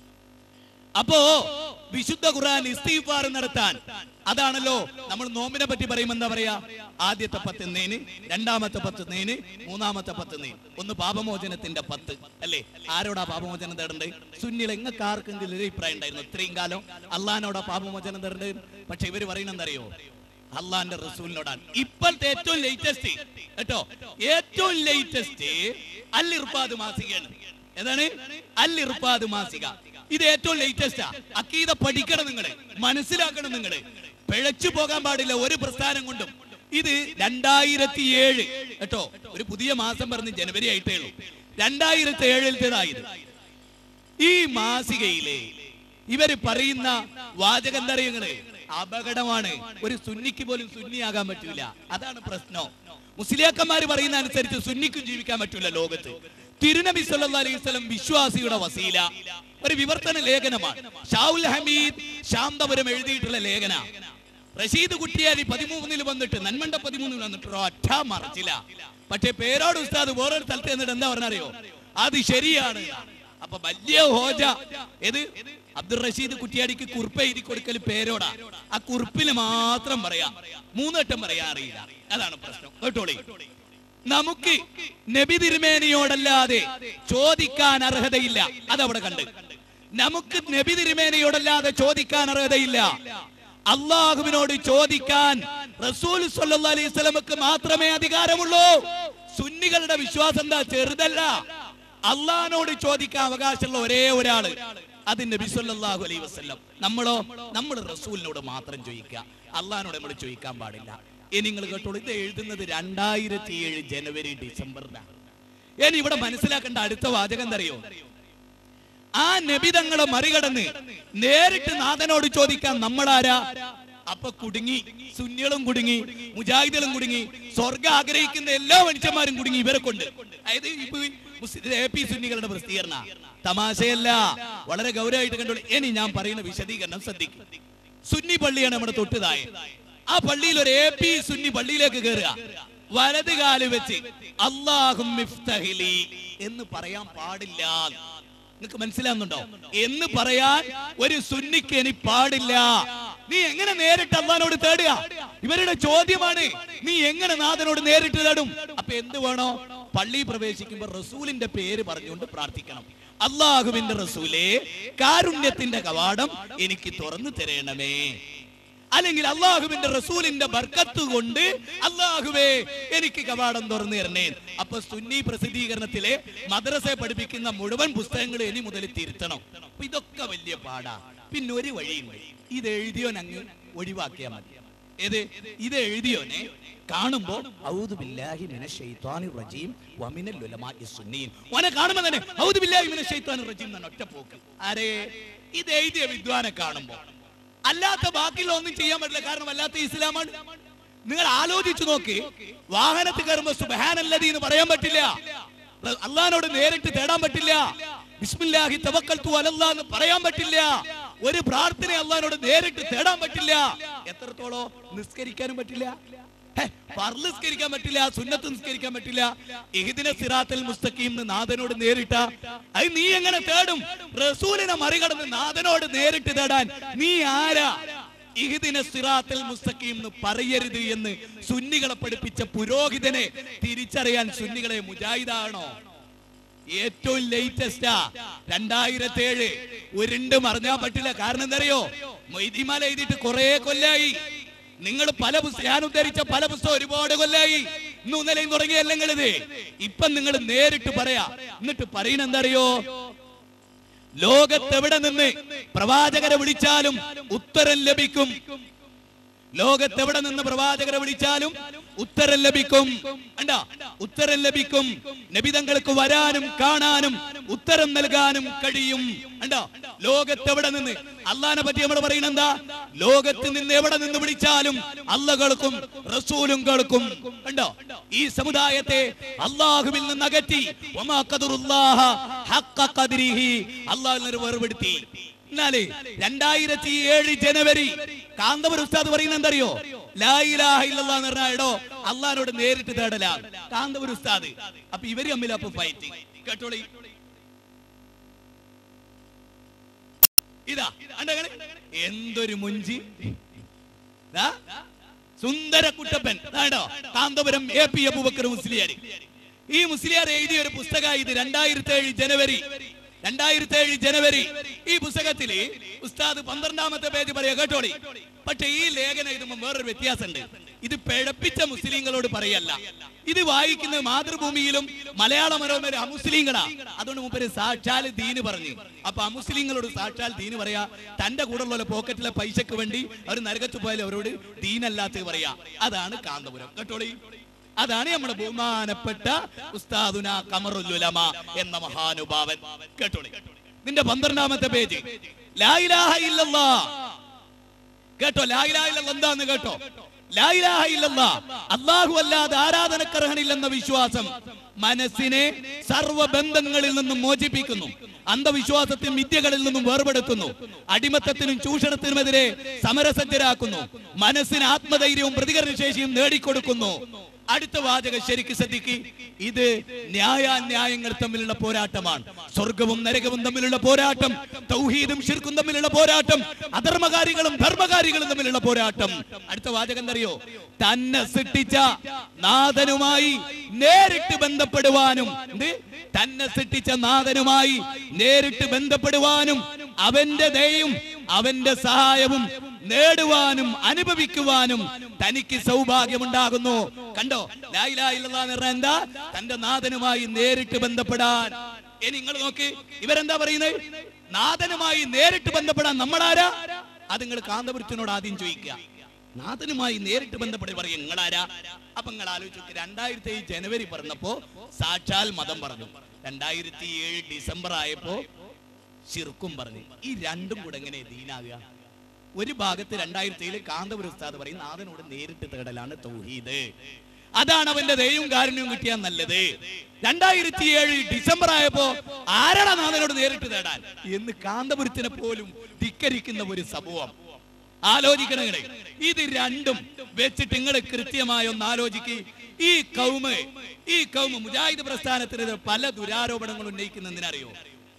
അപ്പോ വിശുദ്ധ ഖുർആൻ ഇസ്തിഗ്ഫാർ നടത്താൻ അതാണല്ലോ നമ്മൾ നോമ്പിനെ പറ്റി പറയുമ്പോൾ എന്താ പറയാ ആദ്യത്തെ പത്ത് നേന് രണ്ടാമത്തെ പത്ത് നേന് മൂന്നാമത്തെ പത്ത് നേന് ഒന്ന് പാപമോചനത്തിന്റെ പത്ത് അല്ലേ ആരോടാ പാപമോചനം തേടണ്ടേ സുന്നിൽ എങ്ങൾക്ക് ആർക്കെങ്കിലും ഒരു അഭിപ്രായം ഉണ്ടായിരുന്നു ഇത്രയും കാലം അള്ളഹാനോടാ പാപമോചനം തേടേണ്ടത് പക്ഷെ ഇവര് പറയുന്നത് എന്തറിയോ അള്ളാന്റെ റസൂലിനോടാണ് ഇപ്പോഴത്തെ ഏറ്റവും ലേറ്റസ്റ്റ് കേട്ടോ ഏറ്റവും ലേറ്റസ്റ്റ് അൽ ഇർഫാദ് മാസികയാണ് ഏതാണ് അൽ ഇർഫാദ് മാസിക ഇത് ഏറ്റവും ലേറ്റസ്റ്റാ അക്കീത പഠിക്കണം നിങ്ങള് മനസ്സിലാക്കണം നിങ്ങള് പിഴച്ചു പോകാൻ പാടില്ല ഒരു പ്രസ്ഥാനം കൊണ്ടും ഇത് രണ്ടായിരത്തി ഏഴ് കേട്ടോ ഒരു പുതിയ മാസം പറഞ്ഞ് ജനുവരി ആയിട്ടേ ഉള്ളൂ രണ്ടായിരത്തി ഏഴിലത്തേതായത് ഈ മാസികയിലെ ഇവര് പറയുന്ന വാചകം എന്താ അറിയോ നിങ്ങള് അപകടമാണ് ഒരു സുന്നിക്ക് പോലും സുന്നിയാകാൻ പറ്റൂല അതാണ് പ്രശ്നം മുസ്ലിയാക്കന്മാര് പറയുന്ന അനുസരിച്ച് സുന്നിക്കും ജീവിക്കാൻ പറ്റൂല ലോകത്ത് തിരുനബി സല്ലല്ലാഹു അലൈഹി വസല്ലം വിശ്വാസിയുടെ വസീല ഒരു വിവർത്തന ലേഖനമാണ് ഷാഉൽ ഹമീദ് ശാന്തപുരം എഴുതിയിട്ടുള്ള ലേഖന റഷീദ് കുട്ടിയാരി പതിമൂന്നിൽ വന്നിട്ട് നന്മണ്ട പതിമൂന്നിൽ വന്നിട്ട് ഒറ്റ മറച്ചില്ല പക്ഷെ പേരോട് ഉസ്താദ് വേറൊരു സ്ഥലത്ത് എന്നിട്ട് എന്താ പറഞ്ഞറിയോ അത് ശരിയാണ് അപ്പൊ വലിയ ഹോജ ഏത് അബ്ദുൾ റഷീദ് കുറ്റിയാടിക്ക് കുറിപ്പ് എഴുതി കൊടുക്കൽ പേരോടാ ആ കുറിപ്പിൽ മാത്രം പറയാം മൂന്നെട്ടം പറയാൻ അറിയില്ല അതാണ് പ്രശ്നം കേട്ടോളി നമുക്ക് നബി തിരുമേനിയോടല്ലാതെ ചോദിക്കാൻ അർഹതയില്ല അതവിടെ കണ്ട് നമുക്ക് നബി തിരുമേനിയോടല്ലാതെ ചോദിക്കാൻ അർഹതയില്ല അള്ളാഹുവിനോട് ചോദിക്കാൻ റസൂൽ സല്ലല്ലാഹു അലൈഹി വസല്ലമക്ക് മാത്രമേ അധികാരമുള്ളൂ സുന്നികളുടെ വിശ്വാസം എന്താ ചെറുതല്ല അള്ളാഹിനോട് ചോദിക്കാൻ അവകാശമുള്ള ഒരേ ഒരാള് അത് നബി സല്ലല്ലാഹു അലൈഹി വസല്ലം നമ്മളോ നമ്മൾ റസൂലിനോട് മാത്രം ചോദിക്കുക അള്ളാഹിനോട് നമ്മൾ ചോദിക്കാൻ പാടില്ല ഇനി നിങ്ങൾ കേട്ടോളൂ ഇത് എഴുതുന്നത് രണ്ടായിരത്തി ഏഴ് ജനുവരി ഡിസംബറിലാണ് ഇനി ഇവിടെ മനസ്സിലാക്കേണ്ട അടുത്ത വാചകം എന്തറിയോ ആ നബി തങ്ങളെ മറികടന്ന് നേരിട്ട് നാഥനോട് ചോദിക്കാൻ നമ്മളാരാ അപ്പൊ കുടുങ്ങി സുന്നികളും കുടുങ്ങി മുജാഹിദുകളും കുടുങ്ങി സ്വർഗം ആഗ്രഹിക്കുന്ന എല്ലാ മനുഷ്യന്മാരും കുടുങ്ങി ഇവരെ കൊണ്ട് അതായത് ഇപ്പൊ എ പി സുന്നികളുടെ പ്രസിദ്ധീകരണ തമാശയല്ല വളരെ ഗൗരവമായിട്ട് കണ്ടോളൂ ഇനി ഞാൻ പറയുന്ന വിശദീകരണം ശ്രദ്ധിക്കും സുന്നി പള്ളിയാണ് നമ്മുടെ തൊട്ടുതായ ആ പള്ളിയിൽ ഒരു എ പി സുന്നി പള്ളിയിലേക്ക് കയറുക വലത് കാല് വെച്ച് അള്ളാഹും മിഫ്തഹിലി എന്ന് പറയാൻ പാടില്ല നിങ്ങൾക്ക് മനസ്സിലാവുന്നുണ്ടോ എന്ന് പറയാൻ ഒരു സുന്നിക്ക് ഇനി പാടില്ല നീ എങ്ങനെ നേരിട്ട് അള്ളഹാനോട് തേടുക ഇവരുടെ ചോദ്യമാണ് നീ എങ്ങനെ നാഥനോട് നേരിട്ട് തേടും അപ്പൊ എന്ത് വേണോ പള്ളി പ്രവേശിക്കുമ്പോൾ റസൂലിന്റെ പേര് പറഞ്ഞുകൊണ്ട് പ്രാർത്ഥിക്കണം അള്ളാഹുവിന്റെ റസൂലേ കാരുണ്യത്തിന്റെ കവാടം എനിക്ക് തുറന്നു തരണമേ അല്ലെങ്കിൽ അള്ളാഹുവിന്റെ റസൂലിന്റെ ബർക്കത്ത് കൊണ്ട് അള്ളാഹുവേ എനിക്ക് കവാടം തുറന്നു തരണേ അപ്പൊ സുന്നി പ്രസിദ്ധീകരണത്തിലെ മദ്രസയെ പഠിപ്പിക്കുന്ന മുഴുവൻ പുസ്തകങ്ങളും ഇനി മുതൽ തിരുത്തണം അപ്പൊ ഇതൊക്കെ വലിയ പാടാ പിന്നെ ഒരു വഴിയുണ്ട് ഇത് എഴുതിയോൻ അങ്ങ് ഒഴിവാക്കിയാൽ മതി ഏത് ഇത് എഴുതിയോനെ കാണുമ്പോ ഔദു ബില്ലാഹി മിനശ് ശൈത്വാനിർ റജീം വമിനൽ ഉലമാഇ സുന്നീൻ ഓനെ കാണുമ്പോ തന്നെ ഔദു ബില്ലാഹി മിനശ് ശൈത്വാനിർ റജീം എന്നാണ് ഒറ്റ പോക്ക് ആരേ ഇത് എഴുതിയ വിദ്വാനെ കാണുമ്പോ അല്ലാത്ത ബാക്കിയുള്ള ഒന്നും ചെയ്യാൻ പറ്റില്ല കാരണം അല്ലാത്ത ഇസ്ലാമാണ് നിങ്ങൾ ആലോചിച്ചു നോക്ക് വാഹനത്തിൽ കയറുമ്പോ സുബഹാനല്ലതി എന്ന് പറയാൻ പറ്റില്ല അള്ളഹാനോട് നേരിട്ട് തേടാൻ പറ്റില്ല ബിസ്മില്ലാഹി തവക്കൽത്തു അലല്ലാ എന്ന് പറയാൻ പറ്റില്ല ഒരു പ്രാർത്ഥന അള്ളഹാനോട് നേരിട്ട് തേടാൻ പറ്റില്ല എത്രത്തോളം നിസ്കരിക്കാനും പറ്റില്ല ഹേ, ഫർള് നിസ്കരിക്കാൻ പറ്റില്ല സുന്നത്ത് നിസ്കരിക്കാൻ പറ്റില്ല ഇഹ്ദിന സിറാത്തൽ മുസ്തഖീം എന്ന് നാഥനോട് നേരിട്ട അത് നീ എങ്ങനെ തേടും റസൂലിനെ മറികടന്ന് നാഥനോട് നേരിട്ട് തേടാൻ നീ ആരാ ഇഹ്ദിന സിറാത്തൽ മുസ്തഖീം എന്ന് പറയരുത് എന്ന് സുന്നികളെ പഠിപ്പിച്ച പുരോഹിതനെ തിരിച്ചറിയാൻ സുന്നികളെ മുജാഹിദാണോ ഏറ്റവും ലേറ്റസ്റ്റാ രണ്ടായിരത്തി ഏഴ് ഉരുണ്ട് മറിഞ്ഞാൻ പറ്റില്ല കാരണം എന്തറിയോ മൊയ്തിമാല എഴുതിയിട്ട് കുറെ കൊല്ലായി നിങ്ങൾ പല പുസ്തകം ഞാൻ ഉദ്ധരിച്ച പല പുസ്തകം ഒരുപാട് കൊല്ലായി ഇന്ന് ഇന്നലെയും തുടങ്ങിയല്ല നിങ്ങളിത് ഇപ്പൊ നിങ്ങൾ നേരിട്ട് പറയാ എന്നിട്ട് പറയുന്ന എന്തറിയോ ലോകത്തെവിടെ നിന്ന് പ്രവാചകരെ വിളിച്ചാലും ഉത്തരം ലഭിക്കും ലോകത്തെവിടെ നിന്ന് പ്രവാചകരെ വിളിച്ചാലും ഉത്തരം ലഭിക്കും കണ്ട ഉത്തരം ലഭിക്കും നബിതങ്ങൾക്ക് വരാനും കാണാനും ഉത്തരം നൽകാനും കഴിയും കണ്ടോ ലോകത്തെവിടെ നിന്ന് അള്ളഹാനെ പറ്റി നമ്മൾ പറയുന്നത് എന്താ ലോകത്ത് നിന്ന് എവിടെ നിന്ന് വിളിച്ചാലും അല്ല കേൾക്കും റസൂലും കേൾക്കും കണ്ടോ ഈ സമുദായത്തെ അള്ളാഹുവിൽ നിന്ന് അകറ്റി വമാ ഖദറുല്ലാഹ ഹഖ ഖദ്രിഹി അള്ളാഹുവിനെ വേർപെടുത്തി എന്നാലേ രണ്ടായിരത്തി ഏഴ് ജനുവരി കാന്തപുരം ഉസ്താദ് പറയുന്നത് എന്തറിയോ ലാ ഇലാഹ ഇല്ലല്ലാഹ് എന്ന് പറഞ്ഞാൽ എടോ അള്ളഹാനോട് നേരിട്ട് തേടല കാന്തപുരം ഉസ്താദ് അപ്പൊ ഇവര് തമ്മിൽ അപ്പൊ ഫൈറ്റ് കേട്ടോളി ഇതാ കണ്ടോ ഇങ്ങള്? എന്തൊരു മുഞ്ചി ദാ, സുന്ദര കുട്ടപ്പൻ കേട്ടോ കാന്തപുരം എ പി അബൂബക്കർ മുസ്ലിയാർ ഈ മുസ്ലിയാർ എഴുതിയ ഒരു പുസ്തകം ഇത് രണ്ടായിരത്തി ഏഴ് ജനുവരി രണ്ടായിരത്തി ഏഴ് ജനുവരി ഈ പുസ്തകത്തില് ഉസ്താദ് പന്ത്രണ്ടാമത്തെ പേജ് പറയാ കേട്ടോളി പക്ഷെ ഈ ലേഖനം എഴുതുമ്പോൾ വേറൊരു വ്യത്യാസമുണ്ട് ഇത് പിഴപ്പിച്ച മുസ്ലിങ്ങളോട് പറയല്ല ഇത് വായിക്കുന്നത് മാതൃഭൂമിയിലും മലയാള മനോരമ അമുസ്ലിങ്ങളാ അതുകൊണ്ട് മുമ്പര് സാക്ഷാൽ ദീന് പറഞ്ഞു അപ്പൊ അമുസ്ലിങ്ങളോട് സാക്ഷാൽ ദീന് പറയാ തന്റെ കൂടെ ഉള്ള പോക്കറ്റിലെ പൈസക്ക് വേണ്ടി അവർ നരകത്ത് പോയാലും അവരോട് ദീനല്ലാത്ത പറയാ അതാണ് കാന്തപുരം കേട്ടോളി അതാണ് നമ്മുടെ ബഹുമാനപ്പെട്ട ഉസ്താദുന കമറുലുലമ എന്ന മഹാനുഭാവൻ കേട്ടോളി നിന്റെ പന്ത്രണ്ടാമത്തെ പേജ് ലാ ഇലാഹ ഇല്ലല്ലാ കേട്ടോ ലായിലായില്ല എന്താന്ന് കേട്ടോ ലായിലാഹില്ല അള്ളാഹു അല്ലാതെ ആരാധനക്കർഹനില്ലെന്ന വിശ്വാസം മനസ്സിനെ സർവബന്ധങ്ങളിൽ നിന്നും മോചിപ്പിക്കുന്നു അന്ധവിശ്വാസത്തിനും മിഥ്യകളിൽ നിന്നും വേർപെടുത്തുന്നു അടിമത്തത്തിനും ചൂഷണത്തിനുമെതിരെ സമരസജ്ജരാക്കുന്നു മനസ്സിന് ആത്മധൈര്യവും പ്രതികരണശേഷിയും നേടിക്കൊടുക്കുന്നു അടുത്ത വാചകം ശരിക്ക് ശ്രദ്ധിക്ക് ഇത് ന്യായാന്യായങ്ങൾ തമ്മിലുള്ള പോരാട്ടമാണ് സ്വർഗവും നരകവും തമ്മിലുള്ള പോരാട്ടം തൗഹീദും ഷിർക്കും തമ്മിലുള്ള പോരാട്ടം അധർമ്മകാരികളും ധർമ്മകാരികളും തമ്മിലുള്ള പോരാട്ടം അടുത്ത വാചകം എന്തറിയോ തന്നെ സൃഷ്ടിച്ച നാഥനുമായി നേരിട്ട് ബന്ധപ്പെടുവാനും എന്ത്? തന്നെ സൃഷ്ടിച്ച നാഥനുമായി നേരിട്ട് ബന്ധപ്പെടുവാനും അവന്റെ ദയയും അവന്റെ സഹായവും നേടുവാനും അനുഭവിക്കുവാനും തനിക്ക് സൗഭാഗ്യമുണ്ടാകുന്നു കണ്ടോ ലായിലായില്ല എന്താ തന്റെ നാഥനുമായി നേരിട്ട് ബന്ധപ്പെടാൻ ഇനി നിങ്ങൾ നോക്കി ഇവരെന്താ പറയുന്നത് നാഥനുമായി നേരിട്ട് ബന്ധപ്പെടാൻ നമ്മളാരാ അത് നിങ്ങൾ കാന്തപുരത്തിനോട് ആദ്യം ചോദിക്കുക നാഥനുമായി നേരിട്ട് ബന്ധപ്പെട്ട് പറയും നിങ്ങളാരാ അപ്പൊ നിങ്ങൾ ആലോചിച്ച് നോക്ക് രണ്ടായിരത്തി ഏഴ് ജനുവരി പറഞ്ഞപ്പോ സാക്ഷാൽ മതം പറഞ്ഞു രണ്ടായിരത്തി ഏഴ് ഡിസംബർ ആയപ്പോ ശിർക്കും പറഞ്ഞു ഈ രണ്ടും കൂടെ എങ്ങനെ ദീനാകുക ഒരു ഭാഗത്ത് രണ്ടായിരത്തി ഏഴില് കാന്തപുര ഉസ്താദ് പറയും നാഥനോട് നേരിട്ട് തേടലാണ് തൗഹീദ് അതാണ് അവന്റെ ദയവും കാരുണ്യവും കിട്ടിയാൽ നല്ലത് രണ്ടായിരത്തി ഏഴ് ഡിസംബർ ആയപ്പോ ആരാണ് നാഥനോട് നേരിട്ട് തേടാൻ എന്ന് കാന്തപുരത്തിനെ പോലും ധിക്കരിക്കുന്ന ഒരു സംഭവം ആലോചിക്കണങ്ങളെ ഇത് രണ്ടും വെച്ചിട്ട് നിങ്ങൾ കൃത്യമായി ഒന്ന് ആലോചിക്ക് ഈ കൗമ് ഈ കൗമ് മുജാഹിദ് പ്രസ്ഥാനത്തിനെതിരെ പല ദുരാരോപണങ്ങൾ ഉന്നയിക്കുന്നതിനറിയോ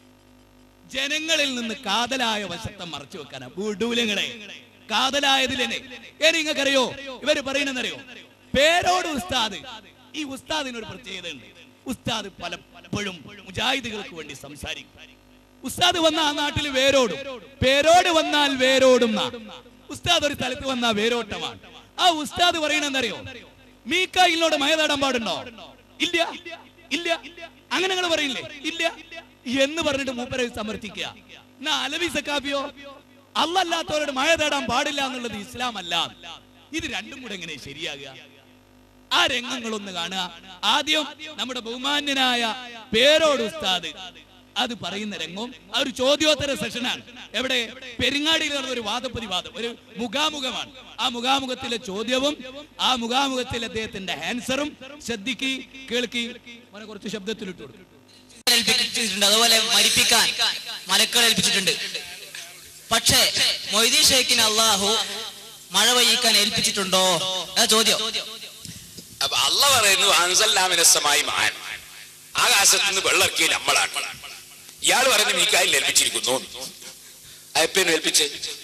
ജനങ്ങളിൽ നിന്ന് കാതലായ വശത്തെ മറച്ചു വെക്കാനാ വിടൂലങ്ങളെ കാതലായതിലെന്നെ ഇനി നിങ്ങൾക്കറിയോ ഇവര് പറയുന്നറിയോ പേരോട് ഉസ്താദ് ഈ ഉസ്താദിന് ഒരു പ്രത്യേകത ഉണ്ട് ഉസ്താദ് പലപ്പോഴും മുജാഹിദുകൾക്ക് വേണ്ടി സംസാരിക്കും ഉസ്താദ് വന്ന ആ നാട്ടിൽ വേരോടും പേരോട് വന്നാൽ വേരോടും നാ. ഉസ്താദ് ഒരു സ്ഥലത്ത് വന്ന വേരോട്ടമാണ് ആ ഉസ്താദ് പറയണെന്നറിയോ മീക്കായിലോട് മഴ നേടാൻ പാടുണ്ടോ ഇല്ല ഇല്ല അങ്ങനെ നിങ്ങൾ പറയില്ലേ ഇല്ല എന്ന് പറഞ്ഞിട്ട് മൂപ്പരെ സമർത്ഥിക്കുക എന്നാ അലവി സക്കാഫിയോ അല്ലല്ലാത്തവരോട് മഴ തേടാൻ പാടില്ല എന്നുള്ളത് ഇസ്ലാം അല്ല ഇത് രണ്ടും കൂടെ എങ്ങനെ ശരിയാകുക ആ രംഗങ്ങളൊന്ന് കാണുക ആദ്യം നമ്മുടെ ബഹുമാന്യനായ പേരോട് ഉസ്താദ് അത് പറയുന്ന രംഗവും ആ ഒരു ചോദ്യോത്തര സെഷനാണ് എവിടെ പെരിങ്ങാടിയിൽ നടന്ന ഒരു വാദപ്രതിവാദം ഒരു മുഖാമുഖമാണ് ആ മുഖാമുഖത്തിലെ ചോദ്യവും ആ മുഖാമുഖത്തിലെ അദ്ദേഹത്തിന്റെ ആൻസറും ശ്രദ്ധിക്കി കേൾക്കി മോനെ കുറച്ച് ശബ്ദത്തിലിട്ട് കൊടുക്കും ഏൽപ്പിച്ചിട്ടുണ്ട് അതുപോലെ മരിപ്പിക്കാൻ മലക്കൾ ഏൽപ്പിച്ചിട്ടുണ്ട് പക്ഷേ മൊയ്തീൻ ഷേഖിന് അള്ളാഹു മഴ പെയ്യിക്കാൻ ഏൽപ്പിച്ചിട്ടുണ്ടോ ആ ചോദ്യം അപ്പൊ അല്ല പറയുന്നു അൻസല്ലാമിനസമായി മാൻ ആകാശത്ത് നിന്ന് വെള്ളർക്കിയ നമ്മളാണ് ഇയാൾ പറയുന്നു മീക്കായിൽ ഏൽപ്പിച്ചിരിക്കുന്നു അയപ്പേന് ഏൽപ്പിച്ച്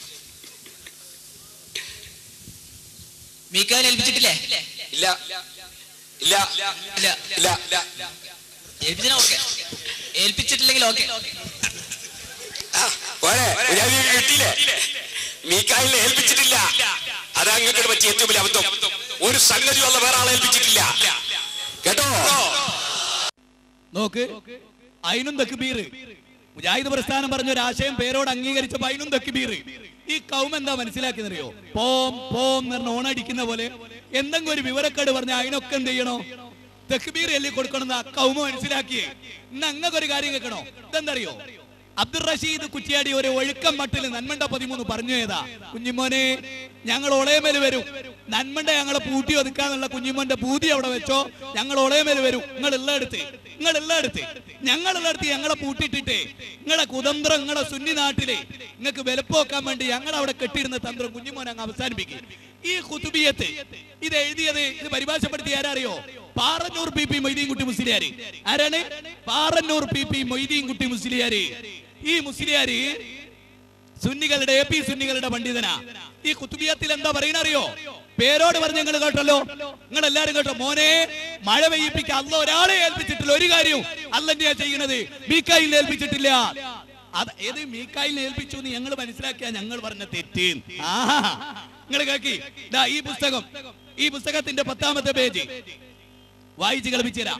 മീക്കാൻ ഏൽപ്പിച്ചിട്ടില്ലേ ഇല്ല ഇല്ല ഇല്ല ഇല്ല ഏൽപ്പിച്ചാൽ ഓക്കെ ഏൽപ്പിച്ചിട്ടില്ലെങ്കിൽ ഓക്കെ ആ, പോരെ ഒരു അരി കിട്ടിയില്ലേ മീക്കായിലിനെ ഏൽപ്പിച്ചിട്ടില്ല അത് അങ്ങോട്ട് പറ്റിയ ഏറ്റവും വലിയ അബദ്ധം ഒരു സംഗതിയും ഉള്ള വേറെ ആളെ ഏൽപ്പിച്ചിട്ടില്ല കേട്ടോ നോക്ക് അയിനും തക്ബീർ മുജാഹിദ് പ്രസ്ഥാനം പറഞ്ഞ ഒരു ആശയം പേരോട് അംഗീകരിച്ചപ്പോ അയിനും തക്ബീർ ഈ കൗമ എന്താ മനസ്സിലാക്കിയെന്നറിയോ പോം പോം എന്ന് പറഞ്ഞ ഓണടിക്കുന്ന പോലെ എന്തെങ്കിലും ഒരു വിവരക്കേട് പറഞ്ഞ അതിനൊക്കെ എന്ത് ചെയ്യണോ തക്ബീർ എല്ലി കൊടുക്കണം എന്ന് ആ കൗമ മനസ്സിലാക്കിയേ ഇന്ന് അങ്ങക്ക് ഒരു കാര്യം കേൾക്കണോ ഇതെന്തറിയോ അബ്ദുൾ റഷീദ് കുറ്റിയാടി ഒരു ഒഴുക്കം മട്ടിൽ നന്മണ്ട പതിമൂന്ന് പറഞ്ഞു ഏതാ കുഞ്ഞിമോനെ ഞങ്ങൾ ഒളയമേൽ വരും നന്മണ്ട ഞങ്ങളെ പൂട്ടി ഒതുക്കാന്നുള്ള കുഞ്ഞിമോന്റെ പൂതി അവിടെ വെച്ചോ ഞങ്ങൾ ഒളയമേൽ വരും നിങ്ങൾ ഉള്ള എടുത്ത് നിങ്ങൾ ഉള്ള എടുത്ത് ഞങ്ങളുള്ള അടുത്ത് ഞങ്ങളെ പൂട്ടിയിട്ടിട്ട് നിങ്ങളെ കുതന്ത്രം നിങ്ങളെ സുന്നി നാട്ടിലെ നിങ്ങൾക്ക് വിലപ്പോക്കാൻ വേണ്ടി ഞങ്ങൾ അവിടെ കെട്ടിയിരുന്ന തന്ത്രം കുഞ്ഞിമോൻ അങ്ങ് അവസാനിപ്പിക്കും ഈ കുത്തുബിയത്ത് ഇത് എഴുതിയത് ഇത് പരിഭാഷപ്പെടുത്തിയ ആരറിയോ പാറന്നൂർ പി പി മൊയ്തീൻകുട്ടി മുസ്ലിയാര് ആരാണ് പാറന്നൂർ പി പി മൊയ്തീൻകുട്ടി മുസ്ലിയാര് ഈ മുസ്ലിയാര് സുന്നികളുടെ എ പി സുന്നികളുടെ പണ്ഡിതനാ ഈ കുത്തുബിയത്തിൽ എന്താ പറയുന്ന അറിയോ പേരോട് പറഞ്ഞ് നിങ്ങൾ കേട്ടല്ലോ നിങ്ങൾ എല്ലാരും കേട്ടോ മോനെ മഴ പെയ്യിപ്പിക്കാൻ അല്ല ഒരാളെ ഏൽപ്പിച്ചിട്ടില്ല ഒരു കാര്യവും അല്ലെന്താ ചെയ്യണത് മീക്കായിൽ ഏൽപ്പിച്ചിട്ടില്ല അത് ഏത് മീക്കായിൽ ഏൽപ്പിച്ചു എന്ന് ഞങ്ങൾ മനസ്സിലാക്കിയാ ഞങ്ങൾ പറഞ്ഞ തെറ്റ് ആഹാ നിങ്ങൾ കേക്കി ദാ ഈ പുസ്തകം ഈ പുസ്തകത്തിന്റെ പത്താമത്തെ പേജ് വായിച്ച് കളിപ്പിച്ചുതരാം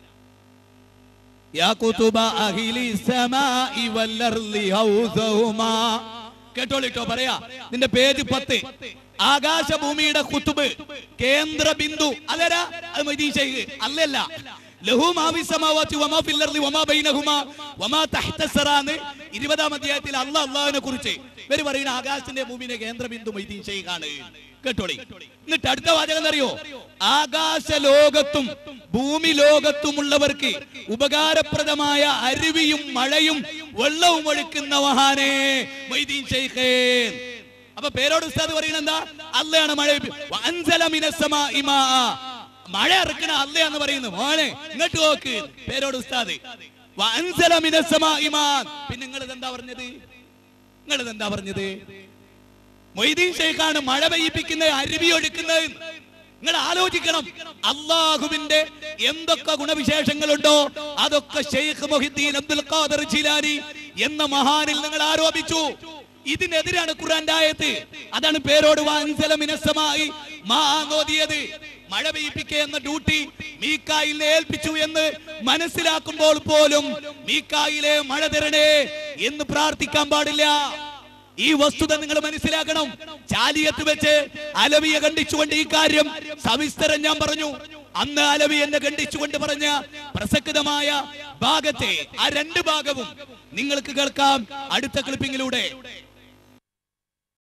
يا كتب أهل السماء والأرض هوثهما കേട്ടോളിട്ടോ പറയാ നിന്റെ പേജ് പത്ത് ആകാശഭൂമിയുടെ കുത്തുബ് കേന്ദ്ര ബിന്ദു അതരാ അത് മൊയ്തീൻ ശൈഖ് അല്ലല്ല ലഹു മാ ഫിസ് സമാവാതി വമാ ഫിൽ അർളി വമാ ബൈനഹുമാ വമാ തഹ്ത സറാന്ന് ഇരുപതാം അധ്യായത്തിൽ അല്ലാഹ് അല്ലാഹുവിനെ കുറിച്ച് ഇവർ പറയുന്ന ആകാശത്തിന്റെ ഭൂമിയുടെ കേന്ദ്ര ബിന്ദു മൊയ്തീൻ ശൈഖാണ് കേട്ടോളി എന്നിട്ട് അടുത്ത വാചകം എന്നറിയോ ആകാശ ലോകത്തും ഭൂമി ലോകത്തുമുള്ളവർക്ക് ഉപകാരപ്രദമായ അരുവിയും മഴയും വെള്ളവും ഒഴുക്കുന്ന മഹാനേ മൊയ്തീൻ ഷെയ്ഖേ അപ്പൊ പേരോട് ഉസ്താദ് പറയുന്നത് എന്താ അല്ലയാണ് മഴ വഅൻസല മിനസ്സമാഇ മാഅ. മഴ ഇറക്കണ അല്ലയാന്ന് പറയുന്നു മോനെ ഇങ്ങോട്ട് നോക്ക് പേരോട് ഉസ്താദ് വഅൻസല മിനസ്സമാഇ മാഅ. പിന്നെ നിങ്ങൾ ഇതെന്താ പറഞ്ഞത് നിങ്ങൾ ഇതെന്താ പറഞ്ഞത് മൊയ്തീൻ ഷെയ്ഖാണ് മഴ പെയ്യിപ്പിക്കുന്ന അരുവി ഒഴുക്കുന്നത് നിങ്ങൾ ആലോചിക്കണം അള്ളാഹുവിന്റെ എന്തൊക്കെ ഗുണവിശേഷങ്ങളുണ്ടോ അതൊക്കെ ഷെയ്ഖ് മൊഹിദ്ദീൻ അബ്ദുൽ ഖാദർ ജിലാനി എന്ന മഹാനിൽ നിങ്ങൾ ആരോപിച്ചു ഇതിനെതിരാണ് ഖുർആന്റെ ആയത്ത് അതാണ് പേരോട് വാൻസല മിനസ്സമായി മാ നോദിയത് മഴ പെയ്യിപ്പിക്കുക എന്ന ഡ്യൂട്ടി മീക്കായിലെ ഏൽപ്പിച്ചു എന്ന് മനസ്സിലാക്കുമ്പോൾ പോലും മീക്കായിലെ മഴ തരണേ എന്ന് പ്രാർത്ഥിക്കാൻ പാടില്ല ഈ വസ്തുത നിങ്ങൾ മനസ്സിലാക്കണം ചാലിയത്ത് വെച്ച് അലവിയെ ഖണ്ഡിച്ചുകൊണ്ട് ഈ കാര്യം സവിസ്തരം ഞാൻ പറഞ്ഞു അന്ന് അലവി എന്നെ ഖണ്ഡിച്ചുകൊണ്ട് പറഞ്ഞ പ്രസക്തമായ ഭാഗത്തെ ആ രണ്ട് ഭാഗവും നിങ്ങൾക്ക് കേൾക്കാം അടുത്ത ക്ലിപ്പിങ്ങിലൂടെ